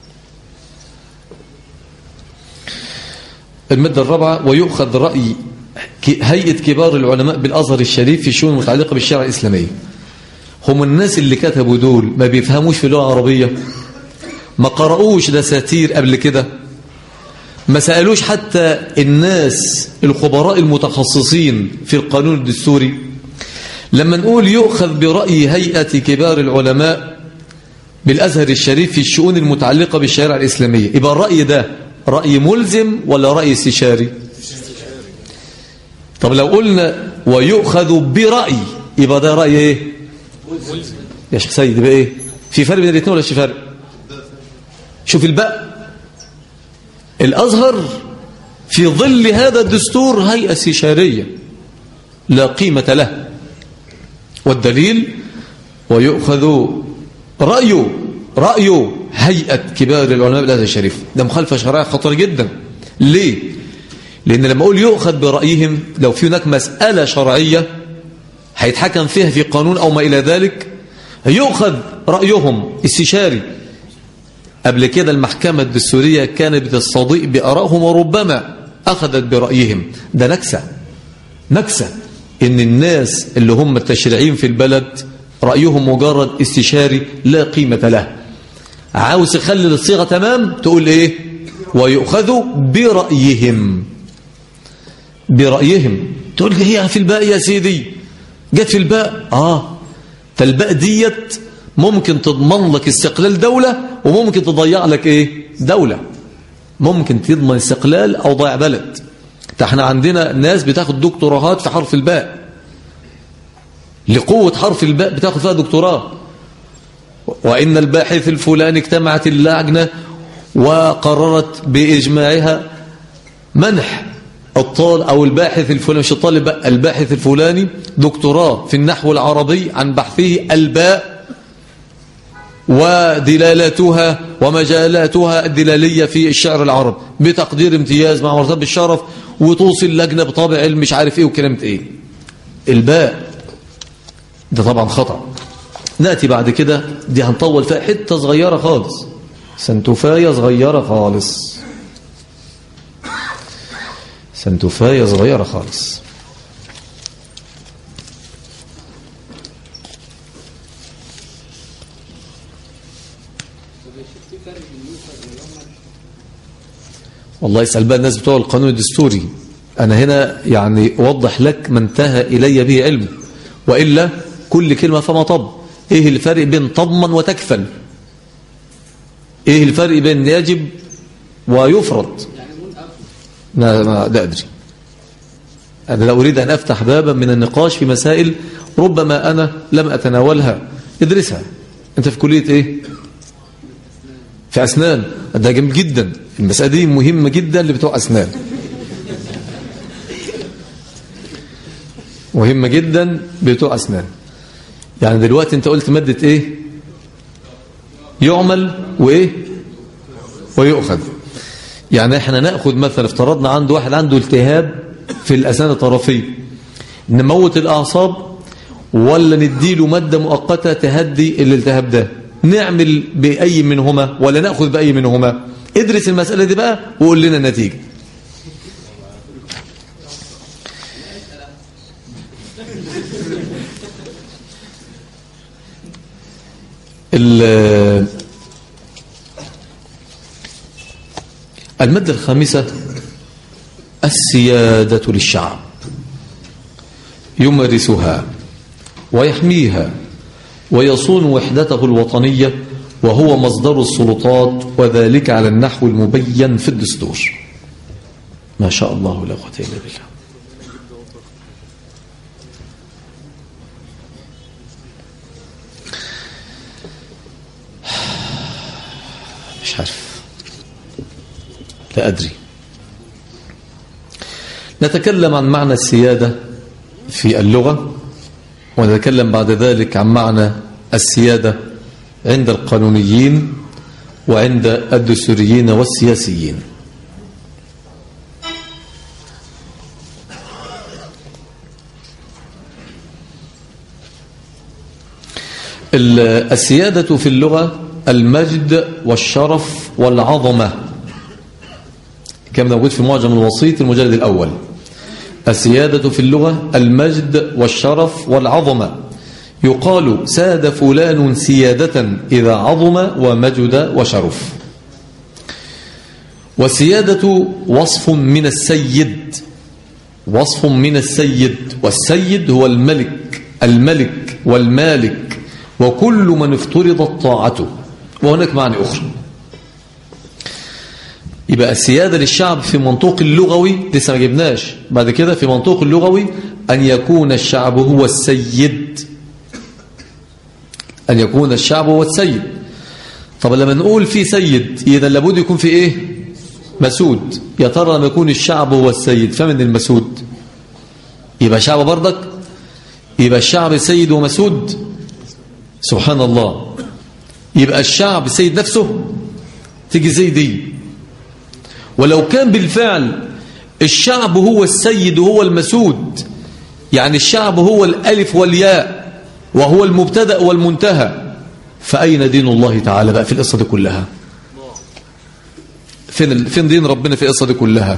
المادة الرابعة ويؤخذ رأي هيئة كبار العلماء بالأزهر الشريف في الشؤون المتعلقة بالشرع الإسلامي هم الناس اللي كتبوا دول ما بيفهموش في اللغة العربية ما قرأوش دساتير قبل كده ما سألوش حتى الناس الخبراء المتخصصين في القانون الدستوري لما نقول يؤخذ برأي هيئة كبار العلماء بالأزهر الشريف في الشؤون المتعلقة بالشريعة الإسلامية يبقى الرأي ده رأي ملزم ولا رأي استشاري طب لو قلنا ويؤخذ برأي يبقى ده رأي ايه يا شيخ سيد يبقى ايه في فرق بين الاثنين ولا في فرق شوف الباء الأزهر في ظل هذا الدستور هيئة استشارية لا قيمة له والدليل ويؤخذ رأيه رأيه هيئة كبار العلماء بالأزهر الشريف ده مخالفة شرعية خطيرة جدا ليه؟ لأن لما أقول يؤخذ برأيهم لو في هناك مسألة شرعية هيتحكم فيها في قانون أو ما إلى ذلك يؤخذ رأيهم استشاري قبل كده المحكمة الدستورية كانت بتستضيء بأرائهم وربما أخذت برأيهم ده نكسة نكسة إن الناس اللي هم التشريعين في البلد رأيهم مجرد استشاري لا قيمة له عاوز يخلي الصيغة تمام تقول إيه ويؤخذوا برأيهم برأيهم تقول لي هي في الباء يا سيدي جت في الباء آه فالباء ديت ممكن تضمن لك استقلال دولة وممكن تضيع لك إيه دولة ممكن تضمن استقلال أو ضيع بلد احنا عندنا ناس بتاخد دكتوراهات في حرف الباء لقوة حرف الباء بتاخد فيها دكتوراه وإن الباحث الفلاني اجتمعت اللجنة وقررت بإجماعها منح الطالب أو الباحث الفلاني مش الطالب الباحث الفلاني دكتوراه في النحو العربي عن بحثه الباء ودلالاتها ومجالاتها الدلالية في الشعر العربي بتقدير امتياز مع مرتبة الشرف وتوصي اللجنة بطابع علم مش عارف ايه وكلمة ايه الباء ده طبعا خطأ نأتي بعد كده دي هنطول فيها حتة صغيرة خالص سنتوفاية صغيرة خالص سنتوفاية صغيرة خالص والله يسأل بقى الناس بتوع القانون الدستوري أنا هنا يعني أوضح لك ما انتهى إلي به علم وإلا كل كلمة فما طب إيه الفرق بين طضمن وتكفل إيه الفرق بين يجب ويفرض لا ما لا أدري أنا لا أريد أن أفتح بابا من النقاش في مسائل ربما أنا لم أتناولها ادرسها أنت في كلية إيه في أسنان ده جميل جدا المسألة دي مهمة جدا اللي بتوع أسنان مهمة جدا بتوع أسنان يعني دلوقتي أنت قلت مادة إيه يعمل وإيه ويؤخذ يعني احنا ناخذ مثلا افترضنا عنده واحد عنده التهاب في الاسنان الطرفيه نموت الاعصاب ولا نديله ماده مؤقته تهدي الالتهاب ده نعمل باي منهما ولا ناخذ باي منهما ادرس المساله دي بقى وقول لنا النتيجه المادة الخامسة السيادة للشعب يمارسها ويحميها ويصون وحدته الوطنية وهو مصدر السلطات وذلك على النحو المبين في الدستور ما شاء الله لا قوة إلا بالله مش عارف لا أدري نتكلم عن معنى السيادة في اللغة ونتكلم بعد ذلك عن معنى السيادة عند القانونيين وعند الدستوريين والسياسيين السيادة في اللغة المجد والشرف والعظمة كما موجود في معجم الوسيط المجلد الأول السيادة في اللغة المجد والشرف والعظمة يقال ساد فلان سيادة إذا عظم ومجد وشرف والسيادة وصف من السيد وصف من السيد والسيد هو الملك الملك والمالك وكل من افترضت طاعته وهناك معنى أخرى يبقى السيادة للشعب في منطوق اللغوي لسه ما جبناش بعد كده في منطوق اللغوي أن يكون الشعب هو السيد أن يكون الشعب هو السيد طب لما نقول في سيد إذا لابد يكون في إيه مسود يا ترى لما يكون الشعب هو السيد فمن المسود يبقى شعب برضك يبقى الشعب سيد ومسود سبحان الله يبقى الشعب سيد نفسه تيجي زي دي ولو كان بالفعل الشعب هو السيد وهو المسود يعني الشعب هو الألف والياء وهو المبتدأ والمنتهى فأين دين الله تعالى بقى في القصة دي كلها فين, فين دين ربنا في القصة دي كلها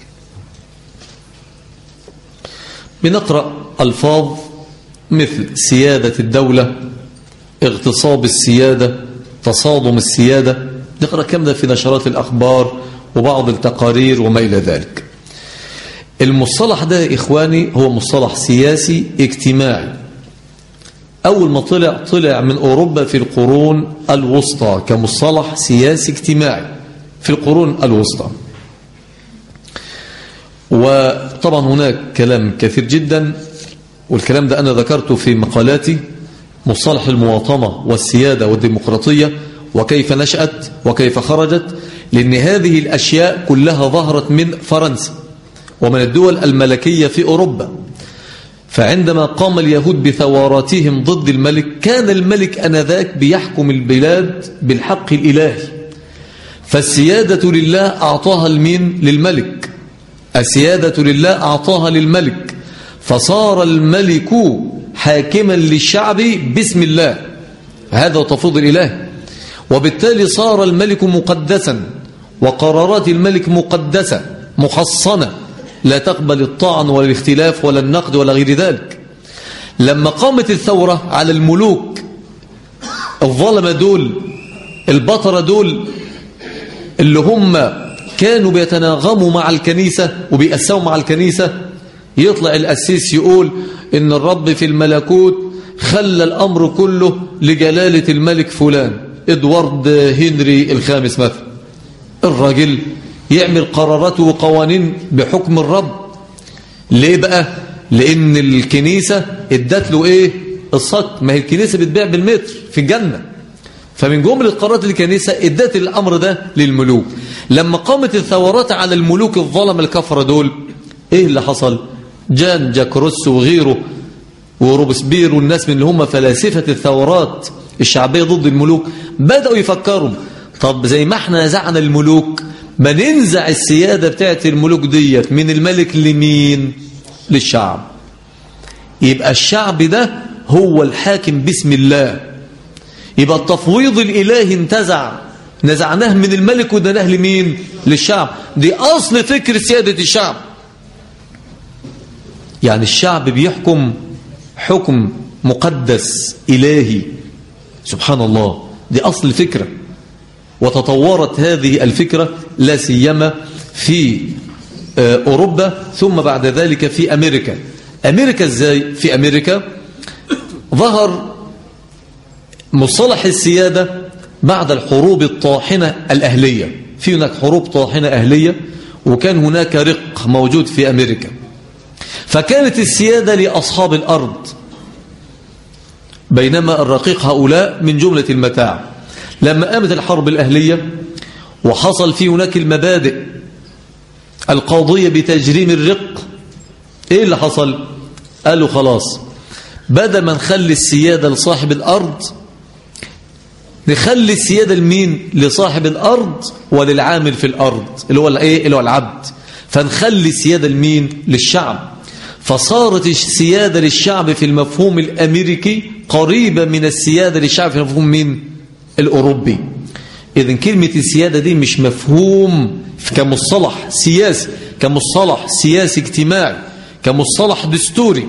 بنقرأ ألفاظ مثل سيادة الدولة اغتصاب السيادة تصادم السيادة نقرأ كم ده في نشرات الأخبار وبعض التقارير وما إلى ذلك المصطلح ده يا إخواني هو مصطلح سياسي اجتماعي أول ما طلع طلع من أوروبا في القرون الوسطى كمصطلح سياسي اجتماعي في القرون الوسطى وطبعا هناك كلام كثير جدا والكلام ده أنا ذكرته في مقالاتي مصطلح المواطنة والسيادة والديمقراطية وكيف نشأت وكيف خرجت لأن هذه الأشياء كلها ظهرت من فرنسا ومن الدول الملكية في أوروبا فعندما قام اليهود بثوراتهم ضد الملك كان الملك أنذاك بيحكم البلاد بالحق الإلهي فالسيادة لله أعطاها المين للملك السيادة لله أعطاها للملك فصار الملك حاكما للشعب باسم الله هذا تفوض الإله وبالتالي صار الملك مقدسا وقرارات الملك مقدسة محصنة لا تقبل الطعن ولا الاختلاف ولا النقد ولا غير ذلك لما قامت الثورة على الملوك الظلمة دول البطرة دول اللي هم كانوا بيتناغموا مع الكنيسة وبيأسوا مع الكنيسة يطلع الأسيس يقول إن الرب في الملكوت خلى الأمر كله لجلالة الملك فلان إدوارد هنري الخامس مثلا الراجل يعمل قرارات وقوانين بحكم الرب ليه بقى لأن الكنيسة ادت له إيه الصك ما هي الكنيسة بتبيع بالمتر في الجنة فمن جملة قرارات الكنيسة ادت الأمر ده للملوك لما قامت الثورات على الملوك الظلم الكفرة دول ايه اللي حصل جان جاك روس وغيره وروبسبير والناس من اللي هم فلاسفة الثورات الشعبية ضد الملوك بدأوا يفكروا طب زي ما احنا نزعنا الملوك ما ننزع السيادة بتاعت الملوك ديت من الملك لمين للشعب يبقى الشعب ده هو الحاكم باسم الله يبقى التفويض الإلهي انتزع نزعناه من الملك ودناه لمين للشعب دي أصل فكر سيادة الشعب يعني الشعب بيحكم حكم مقدس إلهي سبحان الله دي أصل الفكرة وتطورت هذه الفكرة لا سيما في أوروبا ثم بعد ذلك في أمريكا أمريكا إزاي في أمريكا ظهر مصطلح السيادة بعد الحروب الطاحنة الأهلية في هناك حروب طاحنة أهلية وكان هناك رق موجود في أمريكا فكانت السيادة لأصحاب الأرض بينما الرقيق هؤلاء من جملة المتاع لما قامت الحرب الأهلية وحصل في هناك المبادئ القاضية بتجريم الرق ايه اللي حصل قالوا خلاص بدل ما نخلي السيادة لصاحب الأرض نخلي السيادة لمين لصاحب الأرض وللعامل في الأرض اللي هو الايه اللي هو العبد فنخلي السيادة لمين للشعب فصارت السيادة للشعب في المفهوم الأمريكي قريبة من السيادة للشعب في المفهوم مين الأوروبي إذا كلمة السيادة دي مش مفهوم كمصطلح سياسي كمصطلح سياسي اجتماعي كمصطلح دستوري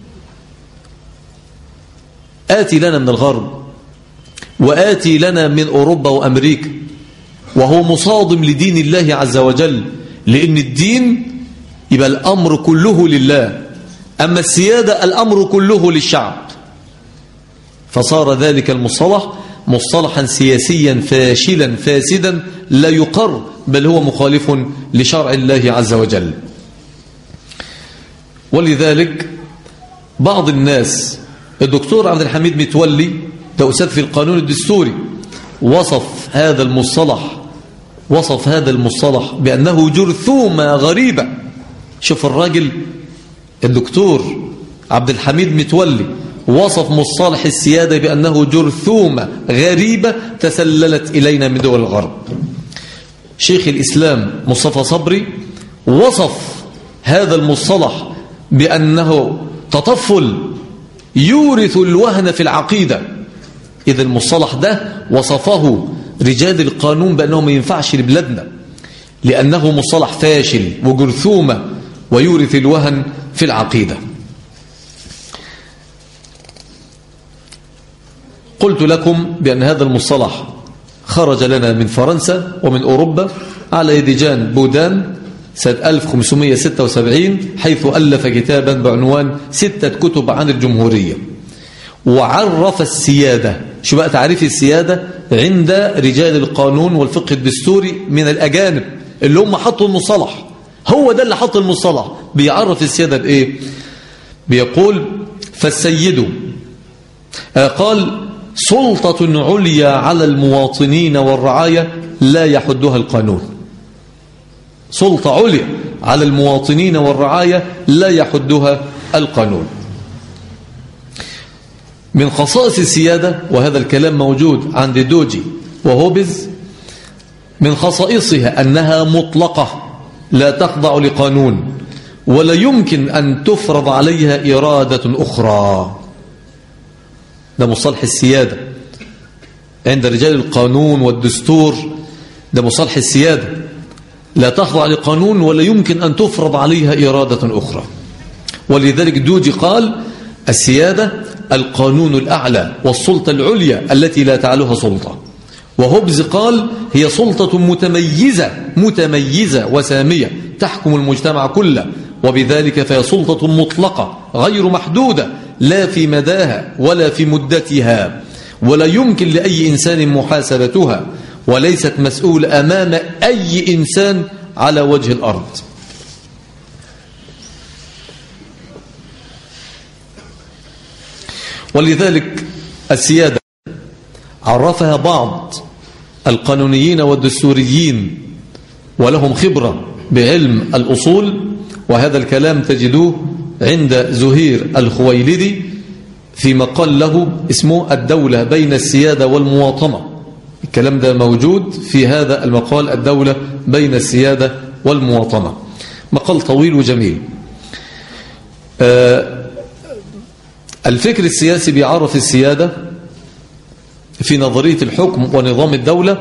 آتي لنا من الغرب وآتي لنا من أوروبا وأمريكا وهو مصادم لدين الله عز وجل لأن الدين يبقى الأمر كله لله أما السيادة الأمر كله للشعب فصار ذلك المصطلح مصطلحا سياسيا فاشلا فاسدا لا يقر بل هو مخالف لشرع الله عز وجل ولذلك بعض الناس الدكتور عبد الحميد متولي ده أستاذ في القانون الدستوري وصف هذا المصطلح وصف هذا المصطلح بأنه جرثومة غريبة شوف الراجل الدكتور عبد الحميد متولي وصف مصطلح السيادة بأنه جرثومة غريبة تسللت إلينا من دول الغرب شيخ الإسلام مصطفى صبري وصف هذا المصطلح بأنه تطفل يورث الوهن في العقيدة إذا المصطلح ده وصفه رجال القانون بأنه ما ينفعش لبلادنا لأنه مصطلح فاشل وجرثومة ويورث الوهن في العقيدة قلت لكم بأن هذا المصطلح خرج لنا من فرنسا ومن أوروبا على يد جان بودان سنة 1576 حيث ألف كتابا بعنوان ستة كتب عن الجمهورية وعرف السيادة شو بقى تعريف السيادة عند رجال القانون والفقه الدستوري من الأجانب اللي هم حطوا المصطلح هو ده اللي حط المصطلح بيعرف السيادة بإيه بيقول فالسيد قال سلطة عليا على المواطنين والرعاية لا يحدها القانون سلطة عليا على المواطنين والرعاية لا يحدها القانون من خصائص السيادة وهذا الكلام موجود عند دوجي وهوبز من خصائصها أنها مطلقة لا تخضع لقانون ولا يمكن أن تفرض عليها إرادة أخرى ده مصطلح السيادة عند رجال القانون والدستور ده مصطلح السيادة لا تخضع لقانون ولا يمكن أن تفرض عليها إرادة أخرى ولذلك دوجي قال السيادة القانون الأعلى والسلطة العليا التي لا تعلوها سلطة وهبز قال هي سلطة متميزة متميزة وسامية تحكم المجتمع كله وبذلك فهي سلطة مطلقة غير محدودة لا في مداها ولا في مدتها ولا يمكن لأي إنسان محاسبتها وليست مسؤول أمام أي إنسان على وجه الأرض ولذلك السيادة عرفها بعض القانونيين والدستوريين ولهم خبرة بعلم الأصول وهذا الكلام تجدوه عند زهير الخويلدي في مقال له اسمه الدولة بين السيادة والمواطنة الكلام ده موجود في هذا المقال الدولة بين السيادة والمواطنة مقال طويل وجميل الفكر السياسي بيعرف السيادة في نظرية الحكم ونظام الدولة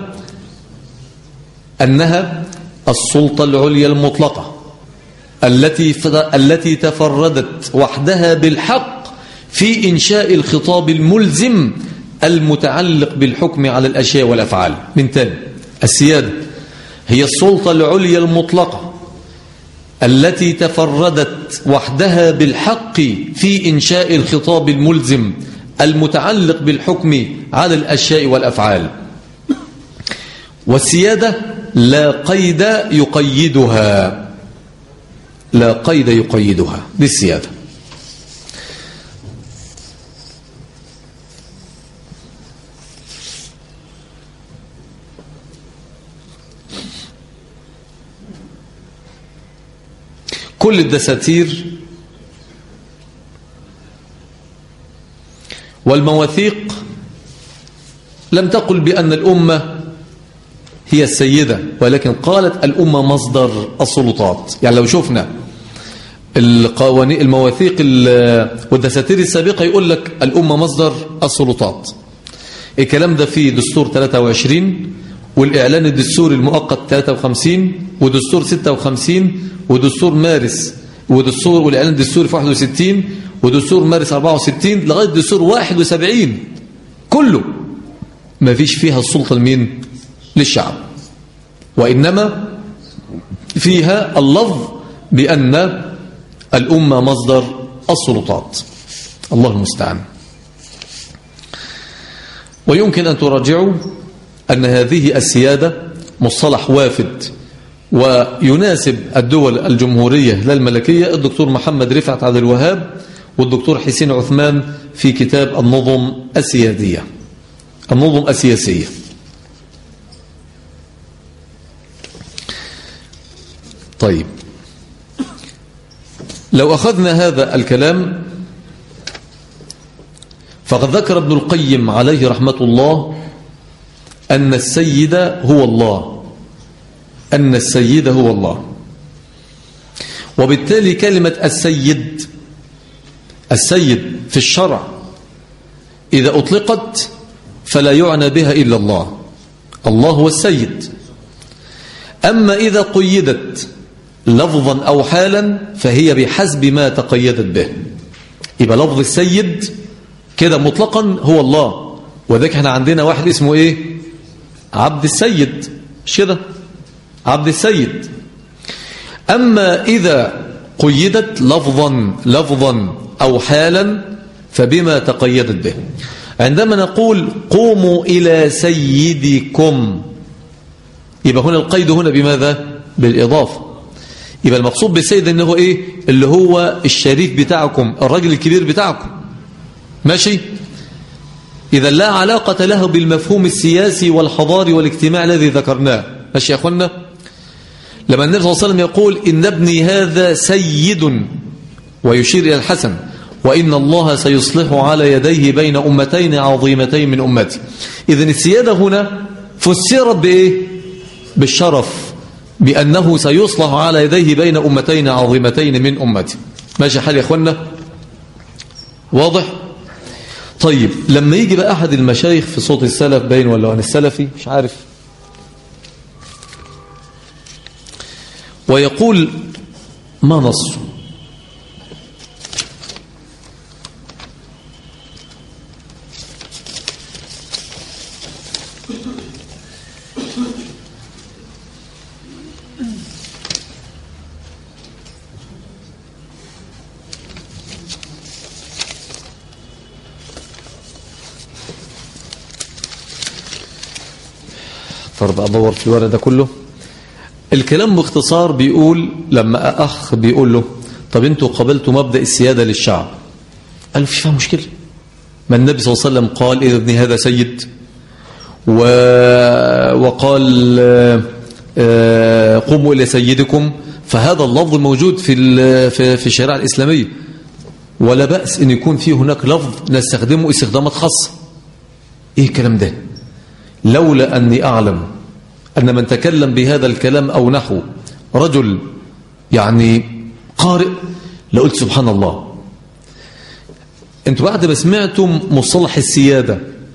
أنها السلطة العليا المطلقة التي التي تفردت وحدها بالحق في إنشاء الخطاب الملزم المتعلق بالحكم على الأشياء والأفعال من تاني السيادة هي السلطة العليا المطلقة التي تفردت وحدها بالحق في إنشاء الخطاب الملزم المتعلق بالحكم على الأشياء والأفعال والسيادة لا قيد يقيدها لا قيد يقيدها بالسيادة كل الدساتير والمواثيق لم تقل بأن الأمة هي السيدة ولكن قالت الأمة مصدر السلطات يعني لو شفنا القوانين المواثيق والدساتير السابقة يقول لك الأمة مصدر السلطات الكلام ده في دستور 23 والإعلان الدستوري المؤقت 53 ودستور 56 ودستور مارس ودستور والإعلان الدستوري في 61 ودستور مارس 64 لغاية دستور 71 كله ما فيش فيها السلطة لمين للشعب وإنما فيها اللفظ بأن الأمة مصدر السلطات الله المستعان ويمكن أن تراجعوا أن هذه السيادة مصطلح وافد ويناسب الدول الجمهورية لا الملكية الدكتور محمد رفعت عبد الوهاب والدكتور حسين عثمان في كتاب النظم السيادية النظم السياسية طيب لو أخذنا هذا الكلام فقد ذكر ابن القيم عليه رحمة الله أن السيد هو الله أن السيد هو الله وبالتالي كلمة السيد السيد في الشرع إذا أطلقت فلا يعنى بها إلا الله الله هو السيد أما إذا قيدت لفظا أو حالا فهي بحسب ما تقيدت به يبقى لفظ السيد كده مطلقا هو الله وذلك احنا عندنا واحد اسمه ايه عبد السيد مش كده عبد السيد أما إذا قيدت لفظا لفظا أو حالا فبما تقيدت به عندما نقول قوموا إلى سيدكم يبقى هنا القيد هنا بماذا بالإضافة يبقى المقصود بالسيد انه ايه اللي هو الشريف بتاعكم الراجل الكبير بتاعكم ماشي اذا لا علاقة له بالمفهوم السياسي والحضاري والاجتماعي الذي ذكرناه ماشي يا اخوانا لما النبي صلى الله عليه وسلم يقول إن ابني هذا سيد ويشير إلى الحسن وإن الله سيصلح على يديه بين أمتين عظيمتين من أمتي إذن السيادة هنا فسرت بإيه؟ بالشرف بأنه سيصلح على يديه بين أمتين عظيمتين من أمتي ماشي حال يا أخوانا واضح طيب لما يجي بقى أحد المشايخ في صوت السلف باين ولا عن السلفي مش عارف ويقول ما نص فرض أدور في الورق ده كله الكلام باختصار بيقول لما أخ بيقول له طب انتوا قبلتوا مبدأ السيادة للشعب قال في فيها مشكلة ما النبي صلى الله عليه وسلم قال إذا ابني هذا سيد و... وقال آه، قوموا إلى سيدكم فهذا اللفظ موجود في ال... في في الشريعة الإسلامية ولا بأس أن يكون فيه هناك لفظ نستخدمه استخدامات خاصة إيه الكلام ده لولا أني أعلم أن من تكلم بهذا الكلام أو نحو رجل يعني قارئ لقلت سبحان الله انتوا بعد ما سمعتم مصطلح السيادة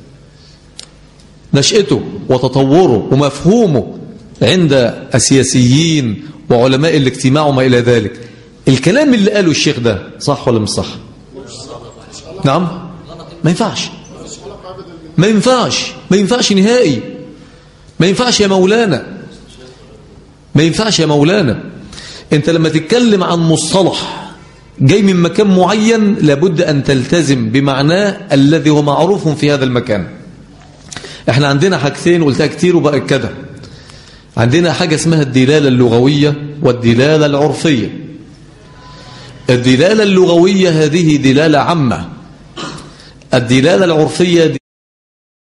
نشأته وتطوره ومفهومه عند السياسيين وعلماء الاجتماع وما إلى ذلك الكلام اللي قاله الشيخ ده صح ولا مش صح نعم ما ينفعش ما ينفعش ما ينفعش نهائي ما ينفعش يا مولانا ما ينفعش يا مولانا انت لما تتكلم عن مصطلح جاي من مكان معين لابد أن تلتزم بمعناه الذي هو معروف في هذا المكان احنا عندنا حاجتين قلتها كتير وبأكدها عندنا حاجة اسمها الدلالة اللغوية والدلالة العرفية الدلالة اللغوية هذه دلالة عامة الدلالة العرفية